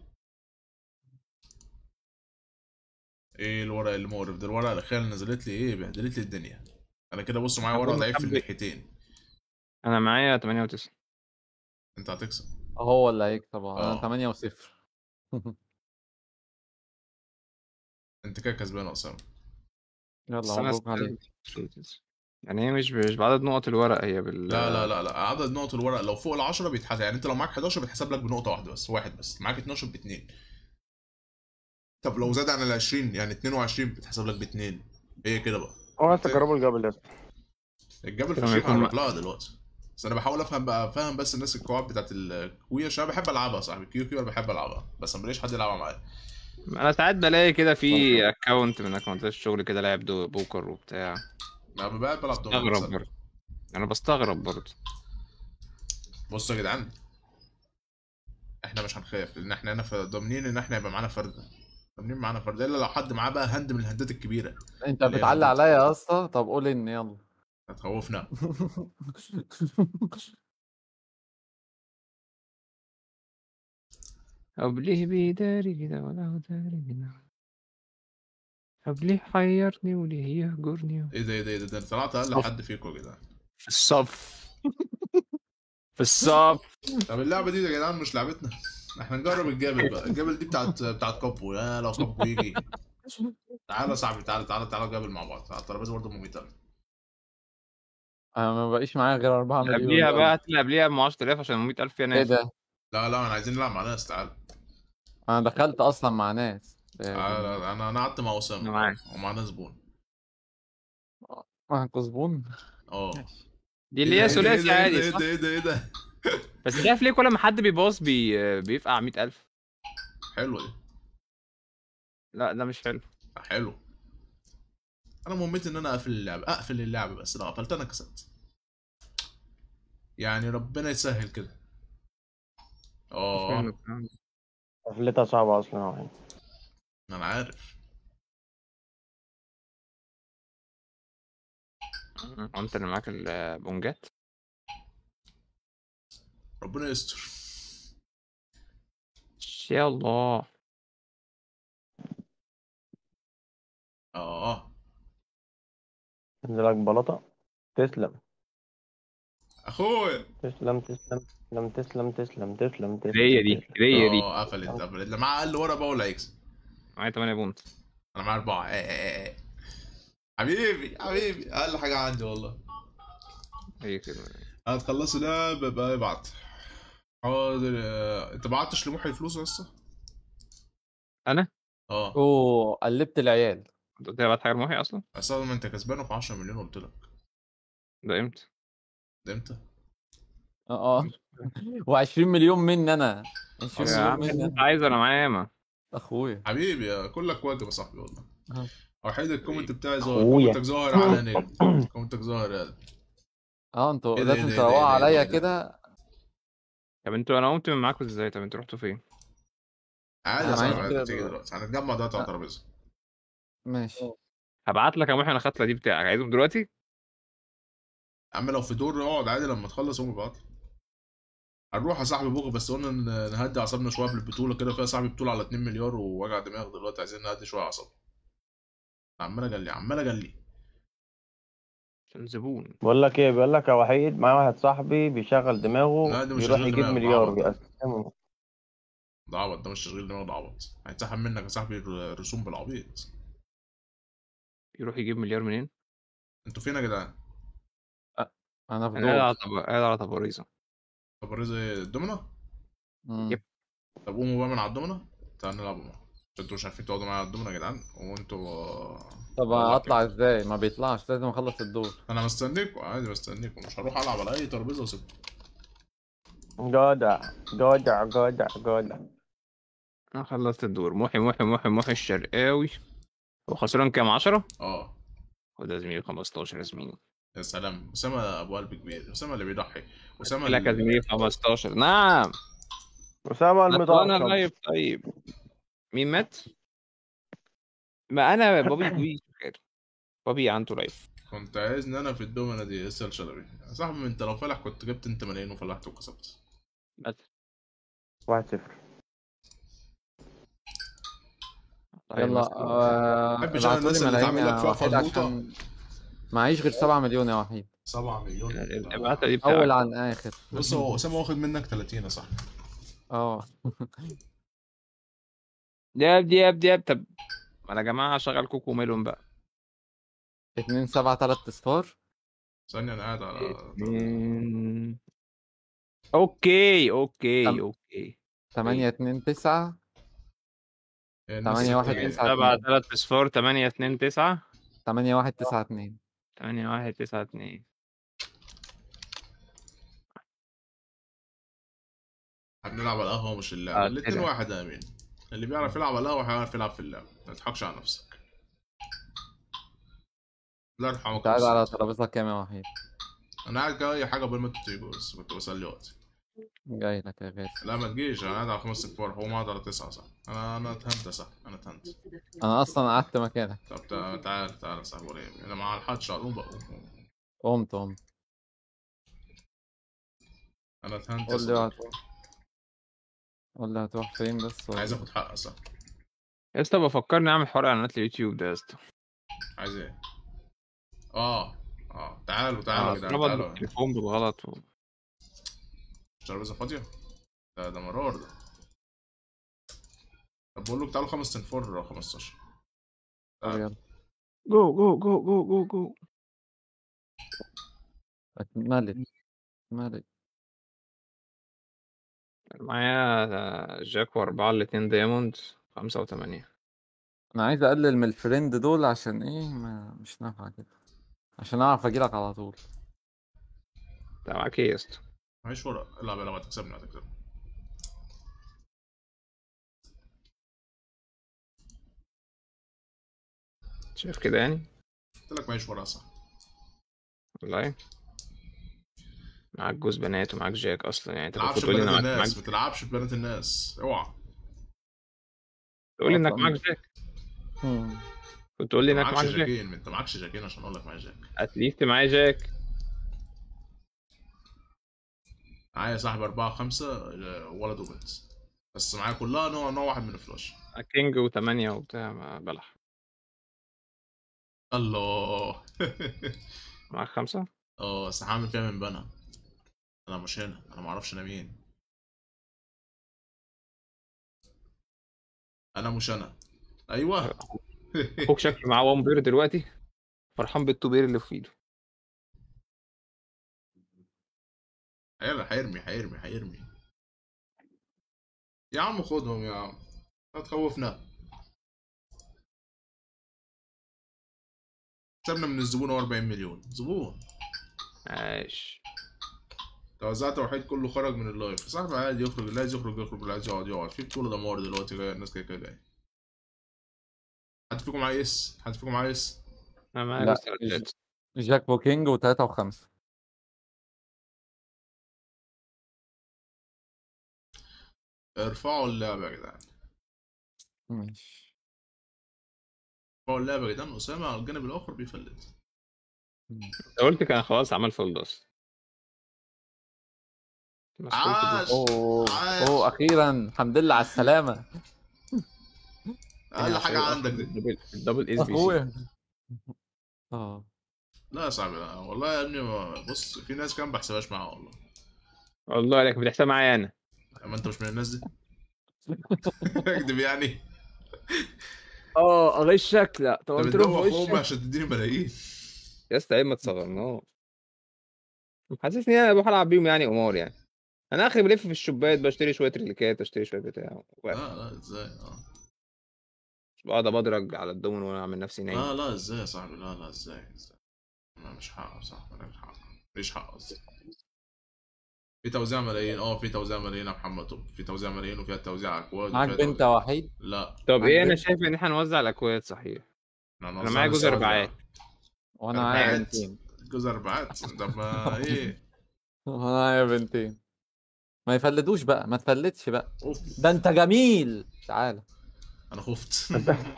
ايه الورق اللي مقرف ده الورقه الاخيره اللي نزلت لي ايه بهدلت لي الدنيا انا كده بص معايا ورق أظن ضعيف في حب- الناحيتين انا معايا 8 و9 انت هتكسب هو اللي هيكسب اه. آه. انا 8 و0 انت كده كسبان يا اسامه يلا بس انا مبروك عليك است- يعني هي مش مش بعدد نقط الورق هي بال لا لا لا لا عدد نقط الورق لو فوق ال 10 بيتحسب يعني انت لو معاك 11 بيتحسب لك بنقطه واحده بس واحد بس معاك 12 باثنين طب لو زاد عن ال 20 يعني 22 بيتحسب لك باثنين هي كده بقى هو يا اسطى جربوا الجبل يا اسطى الجبل كمان فشيخ يكون هنروح لها دلوقتي بس انا بحاول افهم بقى فاهم بس الناس القواعد بتاعت الكوية عشان أنا بحب العبها صاحبي كيو كيو انا بحب العبها بس ما بلاقيش حد يلعبها معايا انا ساعات بلاقي كده في اكونت من اكونتات الشغل كده لاعب دو- بوكر وبتاع انا بقى بلعب دومينو بستغرب برضه انا بستغرب برضه بصوا يا جدعان احنا مش هنخاف لان احنا هنا ف- ضامنين ان احنا يبقى معانا فرده ضامنين معانا فرده الا لو حد معاه بقى هند من الهندات الكبيره انت اللي هي بتعلي الهندات عليا يا اسطى طب قول ان يلا هتخوفنا طب ليه بيداري كده ولا هو داري كده طب ليه حيرني وليه يهجرني ايه ده ايه ده ايه ده ده أنا طلعت اقل حد فيكم يا جدعان في الصف في الصف طب اللعبه دي يا جدعان مش لعبتنا احنا نجرب الجبل بقى الجبل دي بتاعت بتاعت كابو يا لو كابو يجي تعالى يا صاحبي تعالى تعالى تعالى جبل مع بعض على الترابيزه برضه مميته انا ما بقيش معايا غير 4 اللي مليون قبليها يلا. بقى هات اللي قبليها ب 10000 عشان 100000 فيها ايه ناس ده لا لا انا عايزين نلعب مع ناس تعالى انا دخلت اصلا مع ناس تعالى انا انا قعدت مع أنا اسامه معاك. ومعانا زبون معاك زبون اه دي اللي هي ثلاثي ايه عادي ده صح؟ ايه ده ايه ده بس شايف ليه كل ما حد بيباص بي... بيفقع 100000 حلو دي لا ده مش حلو حلو انا مهمتي ان انا اقفل اللعبه اقفل اللعبه بس لو قفلت انا كسبت يعني ربنا يسهل كده اه قفلتها صعبة أصلا أهو. انا عارف هو انت اللي معاك البونجات ربنا يستر يا الله اه انزلك بلاطة تسلم اخويا تسلم تسلم تسلم تسلم تسلم تسلم تسلم هي دي تسلم. هي دي اه قفلت قفلت اللي معاه اقل ورقه بقى ولا هيكسب معايا 8 بونت انا معايا اربعه آه آه آه. حبيبي حبيبي اقل حاجه عندي والله هي كده هتخلصوا لعبه بقى ابعت حاضر آه، انت بعتش لمحي الفلوس لسه؟ انا اه اوه قلبت العيال انت قلت لي ابعت حاجه لمحي اصلا بس ما انت كسبانه في 10 مليون قلت لك ده امتى ده امتى؟ اه اه و20 مليون مني انا 20 يا مليون عم مني انت انا عايز انا معايا ياما اخويا حبيبي يا كلك واجب يا صاحبي والله أه. وحيد الكومنت بتاعي ظاهر أخويا. كومنتك ظاهر على نيل كومنتك ظاهر يا قلبي. اه انتوا إيه ده، إيه لازم ده، إيه ده، إيه تروقوا ده، عليا إيه ده؟ كده طب انتوا انا قمت من معاكم ازاي طب انتوا رحتوا فين عادي أنا يا صاحبي معايا عادي كده تيجي دلوقتي. دلوقتي هنتجمع دلوقتي على أه. الترابيزه ماشي هبعت لك يا محي انا الخطله دي بتاعك عايزهم دلوقتي يا عم لو في دور اقعد عادي لما تخلص قوم ابعت هنروح يا صاحبي بكره بس قلنا ن- نهدي اعصابنا شويه في البطوله كده فيها صاحبي بطوله على 2 مليار ووجع دماغ دلوقتي عايزين نهدي شويه اعصابنا عمال اجلي عمال اجلي عشان زبون بقول لك ايه بقول لك يا وحيد معايا واحد صاحبي بيشغل دماغه لا، ده مش يروح شغال يجيب دماغ، مليار ده عبط. ويقسمه ده عبط ده مش تشغيل دماغ ده عبط هيتسحب منك يا صاحبي الر- رسوم بالعبيط يروح يجيب مليار منين انتوا فين يا جدعان؟ انا في انا قاعد على دور طب... قاعد على تباريزه طب الرزق ايه الدومنة؟ مم. يب. طب قوموا بقى من على الدومنة تعالوا نلعب مع بعض. انتوا مش عارفين تقعدوا معايا على الدومنة يا جدعان وانتوا آه، طب والله اطلع كده. ازاي ما بيطلعش لازم اخلص الدور انا مستنيكم عادي مستنيكم مش هروح العب على اي ترابيزه واسيبكم جدع جدع جدع جدع انا خلصت الدور محي محي محي محي الشرقاوي هو خسران كام 10 اه خد يا زميلي 15 يا زميلي يا سلام اسامه ابو قلب كبير اسامه اللي بيضحي اسامه لك يا اللي- زميلي 15 نعم أسامة لا، طب انا المدرب لايف طيب مين مات؟ ما انا بابي بابي خير بابي عنده لايف كنت عايزني انا في الدومنة دي اسال شلبي يا صاحبي انت لو فلح كنت جبت انت ملايين وفلحت وكسبت بس واحد صفر طيب، يلا بس- آه، بحبش أنا ابعتولي الناس اللي ملايين تعمل يا لك فيها وحيد فرموطة. عشان معيش غير 7 مليون يا وحيد 7 مليون الابعاثه دي اول بتاعك عن اخر بص هو اسامه واخد منك 30 يا صاحبي اه دياب دياب دياب طب انا يا جماعه شغل كوكو ميلون بقى 2 7 3 اصفار ثانيه انا قاعد على اتنين- اوكي اوكي طب- اوكي 8 2 9 هي الناس تمانية واحد التانية. تسعة. سبعة تلات اصفار تمانية اتنين تسعة 8 1 9 2 تمانية واحد تسعة اتنين هنلعب على القهوه مش اللعبه آه، الاتنين كده. واحد يا امين اللي بيعرف يلعب على القهوه هيعرف يلعب في اللعبه ما تضحكش على نفسك لا يرحمك انت قاعد يا على أستاذ. ترابيزه كام يا وحيد انا قاعد كده اي حاجه قبل ما انتوا تيجوا بس كنت بسلي وقتي جاي لك يا غالي لا ما تجيش انا قاعد على خمس صفار هو قاعد على تسعه صح انا انا اتهنت صح انا اتهنت انا اصلا قعدت مكانك طب تع- تعال تعال يا صاحبي وريني انا مع الحدش على قوم بقى قوم قوم. قمت قمت انا اتهنت يا قول لي صديقي. هتروح قول لي هتروح فين بس عايز اخد حق صح يا اسطى بفكرني اعمل حوار اعلانات اليوتيوب ده يا اسطى عايز ايه اه اه تعالوا تعالوا يا جدعان ربط تعالوا بالتليفون بالغلط و... ترابيزه فاضيه ده ده مرار ده طب بقول له تعالوا خمس تنفور 15 طب يلا جو جو جو جو جو جو اتملت اتملت معايا جاك واربعة الاتنين دايموند خمسة وتمانية انا عايز اقلل من الفريند دول عشان ايه ما مش نافعه كده عشان اعرف اجيلك على طول ده معاك ايه يا اسطى؟ معيش ورق العب العب هتكسبني هتكسبني شايف كده يعني؟ قلت لك معيش ورق صح والله معاك جوز بنات ومعاك جاك اصلا يعني انت ما المفروض تلعبش تقول لي ببنات انك معاك الناس ما تلعبش ببنات الناس اوعى تقول لي انك أصلاً. معاك جاك مم. كنت تقول لي ما انك معكش معاك جاك جاكين انت معكش جاكين عشان اقول لك معايا جاك اتليست معايا جاك معايا يا صاحبي أربعة خمسة آه، ولد وبنت بس معايا كلها نوع نوع واحد من الفلاش معاك كينج وتمانية وبتاع ما بلح الله معاك خمسة اه بس هعمل فيها من بنا انا مش هنا انا معرفش انا مين انا مش انا ايوه اخوك شكله معاه وان بير دلوقتي فرحان بالتو بير اللي في ايده هيرمي هيرمي هيرمي هيرمي يا عم خدهم يا عم لا تخوفنا كسبنا من الزبون هو 40 مليون زبون عاش توزعت وحيد كله خرج من اللايف صاحبي عادي يخرج اللي عايز يخرج يخرج اللي عايز يقعد يقعد في بطولة دمار دلوقتي جاية الناس كده كده جاية حد فيكم عايز حد فيكم عايز انا معايا لا، جوز تلاتات جاك بوكينج وتلاتة وخمسة ارفعوا اللعبة يا جدعان ماشي ارفعوا اللعبة يا جدعان أسامة على الجانب الآخر بيفلت انت قلت كان خلاص عمل فول اصلا مسؤول في عاش اوه عاش. اوه اخيرا الحمد لله على السلامة أقل حاجة عندك دي الدبل الدبل اس بي سي اخويا اه لا يا صاحبي لا والله يا ابني ما- بص في ناس كان بحسبهاش معاها والله والله عليك بتحسب معايا انا اما انت مش من الناس دي اكدب يعني اه اغشك لا طب انت قلت له بتدوق في اخوهم وشك عشان تديني ملايين يا اسطى عيب ما تصغرناش محسسني انا بروح العب بيهم يعني قمار يعني انا اخري بلف في الشباك بشتري شويه ريليكات اشتري شويه بتاع واقف. لا لا ازاي اه بقعد ابدرج على الدومن وانا اعمل نفسي نايم لا لا ازاي يا صاحبي لا لا ازاي ازاي ما مش حق صح ما مش حق مفيش حق قصدي في توزيع ملايين اه في توزيع ملايين يا محمد طب في توزيع ملايين وفيها توزيع اكواد معاك وفيها بنت توزيع- وحيد لا طب ايه انا عندك؟ شايف ان احنا نوزع الاكواد صحيح احنا انا نوزع معايا بس جوز توزيع. اربعات وانا معايا أربعات. بنتين جوز اربعات طب ما ايه وانا معايا بنتين ما يفلتوش بقى ما تفلتش بقى اوف ده انت جميل تعالى انا خفت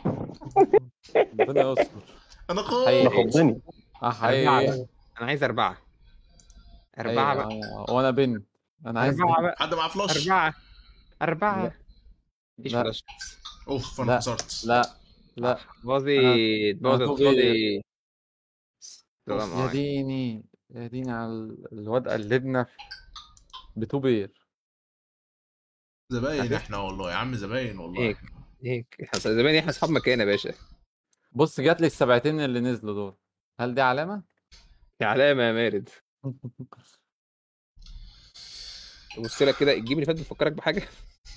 ربنا يستر انا حقيقي. خفت خضني احيي أربعة. انا عايز اربعه اربعه بقى أيوة، وانا بنت انا عايز اربعه بنت. بقى حد معاه فلاش اربعه اربعه مفيش لا. فلاش اوف انا لا. خسرت لا لا باظي باظي أنا باظي السلام يا عليكم ديني يا ديني على ال- الواد قلبنا بتوبير زباين احنا والله يا عم زباين والله هيك. هيك احنا زمان احنا اصحاب مكان يا باشا بص جات لي السبعتين اللي نزلوا دول هل دي علامة؟ يا علامه يا مارد بص لك كده الجيم اللي فات بيفكرك بحاجه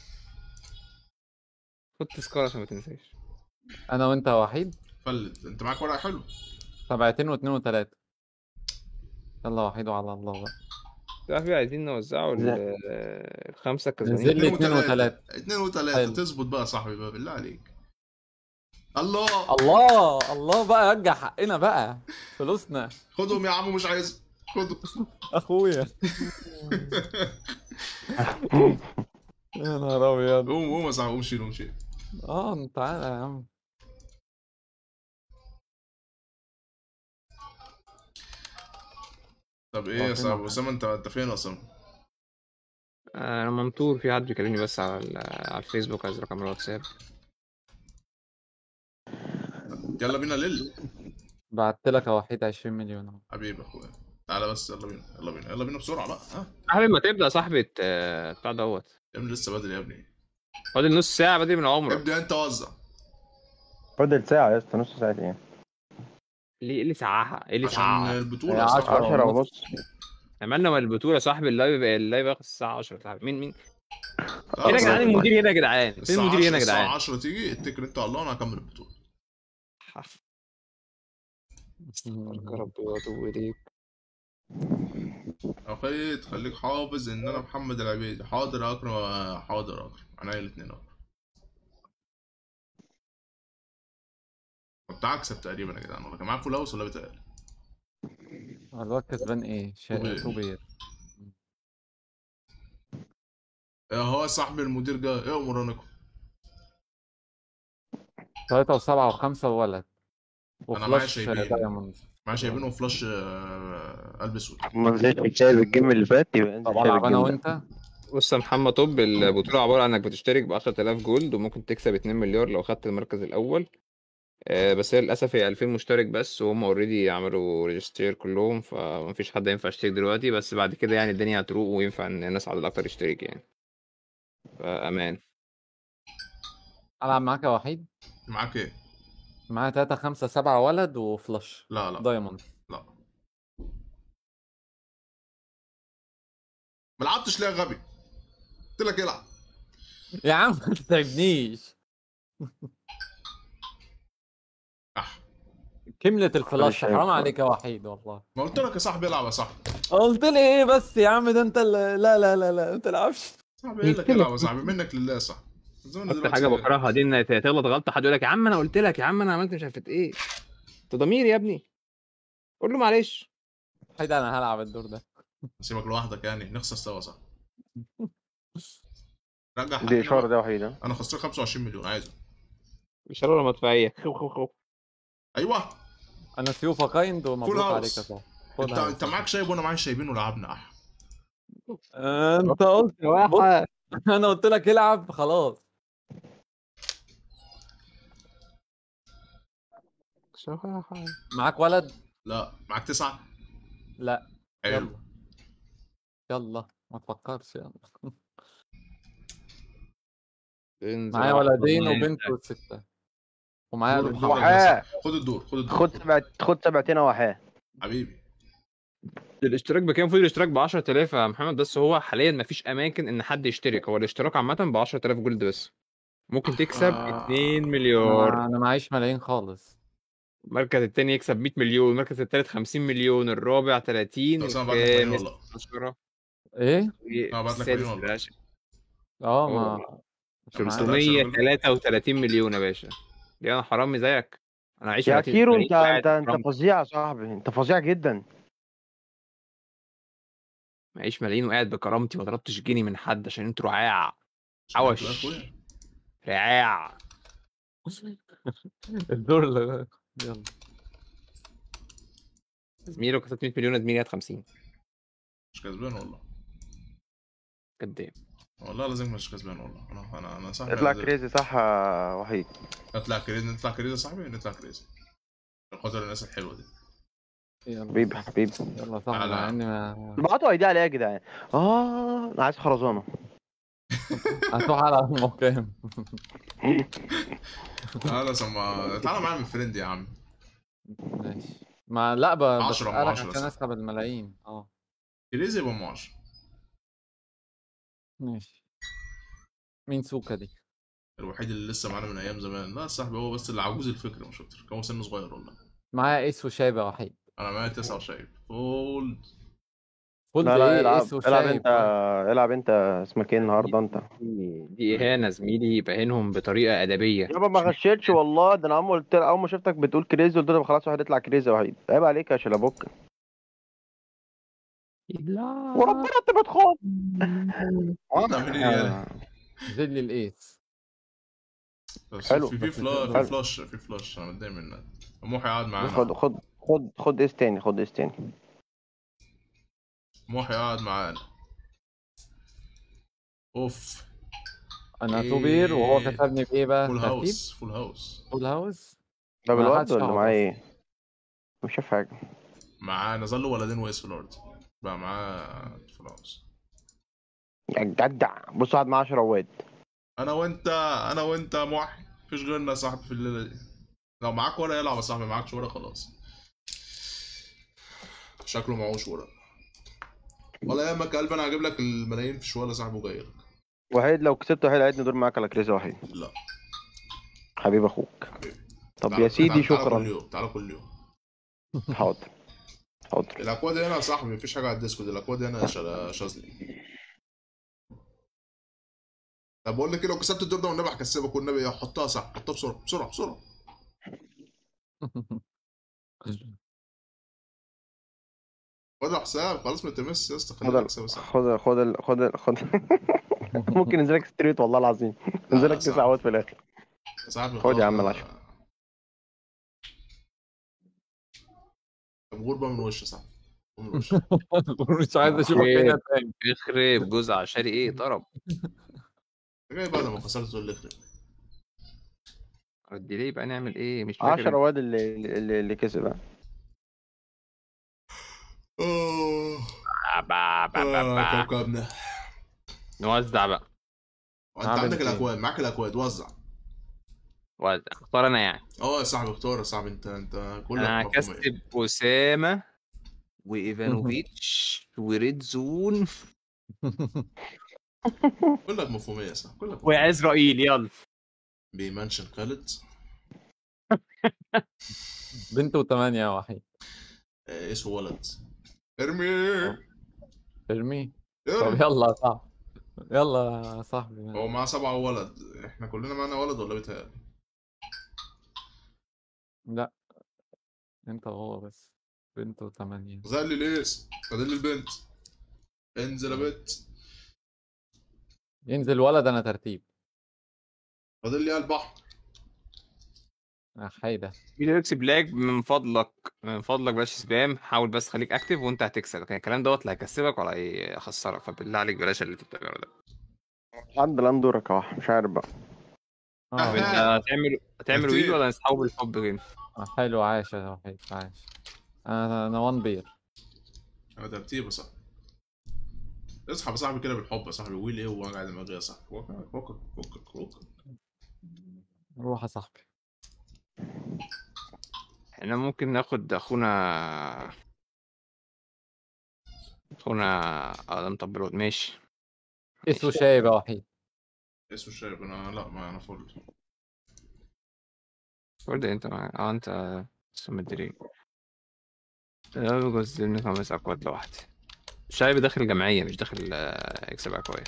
خد تذكره عشان ما تنساش انا وانت وحيد فلت انت معاك ورقه حلو سبعتين واتنين وتلاتة يلا وحيد وعلى الله بقى صاحبي عايزين نوزعه ال- لا. الخمسة نزل الكسبانين لي اتنين وتلاتة اتنين وتلاتة حلو. تظبط بقى يا صاحبي بقى بالله عليك الله الله الله بقى رجع حقنا بقى فلوسنا خدهم يا عم مش عايز خدهم اخويا يا نهار ابيض قوم قوم يا صاحبي قوم شيل قوم شيل اه تعالى يا عم طب ايه هو يا فين صاحبي هو؟ اسامه انت انت فين يا اسامه؟ انا منطور في حد بيكلمني بس على ال- على الفيسبوك عايز رقم الواتساب يلا بينا ليل بعت لك يا وحيد 20 مليون اهو حبيبي اخويا تعالى بس يلا بينا يلا بينا يلا بينا بسرعه بقى ها صاحبي ما تبدأ صاحبي ت- بتاع دوت يا ابني لسه بدري يا ابني فاضل نص ساعة بدري من عمرك ابدا انت وزع فاضل ساعة يا اسطى نص ساعة ايه ليه ايه اللي ساعها؟ ايه اللي عشان ساعها؟ البطوله هي يا صاحبي. عشرة. 10 ونص عملنا من البطولة يا صاحبي اللايف اللايف ياخد الساعة 10 صاحبي مين مين؟ خلاص فين يا جدعان يا المدير هنا يا جدعان؟ فين الساعة المدير 10 هنا يا الساعة جدعان؟ 10 تيجي اتكل انت على الله وانا هكمل البطوله استغفرك يا رب واتوب اليك اخي تخليك حافظ ان انا محمد العبيدي حاضر يا اكرم حاضر يا اكرم عينيا الاثنين اهو كنت هكسب تقريبا يا جدعان ولا كان معاك فول هاوس ولا بيتهيألي الواد كسبان ايه؟ شاري طوبير. طوبير يا هو صاحبي المدير جه ايه امورانكم ثلاثة وسبعة وخمسة وولد أنا معايا وفلاش شايبين. دايموند معايا شايبينه فلاش آه، قلب اسود ما زي شايف الجيم اللي فات يبقى انت طبعا شايف العب انا الجيم ده. وانت بص يا محمد طب البطولة عبارة عن انك بتشترك ب 10000 جولد وممكن تكسب 2 مليار لو خدت المركز الأول آه، بس هي للأسف هي 2000 مشترك بس وهم اوريدي عملوا ريجستير كلهم فمفيش حد ينفع يشترك دلوقتي بس بعد كده يعني الدنيا هتروق وينفع ان الناس عدد أكتر يشترك يعني فأمان العب معاك يا وحيد معاك ايه؟ معايا تلاتة خمسة سبعة ولد وفلاش لا لا دايموند لا ما لعبتش ليه يا غبي؟ قلت لك العب يا عم ما تتعبنيش أح. كملة الفلاش شايف حرام بقى. عليك يا وحيد والله ما قلت لك يا صاحبي العب يا صاحبي قلت لي ايه بس يا عم ده انت اللي... لا لا لا لا ما تلعبش صاحبي قايل لك العب يا صاحبي منك لله يا صاحبي زمان اكتر دلوقتي حاجه كده. بكرهها دي ان تغلط غلطه حد يقول لك يا عم انا قلت لك يا عم انا عملت مش عارف ايه انت ضمير يا ابني قول له معلش وحيد انا هلعب الدور ده سيبك لوحدك يعني نخسر سوا صح رجع دي حقنا اشاره بقى. ده وحيد ها انا خسران 25 مليون عايزه اشاره ولا مدفعيه خو خو خو ايوه انا سيوفا كايند ومبروك هاوس. عليك يا صاحبي فول انت هاوس. انت معاك شايب وانا معايا شايبين ولعبنا اح انت قلت بص، انا قلت لك العب خلاص معاك ولد لا معاك تسعه لا حلو يلا يلا ما تفكرش يلا انزل معايا واحد ولدين والله وبنت وستة ومعايا خد بنت الدور. واحدة. وحاه خد الدور خد الدور خد سبعة خد سبعتين وحاه حبيبي الاشتراك بكام المفروض الاشتراك ب 10000 يا محمد بس هو حاليا مفيش اماكن ان حد يشترك هو الاشتراك عامه ب 10000 جولد بس ممكن تكسب آه. 2 مليار انا أنا معيش ملايين خالص المركز الثاني يكسب 100 مليون المركز الثالث 50 مليون الرابع 30 بس انا بعت لك مليون الخامس والله 10 ايه أنا بعت لك السادس مليون والله. العاشر اه أوه. ما أنا معايا 333 مليون يا باشا دي انا حرامي زيك انا عايش يا دلوقتي كيرو في انت الفريق انت وقاعد انت حرام. فظيع يا صاحبي انت فظيع جدا معيش ملايين وقاعد بكرامتي ما ضربتش جنيه من حد عشان انتوا رعاع عوش. يا أخويا. رعاع الدور اللي يلا زميلي لو كسبت 100 مليون زميلي هات 50 مش كسبان والله كداب والله لازم مش كسبان والله انا انا انا صاحبي اطلع عايز- كريزي صح يا وحيد نطلع كريزي نطلع كريزي يا صاحبي نطلع كريزي عشان خاطر الناس الحلوه دي يلا حبيبي حبيبي يلا صح تعالى. مع اني ما بعتوا ايدي عليا يا جدعان اه انا عايز خرزانه هتروح على المكان تعالى سما تعالى معايا من فريند يا عم ماشي ما لا ب... عشرة من بسألك عشرة عشان صح. اسحب الملايين اه كريزي يبقى ام 10 ماشي مين سوكا دي الوحيد اللي لسه معانا من ايام زمان لا صاحبي هو بس اللي عجوز الفكره مش اكتر كان هو سنه صغير والله معايا ايس وشايبة وحيد انا معايا تسعه وشايب فولد فولد لا لا ايه العب ايس العب وشايب انت العب انت اسمك ايه النهارده انت دي دي اهانه زميلي بهينهم بطريقه ادبيه يابا ما غشيتش والله ده انا اول قلت اول ما شفتك بتقول كريزي قلت لك خلاص واحد يطلع كريزي وحيد عيب عليك يا شلبوك لا وربنا انت بتخاف تعمل ايه يعني؟ آه. نزل لي الايس بس حلو. في في فلا- في حلو. فلاش في فلاش انا متضايق منك موحي قاعد خد معانا خد خد خد اس تاني خد اس تاني موحي قاعد معانا اوف انا تو بير وهو إيه. كسبني بايه بقى فول ترتيب هاوس فول هاوس فول هاوس ده ما بالواد حدش ولا يعرف. معاه ايه مش شايف حاجه معاه نزل له ولدين وايس في الارض بقى معاه فول هاوس يا جدع بص قاعد معاه 10 رواد انا وانت انا وانت يا موحي مفيش غيرنا يا صاحبي في الليله دي لو معاك ورقه يلعب يا صاحبي معاكش ورقه خلاص شكله معهوش ورقه ولا يهمك يا قلبي انا هجيب لك الملايين في شويه صاحبي وجاي لك وحيد لو كسبت وحيد هيدني دور معاك على كريزي وحيد لا حبيب اخوك حبيبي طب تعال- يا سيدي تعال- تعال كل شكرا يوم تعالى كل يوم حاضر حاضر الاكواد هنا يا صاحبي مفيش حاجه على الديسكورد الاكواد هنا شا- شاذلي طب بقول لك ايه لو كسبت الدور ده والنبي هكسبك والنبي حطها صح حطها بسرعه بسرعه بسرعه خد يا حسام خلاص ما تمس يا اسطى خد خلينا ال- نكسب صح خد ال- خد ال- خد ال- خد ممكن ينزلك ستريت والله العظيم ينزلك صعب. تسع عواد في الاخر يا صاحبي خد يا عم خلاص. العشرة. طب غربه من وش صح من وش مش عايز اشوفك إيه. هنا تاني يخرب جوز عشري ايه طرب جاي بعد ما خسرت تقول لي اخرب ردي ليه بقى نعمل ايه مش فاكر 10 رواد اللي اللي, اللي كسب ها. اوه با- با- با- آه، با. كوكبنا نوزع بقى وانت عامل عندك إيه؟ الاكواد معاك الاكواد وزع وزع اختار انا يعني اه يا صاحبي اختار يا صاحبي انت انت كلك انا مفهومية. هكسب اسامه وايفانوفيتش وريد زون كلك مفهوميه يا صاحبي كلك وعزرائيل يلا بيمنشن خالد بنت وثمانية يا وحيد آه، اسمه ولد ارمي ارمي طب ارمي يلا يا صاحبي يلا يا صاحبي هو معاه سبعة ولد احنا كلنا معانا ولد ولا بيتهيألي لا انت وهو بس بنت وثمانية زي لي ليس فاضل لي البنت انزل يا بنت ينزل ولد انا ترتيب فاضل لي البحر يا حيدة فيديوكس بلاك من فضلك من فضلك بلاش سبام حاول بس خليك اكتف وانت هتكسب لكن الكلام دوت لا هيكسبك ولا هيخسرك فبالله عليك بلاش اللي انت بتعمله ده عند الان دورك يا واحد مش عارف بقى طب آه. انت هتعمل هتعمل كتير. ويل ولا نسحبه بالحب كده آه، حلو عايش يا وحيد عايش انا انا وان بير انا ترتيب يا صاحبي اصحى يا صاحبي كده بالحب يا صاحبي ويل ايه ووجع دماغي يا صاحبي فكك فكك فكك فكك روح يا صاحبي احنا ممكن ناخد اخونا اخونا اه ده مطبل ماشي اسمه شايب يا وحيد اسمه الشايب انا لا ما انا فل برضه انت مع... اه انت اسمه مدري لا جزء من خمس اكواد لوحدي شايب داخل جمعية مش داخل آه، يكسب اكواد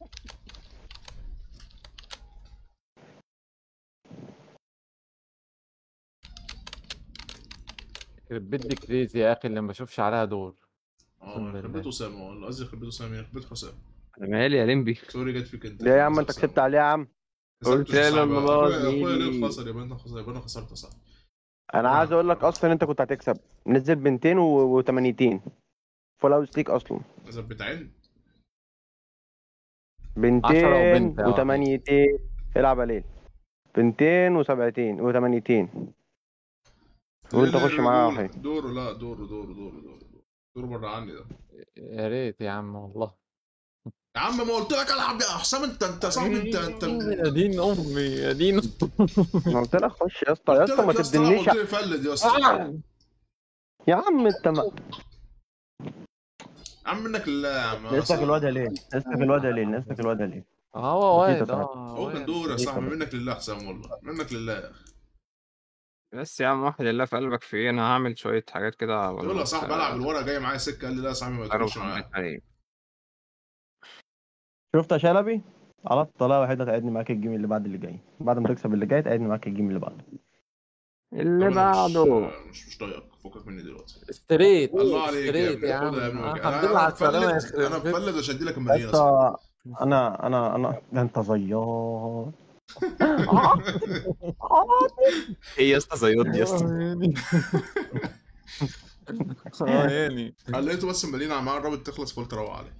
يخرب بيت دي كريزي يا اخي اللي ما بشوفش عليها دور اه أقسم يخرب بالله. بيت اسامه والله قصدي يخرب بيت اسامه يخرب بيت حسام انا مالي يا لمبي سوري جت فيك انت ليه يا عم انت كسبت عليه يا عم قلت لا لا لا اخويا لا اخويا ليه؟ ليه خسر يبقى انت خسر يبقى انا خسرت يا صاحبي انا عايز اقول لك اصلا انت كنت هتكسب نزل بنتين و800 فول هاوس ليك اصلا اذا بتعين بنتين وبنت، اه. و800 العب يا ليل بنتين وسبعتين و800 وانت ليه- خش ليه معاه دوره- واحد. دوره لا دوره دوره دوره دوره دوره بره عني ده يا ريت يا عم والله يا عم ما قلت لك العب يا حسام انت انت صاحبي انت انت يا دين امي يا دين ما قلت لك خش يا اسطى يا قلت اسطى ما لك يا اسطى تدنيش قلت لي فلد يا اسطى يا عم انت ما يا عم منك لله يا عم نسلك الواد يا ليل نسلك الواد يا ليل نسلك الواد يا ليل هو بسيطة واد طبعا. اه هو كان واد. دور يا بسيطة صاحبي بس. منك لله يا حسام والله منك لله يا اخي بس يا عم واحد الله في قلبك في ايه انا هعمل شويه حاجات كده تقول له يا صاحبي العب الورقه جاي معايا سكه قال لي لا يا صاحبي ما أروح تدخلش معايا عليه. شفت يا شلبي على الطلاقه وحيده تعيدني معاك الجيم اللي بعد اللي جاي بعد ما تكسب اللي جاي تعيدني معاك الجيم اللي بعده اللي أنا بعده مش مش مش طايقك فكك مني دلوقتي ستريت الله عليك يا ستريت ابني يا عم خدها يا ابني آه، وجه. الحمد انا لله على أنا السلامه يا بفلت انا اخي بفلت عشان ادي لك يا المدينه اسطى انا انا انا ده انت زيار ايه يا اسطى زيود دي يا اسطى اه يعني قال لقيته بس مدينه عمال الرابط تخلص فقلت روق عليه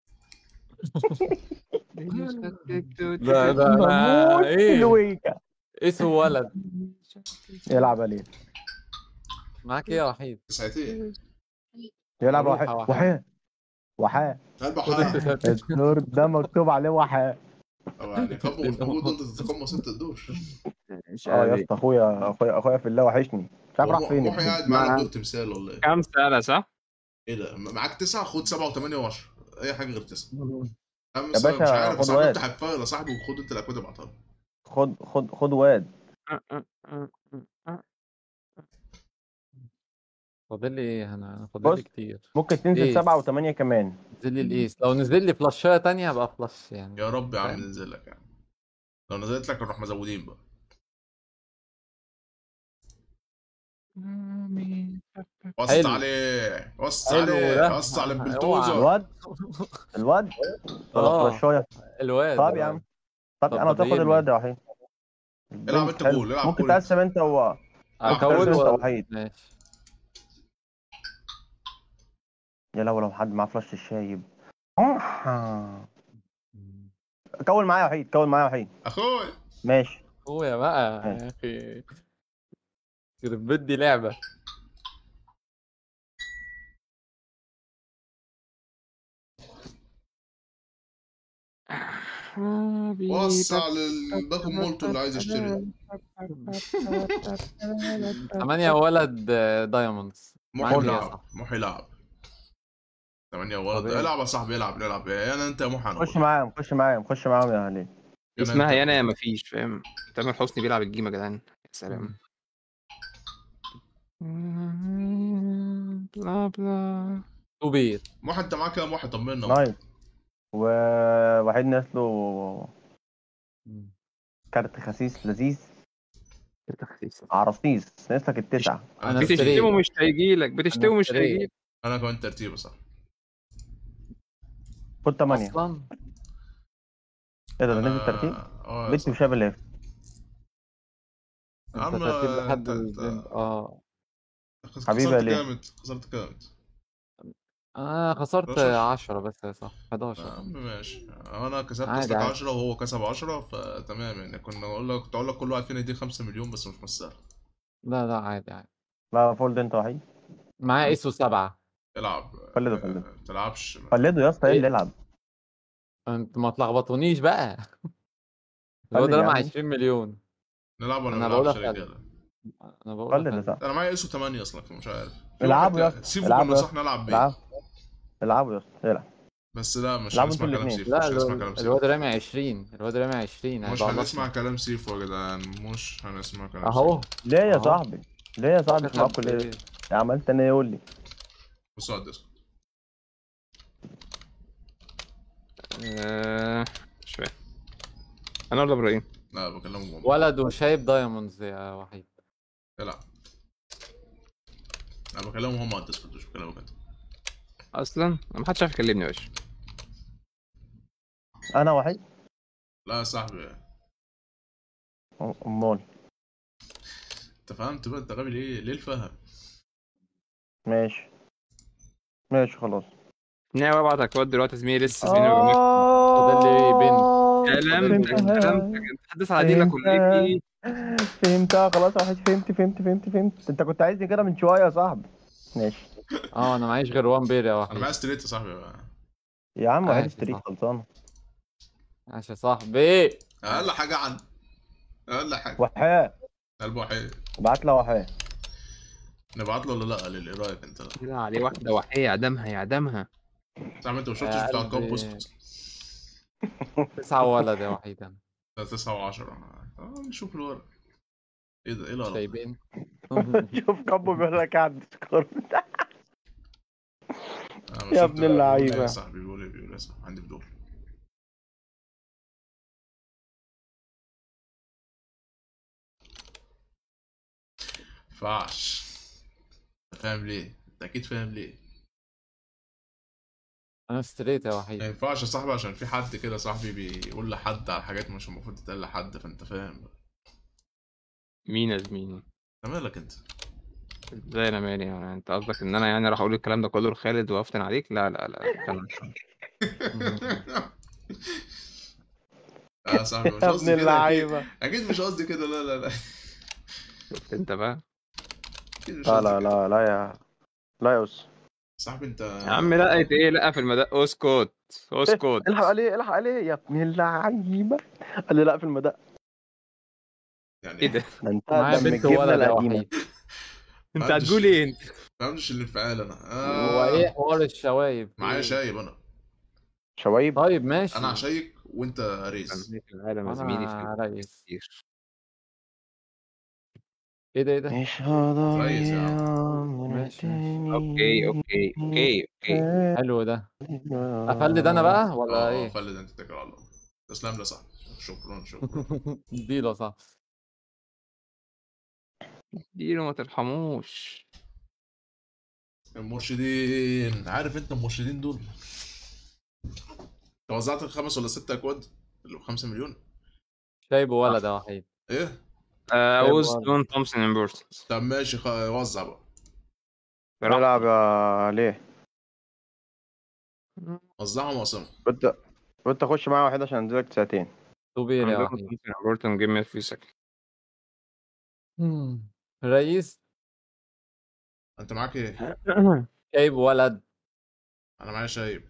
ده ده أنا بموت في ايه الويكا اسمه ولد يلعب عليه معاك ايه يا وحيد ساعتين يلعب روح وحيد يا وحيد. وحيد وحيد قلب خد انت حق شات. الدور ده مكتوب عليه وحيد يعني كبوا والكبوا دول تتقمص انت الدور اه يا اسطى اخويا اخويا اخويا في الله وحشني مش عارف راح فين محي قاعد معانا بدور تمثال ولا ايه؟ كام سنه صح؟ ايه ده معاك تسعه خد سبعه وثمانيه وعشره اي حاجه غير تسعه أنا يا بس باشا مش عارف خد بس عم واد. افتح الفايل يا صاحبي وخد انت الاكواد ابعتها لي. خد خد خد واد فاضل لي ايه انا أنا فاضل لي بص. كتير ممكن تنزل إيه؟ سبعة وثمانية كمان نزل لي الايس لو نزل لي فلاشايه تانية هبقى فلاش يعني يا رب يا عم فاهم. ننزل لك يعني لو نزلت لك نروح مزودين بقى وسط حلو. عليه وسط حلو عليه ده. وسط على اوعى. البلتوزر الواد الواد آه. ولا فلاشايه الواد طب يا عم طب طب انا ده تاخد إيه الواد يا وحيد العب انت حلو. جول العب ممكن جول انت. تقسم انت و اكون انت ولا وحيد ماشي يا لو لو حد معاه فلاش الشايب كون معايا يا وحيد كون معايا يا وحيد اخوي اخويا ماشي بقى ماشي. يا اخي يخرب بيت دي لعبه وسع للباكو مولتو اللي عايز يشتري ثمانية ولد آه، دايموندز محي معاك إيه يا لعب صاحبي؟ محي لعب ثمانية ولد طبيعي. العب يا صاحبي العب العب يا انا انت يا محي انا خش معاهم خش معاهم خش معاهم يا هلي يا اسمها أنت. يا انا يا مفيش فاهم تامر حسني بيلعب الجيم يا جدعان يا سلام بلا بلا تو بير محي انت معاك كام واحد طمنا نايس ووحيد ناس له كارت خسيس لذيذ عراصيس ناقص لك التسعة أنا انا اشتريت. بتشتمه مش هيجيلك بتشتمه مش اشتريت. هيجيلك انا كمان ترتيب صح خد تمانية اصلا ايه ده ده نزل ترتيب اه يا بنت صاحبي. وشاب اللي يا انت عم ترتيب لحد انت- البنت انت- اه خسرت حبيبي يا ليه؟ جامد خسرت جامد انا خسرت 11. 10 بس يا صح يا 11 عم ماشي انا كسبت عادي، قصدك عادي. 10 وهو كسب 10 فتمام يعني كنا اقول لك كنت اقول لك كل واحد فينا يديك 5 مليون بس مش مسهل لا لا عادي عادي لا فولد انت وحيد معايا اسو سبعة العب فلده، آه، فلده. ما تلعبش قلده يا اسطى ايه اللي يلعب انت ما تلخبطونيش بقى الواد قلد يا رمى عم. 20 مليون نلعب ولا أنا ما بقول نلعبش لك يا قلد. رجاله انا بقول قلد لك يا أنا. صاحبي انا معايا اسو 8 اصلا مش عارف في العبوا واحد يا اسطى، سيفو العبوا كنا يا صح نلعب بيه العبوا العبوا يا اسطى العب بس لا مش العبوا هنسمع انتوا كلام الاتنين. سيفو لا مش هنسمع كلام الواد سيفو الواد رامي 20 الواد رامي 20 مش هيبقى هنسمع الله كلام سيفو يا جدعان مش هنسمع كلام اهو سيفو ليه يا أهو. صاحبي ليه يا صاحبي مش معاكوا ليه يا عملت انا يقول لي بصوا على الديسكورد آه، مش فاهم انا ولا ابراهيم لا بكلمهم هم. ولد وشايب دايموندز يا وحيد العب انا بكلمهم هم على الديسكورد مش بكلمك انت اصلا أنا ما حدش عارف يكلمني يا باشا انا وحيد لا يا صاحبي امال انت فهمت بقى انت غبي ليه ليه الفهم ماشي ماشي خلاص ناوي ابعت اكواد دلوقتي زميلي لسه زميلي ما بيعملش فاضل لي بنت. كلامتك فهمتها. كلامتك انت تحدث على دينك ولا ايه فهمتها خلاص يا وحيد فهمت فهمت فهمت فهمت انت كنت عايزني كده من شويه يا صاحبي ماشي اه انا معيش غير وان بير يا انا وحيد معايا ستريت يا صاحبي بقى يا عم وحيد عادي، ستريت صح. خلصانه ماشي يا صاحبي اقل حاجه عن اقل حاجه وحياه قلب وحيد ابعت له وحياه نبعت له ولا لا ليه رايك انت لا لا عليه واحده وحيه يعدمها يعدمها صاحبي انت ما شفتش يا بتاع قلبي. الكاب اسكت تسعة ولد يا وحيد انا ده 9 و10 اه نشوف الورق ايه ده ايه القرف ده؟ سايبين شوف كابو بيقول لك على الديسكورد أنا ما يا شفت ابن بقى. بيقول ايه اللعيبة. يا صاحبي بيقول ايه بيقول ايه يا صاحبي عندي فضول ينفعش أنت فاهم ليه؟ انت اكيد فاهم ليه؟ انا ستريت يا ما وحيد ينفعش يا صاحبي عشان في حد كده صاحبي بيقول لحد على حاجات مش المفروض تتقال لحد فانت فاهم بقى. مين يا زميلي انت مالك انت؟ ازاي انا مالي يعني انت قصدك ان انا يعني راح اقول الكلام ده كله لخالد وافتن عليك لا لا لا الكلام اه يا صاحبي مش يا قصدي ابن كده أكيد. اللعيبه اكيد مش قصدي كده لا لا لا شفت انت بقى اكيد مش لا قصدي لا كده. لا لا يا لا يا اس صاحبي انت يا عم لقيت ايه لا في المدى اسكت اسكت الحق عليه الحق عليه يا ابن اللعيبه قال لي لا في المدى يعني ايه ده ده انت معايا ده من بنت الجبنه وولد يا القديمه وحيد انت معلش. هتقول ايه انت ما فهمتش الانفعال انا هو آه. ايه حوار الشوايب معايا شايب انا شوايب طيب ماشي انا هشيك وانت ريس في العالم يا زميلي في انا رئيس كتير ايه ده ايه ده مش كويس يا هضيع ماشي، اوكي اوكي اوكي اوكي حلو ده افلد انا بقى ولا اه اه ايه فلد انت اتكل على الله تسلم لي صاحبي شكرا شكرا اديله صح اديله ما ترحموش المرشدين عارف انت المرشدين دول توزعت الخمس ولا ست اكواد اللي بخمسة مليون شايب ولد يا وحيد ايه اوز طيب، دون تومسون امبورتنت طب ماشي خ... وزع بقى بيلعب يا ليه وزعهم وقسمهم وانت وانت خش معايا واحد عشان انزلك ساعتين طوبير يا وحيد امبورتنت جيم مي في سكند مم. رئيس انت معاك ايه شايب ولد انا معايا شايب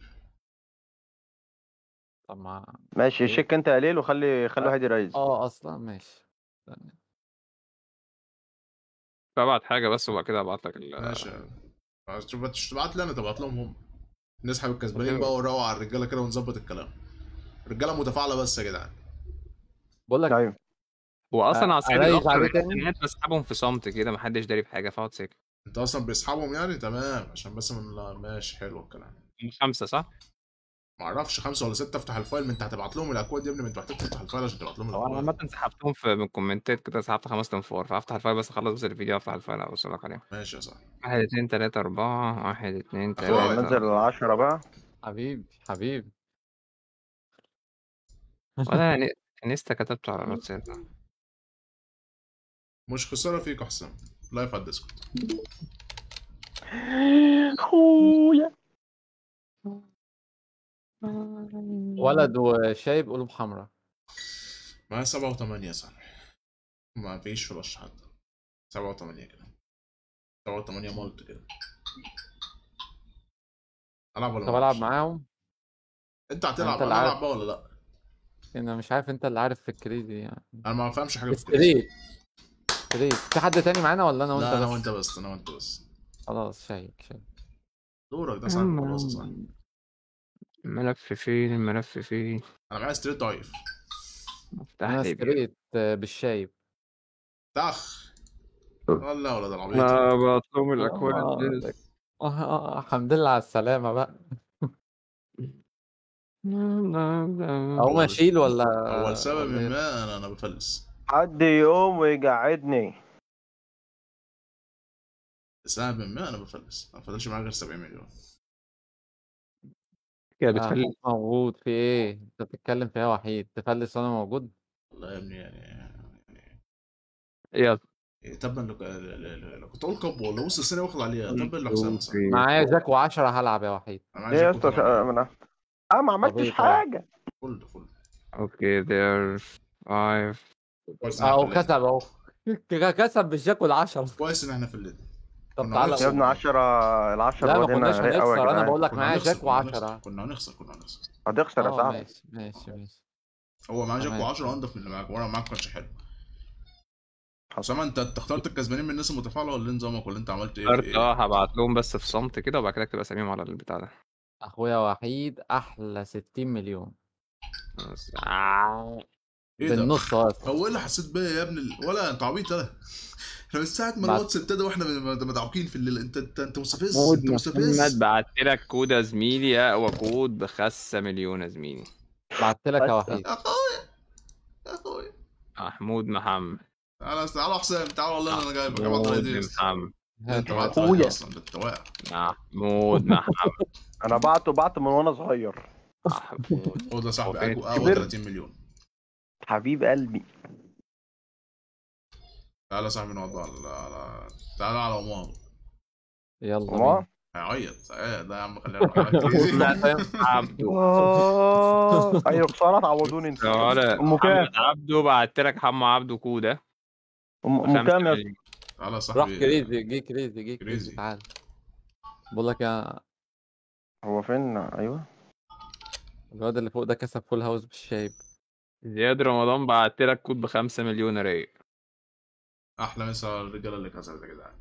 طب ما ماشي شيك انت يا ليل وخلي خلي واحد يريز اه اصلا ماشي فابعت حاجه بس وبعد كده ابعت لك ال- ماشي عايز تشوف مش تبعت لي انا تبعت لهم هم نسحب الكسبانين أوكي. بقى ونروق على الرجاله كده ونظبط الكلام الرجاله متفاعله بس يا جدعان بقول لك ايوه هو اصلا أ- على الصعيد أريح الاخضر عليه تاني؟ الناس بسحبهم في صمت كده محدش داري بحاجه فاقعد ساكت انت اصلا بيسحبهم يعني تمام عشان بس من لا ماشي حلو الكلام هم خمسه صح؟ معرفش خمسه ولا سته افتح الفايل ما انت هتبعت لهم الاكواد يا ابني ما انت محتاج تفتح الفايل عشان تبعت لهم هو انا الاكواد عامه سحبتهم في من الكومنتات كده سحبت خمس تنفور فافتح الفايل بس اخلص بس الفيديو افتح الفايل اوصل لك عليهم ماشي يا صاحبي واحد اتنين تلاته اربعه واحد اتنين أخويا، تلاته ننزل العشرة بقى حبيبي حبيبي وانا يعني لسه كتبته على الواتساب مش خساره فيك يا حسام لايف على الديسكورد خويا ولد وشايب قلوب حمراء معايا سبعة وثمانية يا صاحبي ما فيش فلاش حتى سبعة وثمانية كده سبعة وثمانية مالت كده ألعب ولا طب ما العب ألعبش؟ معاهم أنت هتلعب أنت اللي أنا عارف. ألعب بقى ولا لأ؟ انا مش عارف انت اللي عارف في الكريزي يعني أنا ما بفهمش حاجة في الكورة. ستريت ستريت في حد تاني معانا ولا انا وانت لا أنا بس وأنت بس أنا وأنت بس خلاص شايب شايب دورك ده صاحبي خلاص يا صاحبي الملف فين الملف فين أنا معايا ستريت ضعيف افتح انا لي ستريت آه، بالشايب تخ والله ولا ده العبيط لا بطلب آه، الاكواد آه، آه، الحمد لله على السلامة بقى اقوم اشيل ولا هو لسبب ولا إيه؟ ما أنا أنا بفلس حد يقوم ويقعدني لسبب ما أنا بفلس ما فضلش معايا غير 70 مليون كده آه، بتفل موجود في ايه انت بتتكلم في ايه يا وحيد تفلس وانا موجود والله يا ابني يعني يعني يلا إيه، تبا لو لو كنت اقول كاب والله بص السنه واخد عليها تبا لحسام صح معايا جاك وعشرة هلعب يا وحيد انا ليه يا عايز اسطى شا- انا اه ما عملتش طبيعي طبعا. حاجه فل فل اوكي there five كويس إن إحنا اهو في الليل. كسب اهو كسب بالجاك والعشرة كويس ان احنا في الليل طب كنا تعالى هنخسر. يا ابني 10 ال 10 لا ما بعدين كناش رايق قوي هنخسر يا انا جدعان بقول لك كنا معايا هنخسر، جاك كنا هنخسر، وعشرة كنا هنخسر كنا هنخسر هتخسر يا اه صاحبي ماشي ماشي ماشي هو معاه جاك تمام. و10 انضف من اللي معاك وانا معاك ما كانش حلو اسامه انت انت اخترت الكسبانين من الناس المتفاعله ولا إيه نظامك ولا انت عملت ايه؟ اخترت إيه؟ اه هبعت لهم بس في صمت كده وبعد كده اكتب اساميهم على البتاع ده اخويا وحيد احلى 60 مليون بس- آه. ايه ده بالنص اصلا هو ايه اللي حسيت بيا يا ابن ال... ولا انت عبيط انا احنا من ساعه ما بعد- الواتس ابتدى واحنا م- مدعوكين في الليل انت انت انت مستفز محمود انت مستفز محمد بعت لك كود يا زميلي اقوى كود بخمسة مليون يا زميلي بعت لك يا بس. وحيد يا اخويا يا اخويا محمود محمد تعالى تعالى يا حسام تعالى والله انا جايبك يا محمود بعض محمد انت هات بعت هات. أخويا. اصلا ده انت واقع محمود محمد انا بعته بعته من وانا صغير محمود هو ده صاحبي وفين؟ اقوى اقوى كبرت. 30 مليون حبيب قلبي تعالى يا صاحبي نقعد على على تعالى على امام يلا ما بينا. هيعيط ايه ده يا عم خلينا نروح سمعت عبده آه، ايوه خساره تعوضوني انت تعالى ام كام محمد عبده بعت لك حمو عبده كوده ام أم كام يا تعالى يا روح صاحبي كريزي جي كريزي جي كريزي. كريزي تعال بقول لك يا هو فين ايوه الواد اللي فوق ده كسب فول هاوس بالشايب زياد رمضان بعت لك كود بخمسة مليون يا رايق احلى مسا على الرجاله اللي كسبت يا جدعان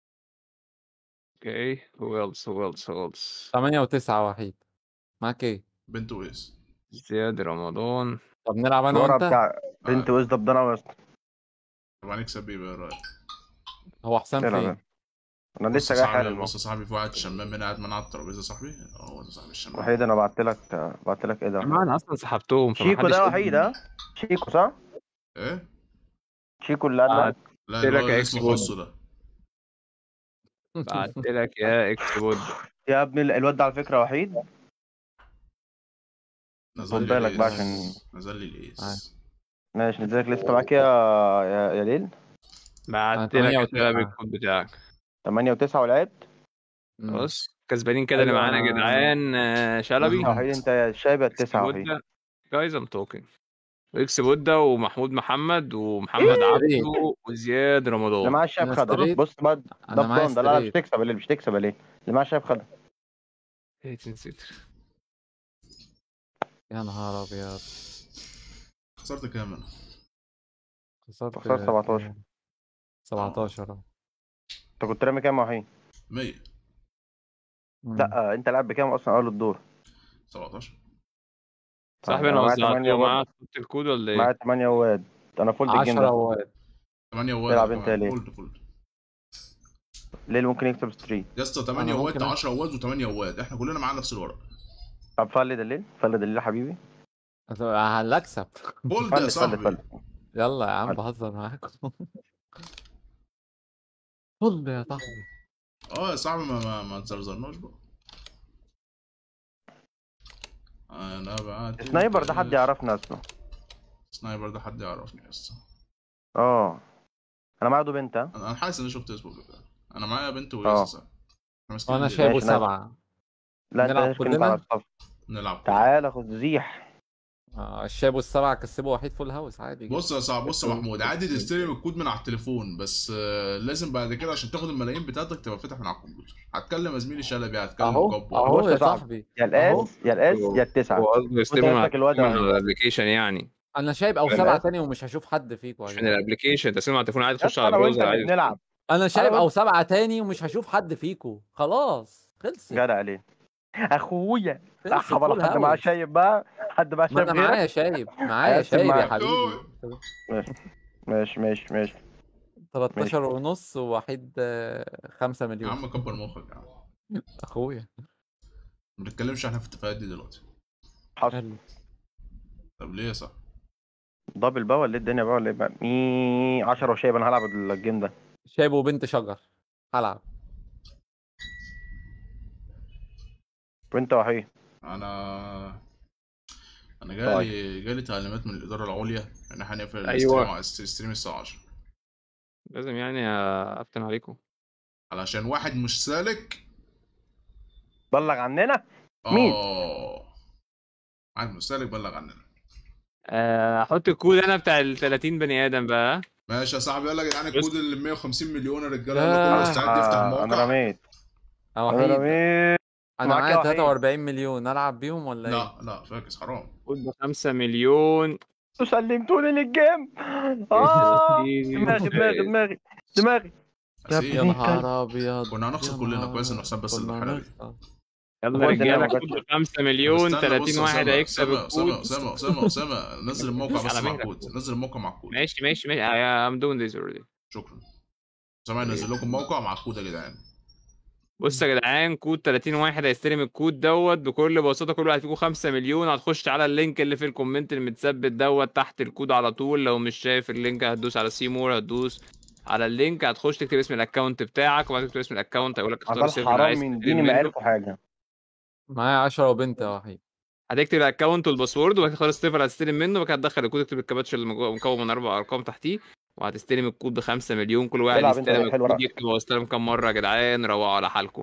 اوكي هو ايلس هو ايلس هو ايلس 8 و9 وحيد معاك ايه؟ بنت ويس زياد رمضان طب نلعب انا الورقه وانت بتاع بنت وزده بدنا وسط طب هنكسب ايه بقى إيه رايك هو حسام تلعب فين؟ يعني. انا بص لسه يا جاي صاحبي حالا بص يا صاحبي في واحد شمام هنا قاعد معانا على الترابيزه صاحبي اه هو ده صاحبي الشمام وحيد انا بعت لك بعت لك ايه ده ما انا اصلا سحبتهم فما شيكو حدش ده قال وحيد لي. ها شيكو صح ايه شيكو اللي قال لك لا قلت اللي لك هو يا اسمه إكس خصو ده بعت لك يا اكس بود يا ابني الواد ده على فكره وحيد نزل خد لي بالك بقى الإيس. عشان- نزل لي الايس ماشي نزلك لسه معاك يا يا, يا ليل بعت تمانية لك وتسعة. كده بالكود بتاعك 8 و9 ولعبت مم. بص كسبانين كده اللي أيوة. معانا يا جدعان آه، شلبي أيوة. وحيد انت يا شايب يا التسعه وحيد بودا جايز ام توكينج اكس بودا ومحمود محمد ومحمد إيه؟ عبده وزياد اللي رمضان معاه الشايب أنا خدها اشتريت. بص بقى ده انا معايا بضان ده لا لا مش ستريت تكسب يا ليل مش تكسب يا ليل اللي معاه الشايب خدها ايه نسيت يا نهار ابيض خسرت كام انا خسرت خسرت 17. 17 اه انت كنت رامي كام يا وحيد 100 مم. لا انت لاعب بكام اصلا اول الدور 17 صاحبي أنا انا معايا تمانية وزعته برضه. معاه صوت الكود ولا ايه؟ معايا 8 واد انا فولد الجيم 10 ده واد 8 تلعب واد أنت ليه؟ فولد فولد ليل ممكن يكسب ستريت يا اسطى أنا 8 واد ممكن أ- 10 واد و8 واد احنا كلنا معانا نفس الورق طب فلد الليل فلد الليل يا حبيبي هل اكسب فولد يا فلد فلد صاحبي فلد يلا يا عم حلو. بهزر معاكم فل يا صاحبي اه يا صاحبي ما ما, ما تزرزرناش بقى انا بعت سنايبر ده حد يعرفنا اصلا سنايبر ده حد يعرفني يا اسطى اه انا معايا بنت ها انا أنا حاسس اني شفت اسمه قبل كده انا معايا بنت آه. وياسا احنا ماسكين وانا الليل. شايبه ماشي، نايس. سبعة لا انت نلعب مش كنت كلنا؟ على الصف نلعب كلنا. تعالى خد زيح آه، الشايب والسبعة كسبوا وحيد فول هاوس عادي بص يا صاحبي بص يا كسبوا- محمود عادي كسبوا. تستلم الكود من على التليفون بس آه، لازم بعد كده عشان تاخد الملايين بتاعتك تبقى فاتح من على الكمبيوتر هتكلم يا زميلي شلبي هتكلم اهو كوبو اهو بص يا يا صاحبي. صاحبي يا الاس يا الاس يا التسعه هو قصده يستلم وانت من نفسك الواد من وحيد. الابلكيشن يعني انا شايب او لا. سبعة تاني ومش هشوف حد فيكم يا مش من جدعان. الابلكيشن تستلم على التليفون عادي تخش يس على انا وانت البراوزر اللي عادي بنلعب انا شايب أنا او سبعة تاني ومش هشوف حد فيكم خلاص خلص جدع عليه اخويا خلص صح بقى فول حد معاه هاوس. شايب بقى حد معاه ما شايب انا غيرك معايا شايب معايا هقسم شايب يا معاك. حبيبي ماشي ماشي ماشي 13 ونص ووحيد 5 يا مليون عم كبر مخك يا عم اخويا ما بنتكلمش احنا في الاتفاقات دي دلوقتي حصل حلو طب ليه يا صاحبي دبل بقى ولا ايه الدنيا بقى ولا ايه بقى مي 10 وشايب انا هلعب الجيم ده شايب وبنت شجر هلعب وانت وحيد انا انا جالي جالي تعليمات من الاداره العليا ان احنا هنقفل أيوة. الاستريم على الستريم الساعه 10 لازم يعني افتن عليكم علشان واحد مش سالك بلغ عننا مين؟ اه واحد مش سالك بلغ عننا آه، احط الكود انا بتاع ال 30 بني ادم بقى ماشي يا صاحبي يلا يا جدعان بس- الكود اللي 150 مليون يا رجاله آه. يلا كله مستعد يفتح آه انا موقع رميت او انا وحيد رميت انا معاك يا معايا وحيد. 43 مليون العب بيهم ولا ايه؟ لا لا فاكس حرام كود ب 5 مليون سلمتوني للجيم اه دماغي دماغي دماغي دماغي يا أسيب. يا ابني نهار ابيض كنا هنخسر يا كلنا نهار كويس ان حسام بس اللي كنا حلبي هنخسر. يلا هو ده رجاله اللي كود ما 5 مليون استنى، 30 بص، واحد أسامة، هيكسب أسامة، أسامة، الكود أسامة أسامة أسامة نزل الموقع بس على مع مهلك. الكود نزل الموقع مع الكود ماشي ماشي ماشي I'm doing this already شكرا سامع نزل لكم موقع مع الكود يا جدعان بص يا جدعان كود 30 واحد هيستلم الكود دوت بكل بساطه كل واحد فيكم 5 مليون هتخش على اللينك اللي في الكومنت المتثبت دوت تحت الكود على طول لو مش شايف اللينك هتدوس على سيمور هتدوس على اللينك هتخش تكتب اسم الاكونت بتاعك وبعد تكتب اسم الاكونت هيقول لك اختار عبال السيرفر اللي حرام عايز من تستلم ديني ما منه. عرفوا حاجه معايا 10 وبنت يا وحيد هتكتب الاكونت والباسورد وبعد كده تختار السيرفر اللي هتستلم منه وبعد كده هتدخل الكود تكتب الكابتشا اللي مجو- مكون من اربع ارقام تحتيه وهتستلم الكود ب 5 مليون كل واحد العب انت يستلم حلو الكود رأيك. يكتب هو استلم كام مره يا جدعان روقوا على حالكم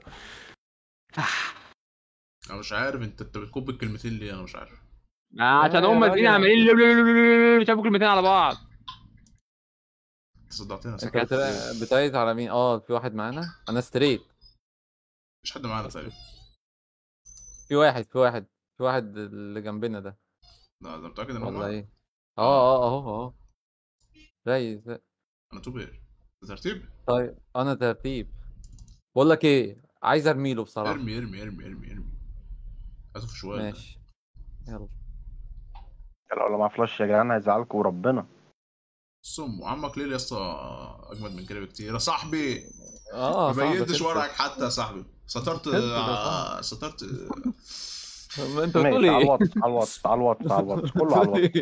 انا مش عارف انت انت بتكب الكلمتين ليه انا مش عارف عشان يا هم راجل. الاثنين عمالين شافوا كلمتين على بعض انت صدعتنا انت ساكت بت- بتعيط على مين اه في واحد معانا انا ستريت مفيش حد معانا تقريبا في واحد في واحد في واحد اللي جنبنا ده لا ده متاكد ان ولا هو ايه اه اه اهو اهو زي زي انا توب ايه ده ترتيب طيب انا ترتيب بقول لك ايه عايز ارمي له بصراحه ارمي ارمي ارمي ارمي ارمي هاته في شوال ده. ماشي يلا لو لو مع فلاش يا جدعان هيزعلكم وربنا صم وعمك ليه يا اسطى اجمد من كده بكتير يا صاحبي اه ما صاحبك بيدش انت. ورقك حتى يا صاحبي سترت انت ده آه، سترت ما انت بتقول ماشي على ايه الواتس على الواتس على الواتس على الواتس كله على الواتس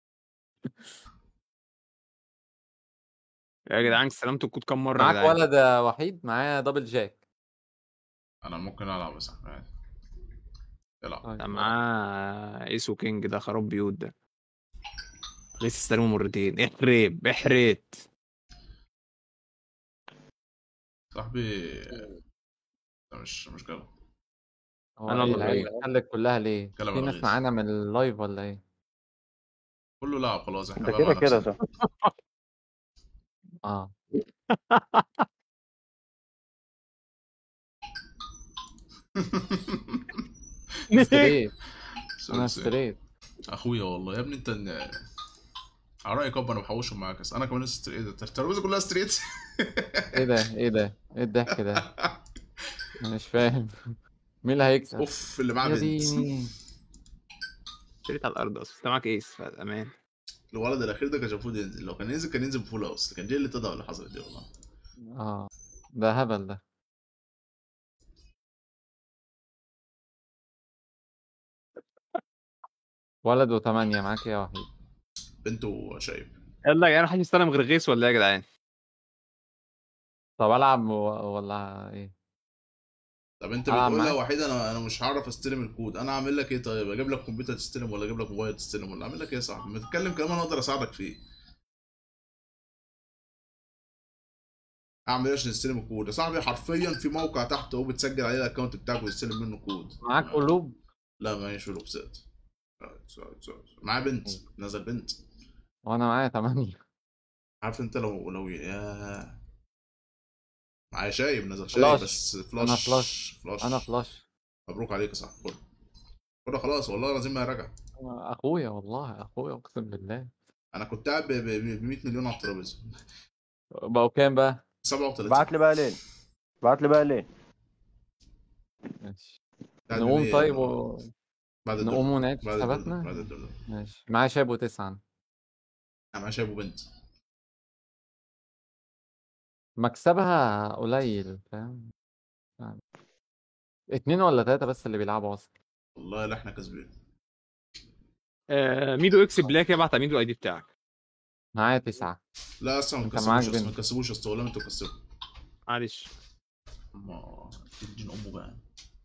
يا جدعان استلمتوا الكود كام مره يا معاك جدعان ولد يا وحيد معايا دبل جاك انا ممكن العب بس عادي العب طيب. ده معاه ايسو كينج ده خراب بيوت ده لسه استلمه مرتين احرب احرت صاحبي ده مش مش كده هو أنا ايه اللي العيال غير. خلك كلها ليه كلام في ناس الغيظ. معانا من اللايف ولا ايه كله لعب خلاص احنا ده بقى كده مع كده نفسنا. ده اه ستريت سوري، انا سوري. ستريت اخويا والله يا ابني انت إن- على رايك ابا انا بحوشهم معاك بس انا كمان ستريت ايه ده الترابيزه كلها ستريت ايه ده ايه ده ايه الضحك ده انا مش فاهم مين اللي هيكسب اوف اللي معاه يا بنت ديني اشتريت على الارض اصلا انت معاك ايس فامان الولد الاخير ده كان المفروض ينزل لو كان ينزل كان ينزل بفول هاوس كان دي اللي تضع اللي حصلت دي والله اه ده هبل ده ولد وثمانية معاك يا وحيد بنت وشايب يلا يا جدعان محدش يستلم غير غيس ولا ايه يا جدعان طب العب و- ولا ايه طب انت ألعب بتقول لها معاك. وحيد انا انا مش هعرف استلم الكود انا اعمل لك ايه طيب اجيب لك كمبيوتر تستلم ولا اجيب لك موبايل تستلم ولا اعمل لك ايه يا صاحبي ما تتكلم كلام انا اقدر اساعدك فيه اعمل ايه عشان استلم الكود يا صاحبي حرفيا في موقع تحت اهو بتسجل عليه الاكونت بتاعك وتستلم منه كود معاك قلوب لا معيش قلوب سات معاه بنت نزل بنت وانا معايا ثمانية عارف انت لو لو يا معايا شايب نزل فلاش. شايب بس فلاش أنا فلاش. فلاش انا فلاش مبروك عليك يا صاحبي خد خد خلاص والله العظيم ما راجع اخويا والله اخويا اقسم بالله انا كنت قاعد ب 100 مليون على الترابيزه بقوا كام بقى 37 بعت لي بقى ليه بعت لي بقى ليه ماشي قاعد ب نقوم 100 طيب و... بعد الدور نقوم ونعيد بعد الدور حساباتنا بعد الدور ماشي معايا شاب وتسعة انا معايا شايب وبنت مكسبها قليل فاهم يعني اتنين ولا تلاتة بس اللي بيلعبوا اصلا والله لا احنا كسبين آه ميدو اكس بلاك ابعت على ميدو الاي دي بتاعك معايا تسعة لا اصلا ما انت تكسبوش معاك اصلا ما بنت. تكسبوش اصلا والله ما انتوا كسبوا معلش اما الدين امه بقى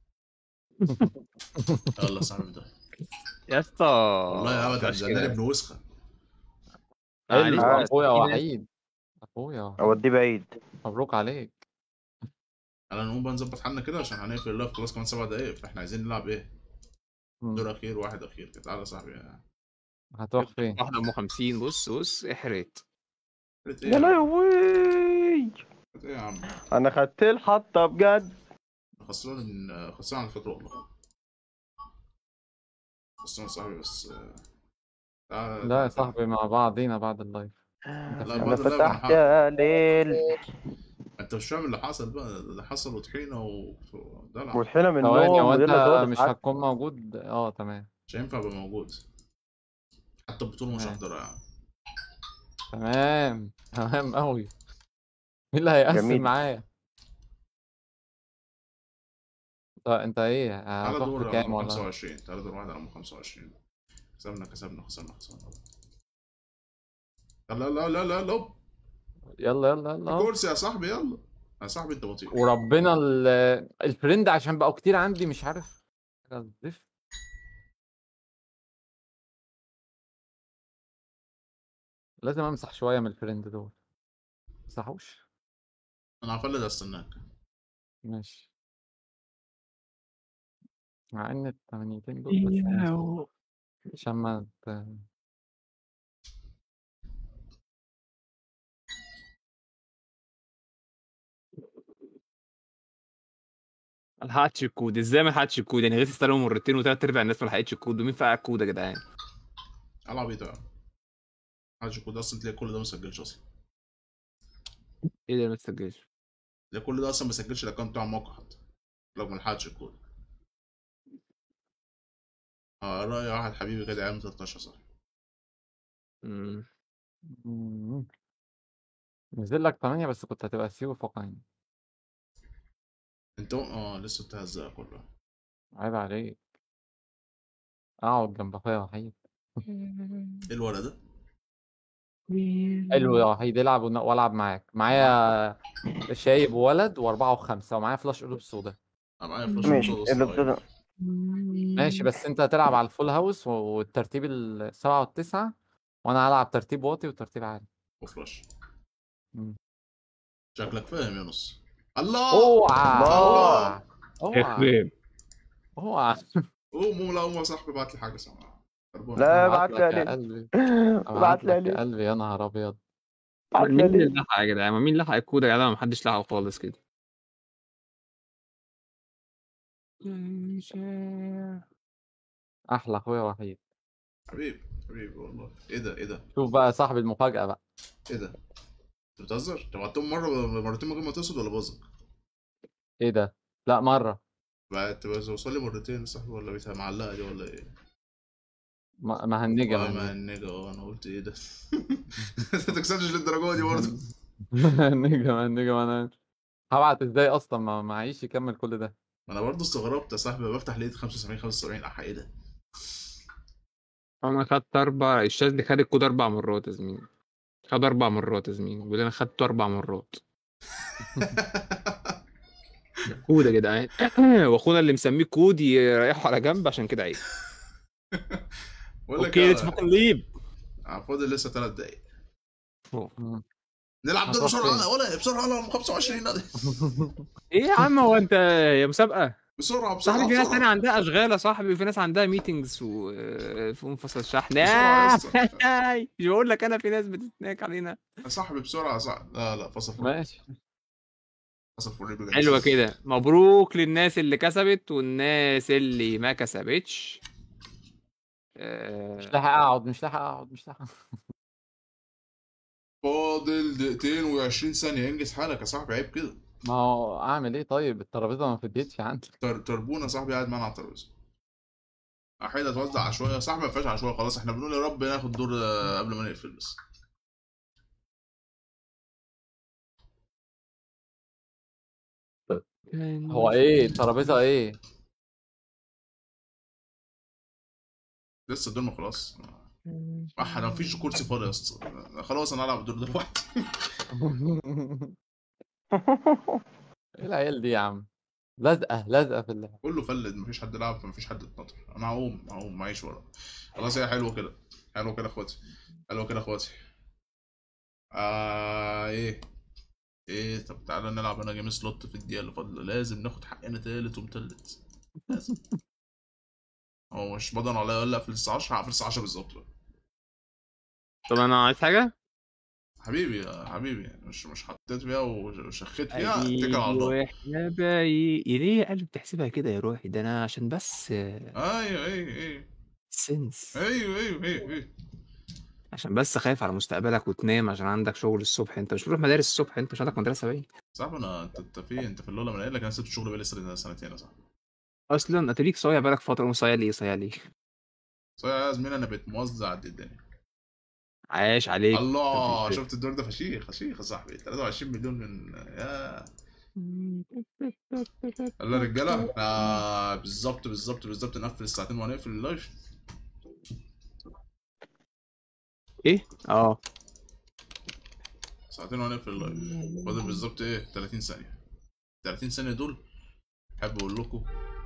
يلا يا صاحبي ده يا اسطى والله ابدا مش ده انا كده. ابن وسخه معلش حلو بس اخويا في ناس- وحيد اخويا اوديه بعيد مبروك عليك انا نقوم بقى نظبط حالنا كده عشان هنقفل اللايف خلاص كمان سبع دقايق فاحنا عايزين نلعب ايه مم. دور اخير واحد اخير كده تعالى يا صاحبي هتروح فين واحدة ام 50 بص بص احرت قلت يا ايه لهوي قلت ايه يا عم انا خدت الحطه بجد خسران من خسران على فكره والله خسران يا صاحبي بس آه، تعالى لا يا تعالى- صاحبي مع بعضينا بعد اللايف انت لا فين؟ بعد انا اللعبة فتحت هنحقق. يا ليل انت انت مش فاهم اللي حصل بقى اللي حصل وطحينه و دلع والحين من ثواني النوم هو انت ودينا زودت مش حاجة. هتكون موجود اه تمام مش هينفع ابقى موجود حتى البطوله مش تمام. هحضرها يعني تمام تمام قوي مين اللي هيقسم جميل. معايا طب انت ايه تعالى هتروح دور بكام على ولا 25 تعالى دور واحد على 25 كسبنا كسبنا خسرنا خسرنا لا لا لا لا لا يلا يلا يلا كرسي يا صاحبي يلا يا صاحبي انت بطيء وربنا ال- الفريند عشان بقوا كتير عندي مش عارف حاجة تضيف. لازم امسح شويه من الفريند دول مسحوش انا هفلت استناك ماشي مع ان التمانيتين دول بس ماشي. عشان ما ت- ما لحقتش الكود ازاي ما لحقتش الكود يعني غير استلموا مرتين وثلاث ارباع الناس ما لحقتش الكود ومين فاق الكود يا جدعان العب ايه ده حاجه كود اصلا تلاقي كل ده ما سجلش اصلا ايه ده ما تسجلش تلاقي كل ده اصلا ما سجلش الاكونت بتاع الموقع حتى لو ما لحقتش الكود اه رأي واحد حبيبي كده عام 13 صح مم. مم. نزل لك 8 بس كنت هتبقى سيو فوقين انت اه لسه بتهزق كله عيب عليك اقعد جنب اخويا وحيد ايه الولد ده؟ حلو يا وحيد العب ون- والعب معاك معايا شايب ولد واربعة وخمسة ومعايا فلاش قلوب سودا انا معايا فلاش ماشي صوت اللي صغير. ابتدى ماشي بس انت هتلعب على الفول هاوس والترتيب السبعة والتسعة وانا هلعب ترتيب واطي وترتيب عالي وفلاش مم. شكلك فاهم يا نص الله اوعى الله. اوعى اوعى اخبام اوعى قوم لا قوم يا صاحبي بعت لي حاجه سامعه لا ابعت ابعت لك لي يا عليه قلبي ابعت ابعت لي لك يا عليه قلبي يا نهار ابيض ابعت لي مين اللي عليه لحق يا جدعان ما مين لحق الكود يا جدعان ما حدش لحقه خالص كده احلى اخويا وحيد حبيبي حبيبي والله ايه ده ايه ده شوف بقى صاحب المفاجأة بقى ايه ده انت بتهزر انت بعتهم مره مرتين من غير ما تقصد ولا باظك ايه ده لا مرة بعت بوصل لي مرتين يا صاحبي ولا بيتها معلقه دي ولا ايه ما- مهنجة اه مهنجة مهنجة اه انا قلت ايه ده انت تكسبش للدرجه دي برضه مهنجة مهنجة ما انا هبعت ازاي اصلا ما معيش يكمل كل ده ما انا برضه استغربت يا صاحبي بفتح لقيت 75 75 اح ايه ده انا خدت اربع الشاذلي خد الكود اربع مرات يا زميلي خد اربع مرات يا زميلي بيقول انا خدته اربع مرات كود يا جدعان واخونا اللي مسميه كود يريحه على جنب عشان كده عيب بقول لك اوكي إيه، ليتس فاكن ليف آه، فاضل لسه ثلاث دقايق مم. نلعب دور هتروح بسرعه فين؟ ولا بسرعه ولا 25 ده. ايه يا عم هو انت يا مسابقه بسرعه بسرعه صاحبي في ناس بسرعة. تانية عندها اشغال يا صاحبي وفي ناس عندها ميتنجز وفي منفصل شحن بسرعة يا اسطى. مش بقول لك انا في ناس بتتناك علينا يا صاحبي بسرعه يا صاحبي لا لا فصل فل ماشي فصل فل بجد. حلوه كده مبروك للناس اللي كسبت والناس اللي ما كسبتش آه، مش لاحق اقعد مش لاحق اقعد مش لاحق فاضل دقيقتين و20 ثانيه انجز حالك يا صاحبي عيب كده ما هو اعمل ايه طيب الترابيزه ما فضيتش عندي تر... تربونا يا صاحبي قاعد معانا على الترابيزه احيانا توزع عشوائيه يا صاحبي ما فيهاش عشوائيه خلاص احنا بنقول يا رب ناخد دور آه، قبل ما نقفل بس هو ايه الترابيزه ايه لسه الدور ما خلاص احنا مفيش كرسي فاضي يا اسطى خلاص انا هلعب الدور ده لوحدي ايه العيال دي يا عم لازقه لازقه في اللعب كله فلد مفيش حد لعب فمفيش حد اتنطر انا هقوم هقوم معيش ورا خلاص هي حلوه كده حلوه كده يا اخواتي حلوه كده يا اخواتي آه ايه ايه طب تعالى نلعب انا جيم سلوت في الدقيقه اللي فاضله لازم ناخد حقنا تالت ومتلت لازم هو مش بدن عليا ولا في الساعه 10 في الساعه 10 بالظبط بقى. طب انا عايز حاجه حبيبي يا حبيبي مش مش حطيت فيها وشخيت فيها اتكل على الله ايوه احنا باي ليه يا قلب بتحسبها كده يا روحي ده انا عشان بس ايوه ايوه ايوه سنس ايوه ايوه ايوه ايوه عشان بس خايف على مستقبلك وتنام عشان عندك شغل الصبح انت مش بتروح مدارس الصبح انت مش عندك مدرسه باين صاحبي انا انت انت في انت في اللولا من قايل لك انا سبت الشغل بقالي سنة- سنتين يا صاحبي اصلا انت ليك صايع بالك فتره صايع ليه صايع ليه صحيح يا زميلي انا بقيت موزع قد الدنيا عاش عليك الله مفيش شفت الدور ده فشيخ فشيخ يا صاحبي 23 مليون من يا يلا يا رجاله آه بالظبط بالظبط بالظبط نقفل الساعتين وهنقفل اللايف ايه اه ساعتين وهنقفل اللايف فاضل بالظبط ايه 30 ثانيه 30 ثانيه دول احب اقول لكم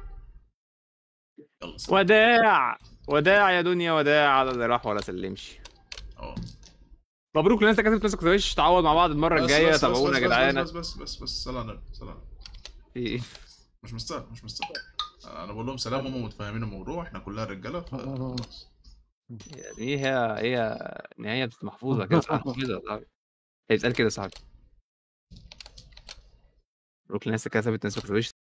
يلا سلام وداع وداع يا دنيا وداع على اللي راح ولا سلمش اه مبروك لناس كاتب نفسك كنتش تعوض مع بعض المره بس- الجايه بس- بس- تابعونا يا بس- جدعان بس بس بس بس صلاه على النبي صلاه على النبي. في ايه مش مستاهل مش مستاهل انا بقول لهم سلام هم متفاهمين الموضوع احنا كلنا رجاله خلاص يعني ايه هي هي نهايه محفوظه كده صح محفوظه يا صاحبي هي بتتقال كده يا صاحبي مبروك لناس كتبت نفسك كنتش